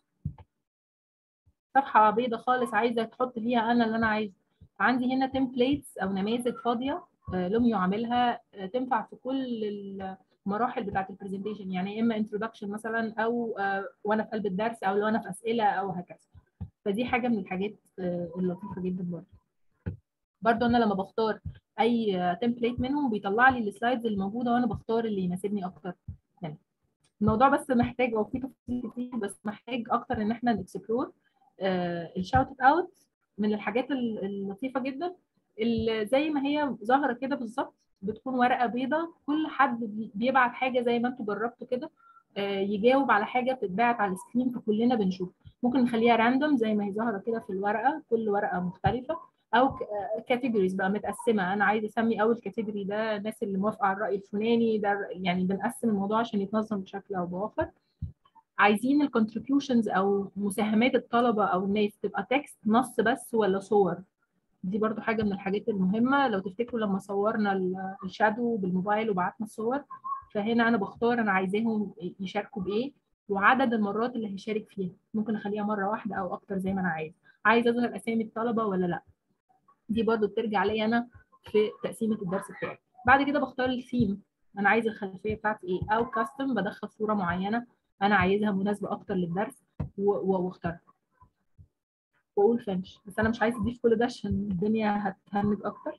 صفحه بيضه خالص عايزه تحط فيها انا اللي انا عايزه عندي هنا تمبليتس او نماذج فاضيه لوميو عاملها تنفع في كل المراحل بتاعه البرزنتيشن يعني اما انتروداكشن مثلا او وانا في قلب الدرس او لو انا في اسئله او هكذا فدي حاجه من الحاجات اللطيفه جدا برضه برضه انا لما بختار اي تمبليت منهم بيطلع لي السلايدز اللي موجوده وانا بختار اللي يناسبني اكتر يعني الموضوع بس محتاج او في تفاصيل كتير بس محتاج اكتر ان احنا نكسبلور الشاوت اوت من الحاجات اللطيفه جدا اللي زي ما هي ظاهره كده بالظبط بتكون ورقه بيضاء كل حد بيبعت حاجه زي ما انتوا جربتوا كده يجاوب على حاجه بتتبعت على السكرين فكلنا بنشوف ممكن نخليها راندوم زي ما هي ظاهره كده في الورقه كل ورقه مختلفه او كاتيجوريز بقى متقسمه انا عايزه اسمي اول كاتيجوري ده الناس اللي موافقه على الراي الفلاني ده يعني بنقسم الموضوع عشان يتنظم بشكل او باخر عايزين الكونتريبيوشنز او مساهمات الطلبه او الناس تبقى تكست نص بس ولا صور دي برضو حاجه من الحاجات المهمه لو تفتكروا لما صورنا الشادو بالموبايل وبعتنا الصور فهنا انا بختار انا عايزاهم يشاركوا بايه وعدد المرات اللي هيشارك فيها ممكن اخليها مره واحده او اكتر زي ما انا عايز عايز اظهر اسامي الطلبه ولا لا دي برضو بترجع لي انا في تقسيمه الدرس بتاعي بعد كده بختار الثيم انا عايز الخلفيه بتاعتي ايه او كاستم بدخل صوره معينه انا عايزها مناسبه اكتر للدرس واختارها واقول فينش بس انا مش عايز اضيف كل ده عشان الدنيا هتهنج اكتر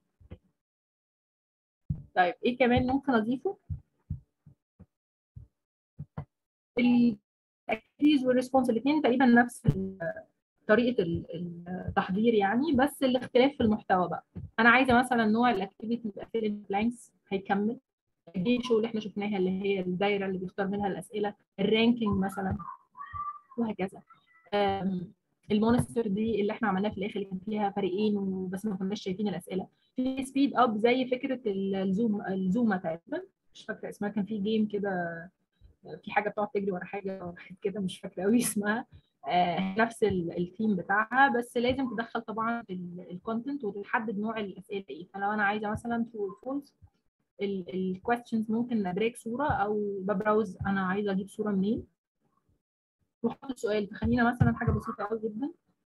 طيب ايه كمان ممكن اضيفه الاكتيفيتيز والريسبونس الاثنين تقريبا نفس طريقه التحضير يعني بس الاختلاف في المحتوى بقى انا عايزه مثلا نوع الاكتيفيتي يبقى فيل بلانكس هيكمل الجيم شو اللي احنا شفناها اللي هي الدايره اللي بيختار منها الاسئله الرانكينج مثلا وهكذا المونستر دي اللي احنا عملناها في الاخر اللي كان فيها فريقين وبس ما كناش شايفين الاسئله في سبيد اب زي فكره الزوم الزومه تقريبا مش فاكره اسمها كان في جيم كده في حاجه بتقعد تجري ورا حاجه واحد كده مش فاكره قوي اسمها آه نفس الثيم بتاعها بس لازم تدخل طبعا الكونتنت وتحدد نوع الاسئله ايه فلو انا عايزه مثلا ترو فولس الكويستشنز ممكن ابريك صوره او ببراوز انا عايزه اجيب صوره منين واحط سؤال فخلينا مثلا حاجه بسيطه قوي جدا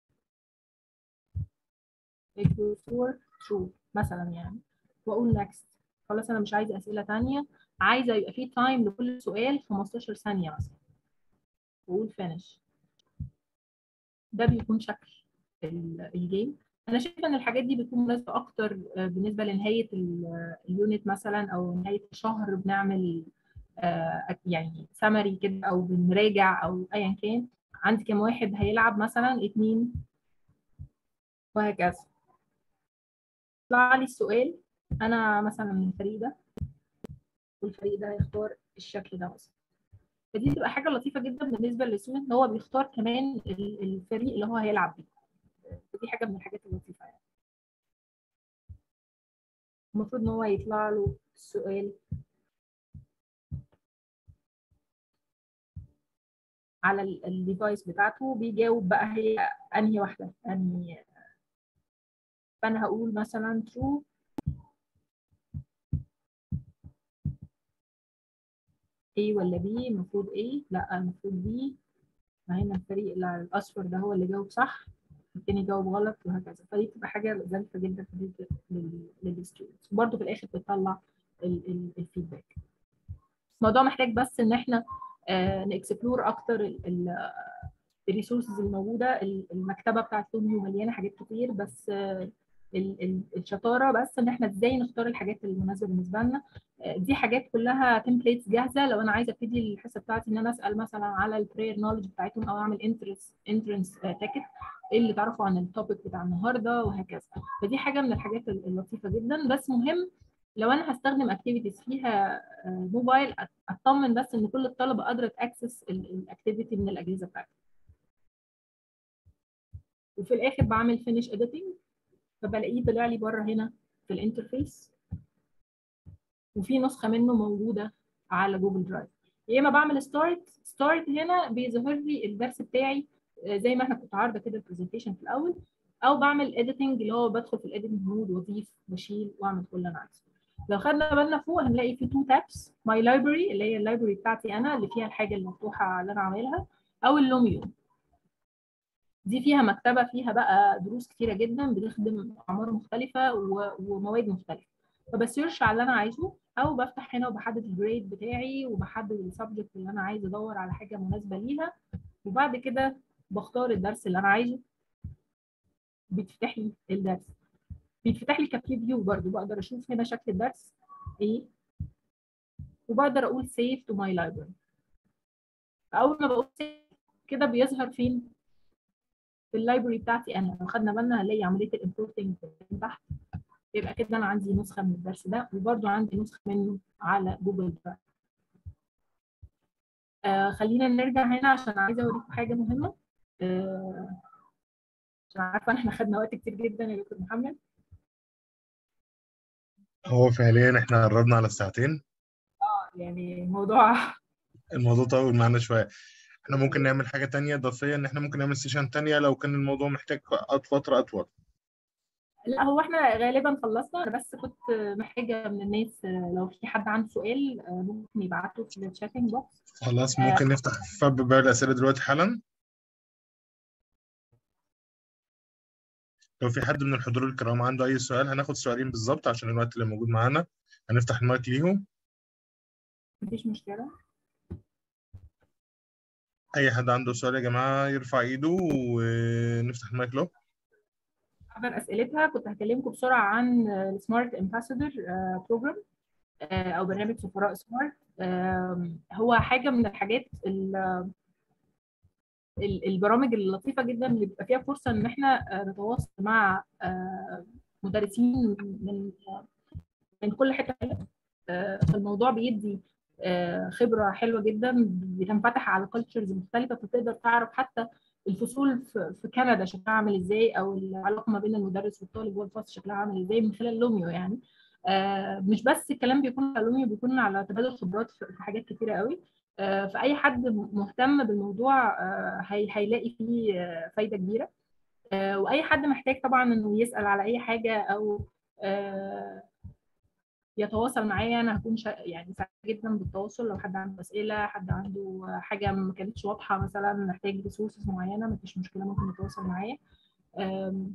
equal for true مثلا يعني واقول next خلاص انا مش عايزه اسئله ثانيه عايزه يبقى في تايم لكل سؤال 15 ثانيه مثلا واقول finish ده بيكون شكل الجيم انا شايفه ان الحاجات دي بتكون مناسبه اكتر بالنسبه لنهايه اليونت مثلا او نهايه الشهر بنعمل يعني سمري كده او بنراجع او ايا كان عندي كام واحد هيلعب مثلا اتنين وهكذا طلع لي السؤال انا مثلا من الفريق ده والفريق ده هيختار الشكل ده مثلا فدي بتبقى حاجه لطيفه جدا بالنسبه للستودنت ان هو بيختار كمان الفريق اللي هو هيلعب بيه دي حاجه من الحاجات اللطيفه يعني المفروض ان هو يطلع له السؤال على الديفايس بتاعته بيجاوب بقى هي انهي واحده انهي فانا هقول مثلا true A ولا B المفروض A لا المفروض B فهنا الفريق اللي على الاصفر ده هو اللي جاوب صح التاني جاوب غلط وهكذا فدي بتبقى حاجه ظريفه جدا للستودنتس وبرده في الاخر بتطلع الفيدباك الموضوع محتاج بس ان احنا نكسبلور اكتر الريسورسز الموجوده المكتبه بتاعت توميو مليانه حاجات كتير بس الشطاره بس ان احنا ازاي نختار الحاجات المناسبه بالنسبه لنا دي حاجات كلها تمبليتس جاهزه لو انا عايزه ابتدي الحصه بتاعتي ان انا اسال مثلا على البراير نولج بتاعتهم او اعمل انترنس انترنس تاكت ايه اللي تعرفوا عن التوبيك بتاع النهارده وهكذا فدي حاجه من الحاجات اللطيفه جدا بس مهم لو انا هستخدم اكتيفيتيز فيها موبايل اطمن بس ان كل الطلبه قادره تاكسس الاكتيفيتي من الاجهزه بتاعتها وفي الاخر بعمل فينيش اديتنج فبلاقيه طلع لي بره هنا في الانترفيس وفي نسخه منه موجوده على جوجل درايف يا اما بعمل ستارت ستارت هنا بيظهر لي الدرس بتاعي زي ما احنا كنت عارضه كده البرزنتيشن في الاول او بعمل اديتنج اللي هو بدخل في الاديتنج مود واضيف بشيل واعمل كل اللي انا عايزه لو خدنا بالنا فوق هنلاقي في تو تابس ماي لايبرري اللي هي اللايبرري بتاعتي انا اللي فيها الحاجه المفتوحه اللي انا عاملها او اللوميو دي فيها مكتبه فيها بقى دروس كتيره جدا بتخدم اعمار مختلفه ومواد مختلفه فبسيرش على اللي انا عايزه او بفتح هنا وبحدد الجريد بتاعي وبحدد السبجكت اللي انا عايزه ادور على حاجه مناسبه ليها وبعد كده بختار الدرس اللي انا عايزه بيتفتح لي الدرس بيتفتح لي كبريفيو برضو بقدر اشوف هنا شكل الدرس ايه وبقدر اقول سيف تو ماي لايبرري اول ما بقول سيف كده بيظهر فين في اللايبرري بتاعتي انا لو خدنا بالنا هنلاقي عمليه الامبورتنج تحت يبقى كده انا عندي نسخه من الدرس ده وبرده عندي نسخه منه على جوجل درايف آه خلينا نرجع هنا عشان عايزه اوريكم حاجه مهمه آه عشان عارفه احنا خدنا وقت كتير جدا يا دكتور محمد هو فعليا احنا قربنا على الساعتين اه يعني الموضوع الموضوع طول معانا شويه احنا ممكن نعمل حاجه تانية اضافيه ان احنا ممكن نعمل سيشن تانية لو كان الموضوع محتاج فتره اطول لا هو احنا غالبا خلصنا انا بس كنت محتاجه من الناس لو في حد عنده سؤال ممكن يبعته في الشاتنج بوكس خلاص ممكن آه. نفتح فاب باب الاسئله دلوقتي حالا لو في حد من الحضور الكرام عنده اي سؤال هناخد سؤالين بالظبط عشان الوقت اللي موجود معانا هنفتح المايك ليهم مفيش مشكله اي حد عنده سؤال يا جماعه يرفع ايده ونفتح المايك له حضر اسئلتها كنت هكلمكم بسرعه عن السمارت امباسادور بروجرام او برنامج سفراء سمارت هو حاجه من الحاجات البرامج اللطيفه جدا اللي بيبقى فيها فرصه ان احنا نتواصل مع مدرسين من من كل حته فالموضوع بيدي خبره حلوه جدا بتنفتح على كالتشرز مختلفه فتقدر تعرف حتى الفصول في كندا شكلها عامل ازاي او العلاقه ما بين المدرس والطالب والفصل شكلها عامل ازاي من خلال لوميو يعني آه مش بس الكلام بيكون على لوميو بيكون على تبادل خبرات في حاجات كتيره قوي آه فاي حد مهتم بالموضوع آه هي هيلاقي فيه فايده كبيره واي حد محتاج طبعا انه يسال على اي حاجه او يتواصل معايا انا هكون شا... يعني سعيد جدا بالتواصل لو حد عنده اسئله حد عنده حاجه ما كانتش واضحه مثلا محتاج ريسورسز معينه مفيش مشكله ممكن يتواصل معايا أم...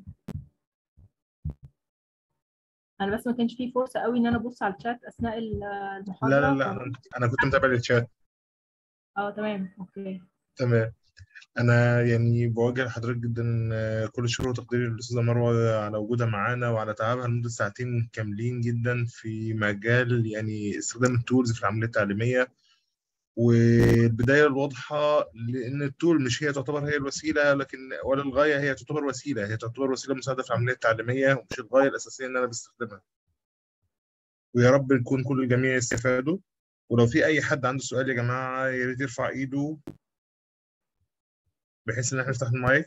انا بس ما كانش فيه فرصه قوي ان انا ابص على الشات اثناء المحاضره لا لا لا انا كنت متابع الشات اه تمام اوكي تمام انا يعني بوجه لحضرتك جدا كل الشكر وتقديري للاستاذه مروه على وجودها معانا وعلى تعبها لمده ساعتين كاملين جدا في مجال يعني استخدام التولز في العمليه التعليميه والبدايه الواضحه لان التول مش هي تعتبر هي الوسيله لكن ولا الغايه هي تعتبر وسيله هي تعتبر وسيله مساعده في العمليه التعليميه ومش الغايه الاساسيه ان انا بستخدمها ويا رب نكون كل الجميع يستفادوا ولو في اي حد عنده سؤال يا جماعه يا ريت يرفع ايده بحيث ان احنا نفتح المايك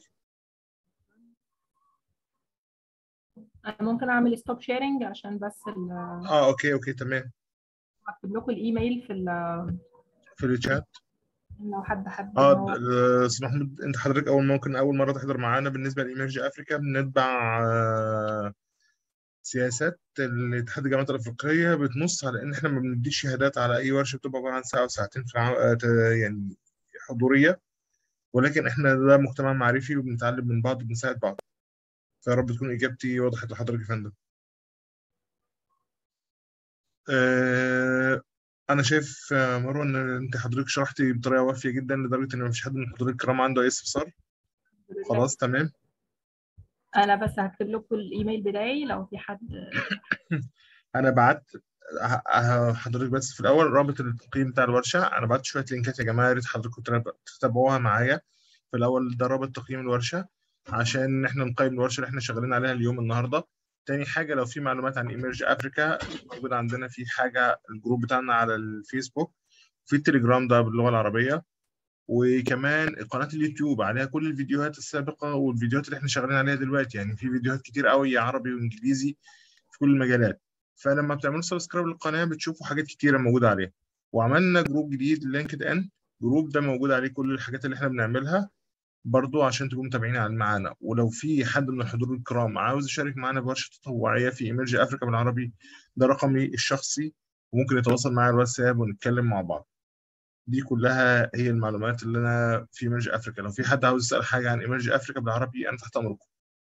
انا ممكن اعمل ستوب شيرنج عشان بس ال اه اوكي اوكي تمام هكتب لكم الايميل في ال في الشات لو حد حد اه استاذ محمود انت حضرتك اول ممكن اول مره تحضر معانا بالنسبه لايمرج افريكا بنتبع آه سياسات الاتحاد الجامعات الافريقيه بتنص على ان احنا ما بنديش شهادات على اي ورشه بتبقى عباره عن ساعه او ساعتين في يعني حضوريه ولكن احنا ده مجتمع معرفي وبنتعلم من بعض وبنساعد بعض فيا رب تكون اجابتي وضحت لحضرتك يا فندم أه انا شايف آه، مروه ان انت حضرتك شرحتي بطريقه وافيه جدا لدرجه ان مفيش حد من حضرتك الكرام عنده اي استفسار خلاص تمام انا بس هكتب لكم الايميل بتاعي لو في حد انا بعت ه- ه- حضرتك بس في الاول رابط التقييم بتاع الورشه انا بعت شويه لينكات يا جماعه يا ريت حضرتكم تتابع- تتابعوها معايا في الاول ده رابط تقييم الورشه عشان احنا نقيم الورشه اللي احنا شغالين عليها اليوم النهارده تاني حاجه لو في معلومات عن ايمرج افريكا موجود عندنا في حاجه الجروب بتاعنا على الفيسبوك في التليجرام ده باللغه العربيه وكمان قناه اليوتيوب عليها كل الفيديوهات السابقه والفيديوهات اللي احنا شغالين عليها دلوقتي يعني في فيديوهات كتير قوي عربي وانجليزي في كل المجالات فلما بتعملوا سبسكرايب للقناه بتشوفوا حاجات كتيره موجوده عليها وعملنا جروب جديد لينكد ان جروب ده موجود عليه كل الحاجات اللي احنا بنعملها برضو عشان تبقوا متابعين عن- معانا ولو في حد من الحضور الكرام عاوز يشارك معانا بورشه تطوعيه في ايمرج افريكا بالعربي ده رقمي الشخصي وممكن يتواصل معايا على الواتساب ونتكلم مع بعض دي كلها هي المعلومات اللي انا في ايمرج افريكا لو في حد عاوز يسال حاجه عن ايمرج افريكا بالعربي انا تحت امركم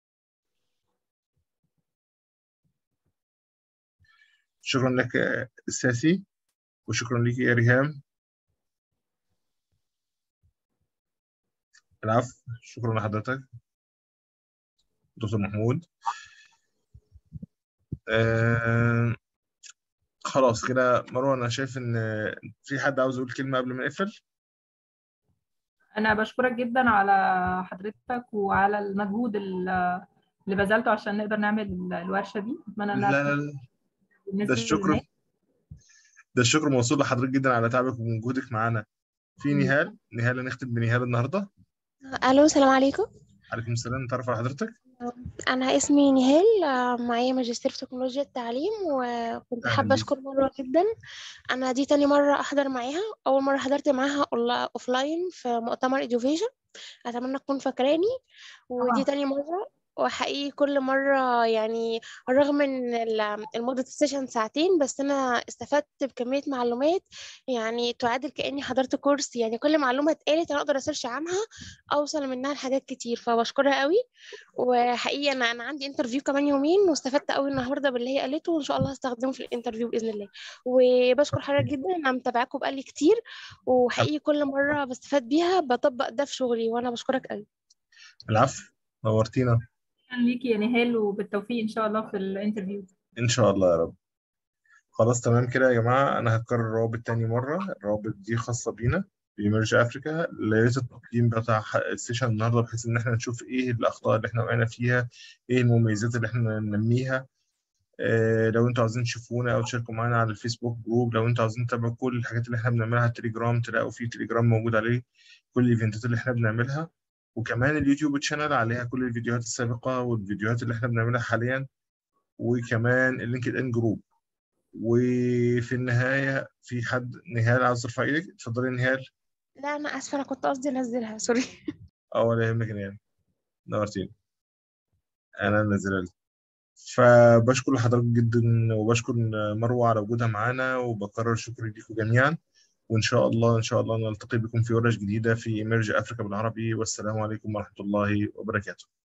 شكرا لك يا الساسي وشكرا لك يا ريهام العفو شكرا لحضرتك دكتور محمود آه خلاص كده مروه انا شايف ان في حد عاوز يقول كلمه قبل ما نقفل انا بشكرك جدا على حضرتك وعلى المجهود ال- اللي بذلته عشان نقدر نعمل ال- الورشه دي اتمنى لا انها لا تكون لا ده بالنسبه الشكر للناس ده الشكر موصول لحضرتك جدا على تعبك ومجهودك معانا في نهال نهال هنختم بنهال النهارده الو السلام عليكم عليكم السلام نتعرف على حضرتك انا اسمي نهال آه، معايا ماجستير في تكنولوجيا التعليم وكنت أهلاً حابه بيك. اشكر مروه جدا انا دي تاني مره احضر معاها اول مره حضرت معاها اوفلاين في مؤتمر اديوفيشن اتمنى تكون فاكراني ودي طبعاً. تاني مره وحقيقي كل مرة يعني رغم من ال- المدة السيشن ساعتين بس أنا استفدت بكمية معلومات يعني تعادل كأني حضرت كورس يعني كل معلومة اتقالت أنا أقدر أسيرش عنها أوصل منها لحاجات كتير فبشكرها قوي وحقيقي أنا أنا عندي انترفيو كمان يومين واستفدت قوي النهاردة باللي هي قالته وإن شاء الله هستخدمه في الانترفيو بإذن الله وبشكر حضرتك جدا أنا متابعاكم بقالي كتير وحقيقي كل مرة بستفاد بيها بطبق ده في شغلي وأنا بشكرك قوي العفو نورتينا شكرا ليكي يا نهال وبالتوفيق ان شاء الله في الانترفيو ان شاء الله يا رب خلاص تمام كده يا جماعه انا هكرر الروابط تاني مره الروابط دي خاصه بينا بإيمرج افريكا يا ريت التقييم بتاع ح- السيشن النهارده بحيث ان احنا نشوف ايه الاخطاء اللي احنا وقعنا فيها ايه المميزات اللي احنا ننميها آه، لو انتوا عاوزين تشوفونا او تشاركوا معانا على الفيسبوك جروب لو انتوا عاوزين تتابعوا كل الحاجات اللي احنا بنعملها على التليجرام تلاقوا في تليجرام موجود عليه كل الايفنتات اللي احنا بنعملها وكمان اليوتيوب تشانل عليها كل الفيديوهات السابقة والفيديوهات اللي احنا بنعملها حاليا وكمان اللينكد ان جروب وفي النهاية في حد نهال عاوز ترفع ايدك اتفضلي يا نهال لا أنا آسفة أنا كنت قصدي أنزلها سوري اه ولا يهمك يا نهال نورتيني انا نزل فبشكر حضرتك جدا وبشكر مروة على وجودها معانا وبكرر شكري لكم جميعا وإن شاء الله إن شاء الله نلتقي بكم في ورش جديدة في إيمرج أفريكا بالعربي والسلام عليكم ورحمة الله وبركاته